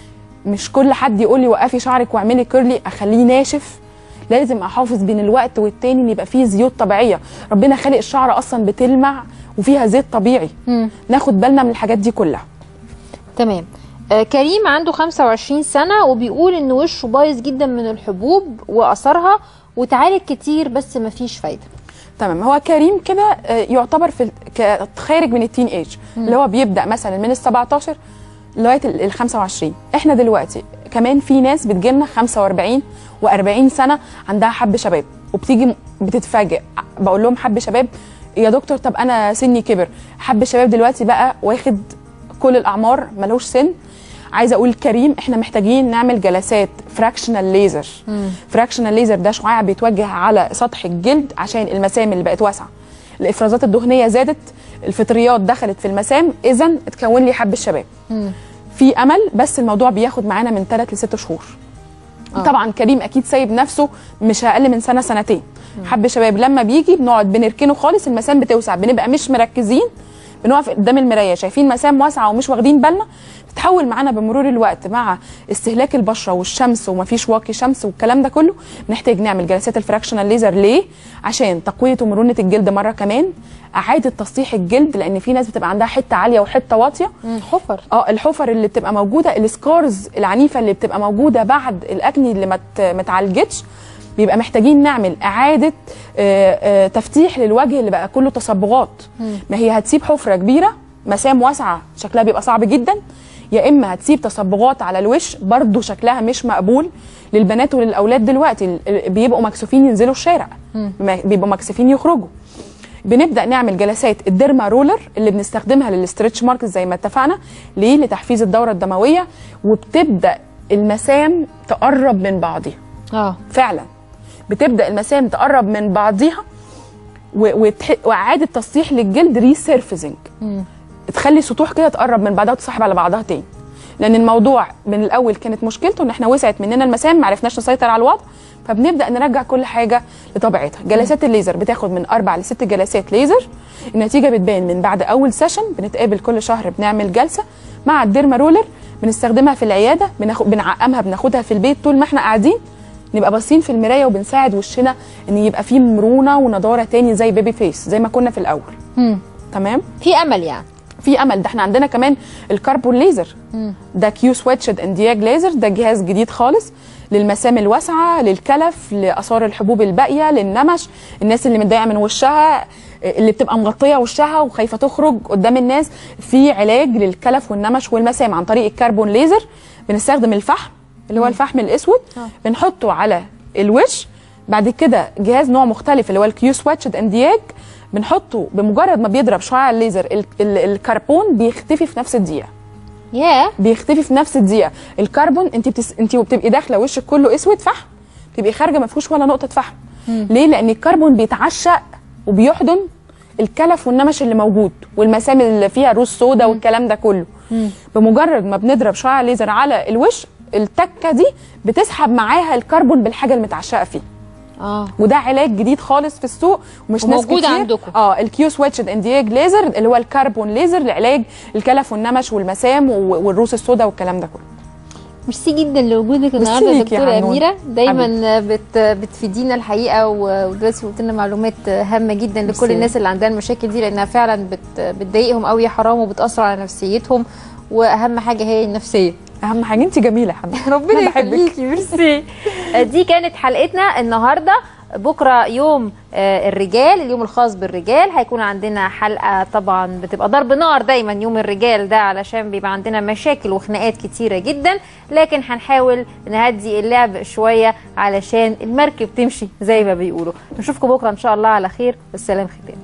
مش كل حد يقول لي وقفي شعرك واعملي كيرلي اخليه ناشف لازم احافظ بين الوقت والتاني ان يبقى فيه زيوت طبيعيه ربنا خالق الشعر اصلا بتلمع وفيها زيت طبيعي مم. ناخد بالنا من الحاجات دي كلها تمام آه كريم عنده 25 سنة وبيقول إن وشه بايظ جدا من الحبوب وأثرها وتعالج كتير بس مفيش فايدة تمام هو كريم كده آه، يعتبر في ال- ك- خارج من التين ايج اللي هو بيبدا مثلا من ال 17 لغايه ال ال 25 احنا دلوقتي كمان في ناس بتجيلنا 45 و40 سنه عندها حب شباب وبتيجي م- بتتفاجئ بقول لهم حب شباب يا دكتور طب انا سني كبر حب شباب دلوقتي بقى واخد كل الاعمار ملوش سن عايزه اقول كريم احنا محتاجين نعمل جلسات فراكشنال ليزر فراكشنال ليزر ده شعاع بيتوجه على سطح الجلد عشان المسام اللي بقت واسعه الافرازات الدهنيه زادت الفطريات دخلت في المسام اذا اتكون لي حب الشباب في امل بس الموضوع بياخد معانا من 3 ل 6 شهور آه. طبعا كريم اكيد سايب نفسه مش اقل من سنه سنتين حب شباب لما بيجي بنقعد بنركنه خالص المسام بتوسع بنبقى مش مركزين بنقف قدام المرايه شايفين مسام واسعه ومش واخدين بالنا بتتحول معانا بمرور الوقت مع استهلاك البشره والشمس ومفيش واقي شمس والكلام ده كله بنحتاج نعمل جلسات الفراكشنال ليزر ليه عشان تقويه ومرونه الجلد مره كمان اعاده تصليح الجلد لان في ناس بتبقى عندها حته عاليه وحته واطيه حفر اه الحفر اللي بتبقى موجوده السكارز العنيفه اللي بتبقى موجوده بعد الاكني اللي ما ت- ما اتعالجتش بيبقى محتاجين نعمل اعاده آه، آه، تفتيح للوجه اللي بقى كله تصبغات ما هي هتسيب حفره كبيره مسام واسعه شكلها بيبقى صعب جدا يا اما هتسيب تصبغات على الوش برضو شكلها مش مقبول للبنات وللاولاد دلوقتي ال- ال- بيبقوا مكسوفين ينزلوا الشارع ما- بيبقوا مكسوفين يخرجوا بنبدا نعمل جلسات الديرما رولر اللي بنستخدمها للستريتش ماركس زي ما اتفقنا ليه لتحفيز الدوره الدمويه وبتبدا المسام تقرب من بعضها اه فعلا بتبدا المسام تقرب من بعضها و- وتح- واعاده تصليح للجلد ريسيرفيزنج تخلي سطوح كده تقرب من بعضها وتصاحب على بعضها تاني لان الموضوع من الاول كانت مشكلته ان احنا وسعت مننا المسام ما عرفناش نسيطر على الوضع فبنبدا نرجع كل حاجه لطبيعتها جلسات الليزر بتاخد من اربع لست جلسات ليزر النتيجه بتبان من بعد اول سيشن بنتقابل كل شهر بنعمل جلسه مع الديرما رولر بنستخدمها في العياده بناخد بنعقمها بناخدها في البيت طول ما احنا قاعدين نبقى باصين في المرايه وبنساعد وشنا ان يبقى فيه مرونه ونضاره تاني زي بيبي فيس زي ما كنا في الاول مم. تمام في امل يعني في امل ده احنا عندنا كمان الكربون ليزر مم. ده كيو سويتشد اندياج ليزر ده جهاز جديد خالص للمسام الواسعه للكلف لاثار الحبوب الباقيه للنمش الناس اللي متضايقه من وشها اللي بتبقى مغطيه وشها وخايفه تخرج قدام الناس في علاج للكلف والنمش والمسام عن طريق الكربون ليزر بنستخدم الفحم اللي هو الفحم الاسود بنحطه على الوش بعد كده جهاز نوع مختلف اللي هو الكيو سويتشد اندياج بنحطه بمجرد ما بيضرب شعاع الليزر ال- ال- الكربون بيختفي في نفس الدقيقه ياه بيختفي في نفس الدقيقه الكربون انت بتس... انت وبتبقي داخله وشك كله اسود فحم تبقي خارجه ما فيهوش ولا نقطه فحم ليه لان الكربون بيتعشق وبيحضن الكلف والنمش اللي موجود والمسام اللي فيها روز سودا والكلام ده كله بمجرد ما بنضرب شعاع ليزر على الوش التكه دي بتسحب معاها الكربون بالحاجه المتعشقه فيه اه وده علاج جديد خالص في السوق ومش ناس وموجود كتير عندكم. اه الكيو سويتشد اندياج ليزر اللي هو الكربون ليزر لعلاج الكلف والنمش والمسام و- والروس السودا والكلام ده كله ميرسي جدا لوجودك ميرسي النهارده يا ليك يا دكتوره حنون. اميره دايما بت بتفيدينا الحقيقه و- ودلوقتي قلت لنا معلومات هامه جدا ميرسي. لكل الناس اللي عندها المشاكل دي لانها فعلا بت بتضايقهم قوي يا حرام وبتاثر على نفسيتهم واهم حاجه هي النفسيه اهم حاجه انت جميله يا حبيبتي ربنا أنا بحبك. يخليكي ميرسي دي كانت حلقتنا النهارده بكره يوم آه، الرجال اليوم الخاص بالرجال هيكون عندنا حلقه طبعا بتبقى ضرب نار دايما يوم الرجال ده علشان بيبقى عندنا مشاكل وخناقات كتيره جدا لكن هنحاول نهدي اللعب شويه علشان المركب تمشي زي ما بيقولوا نشوفكم بكره ان شاء الله على خير والسلام ختام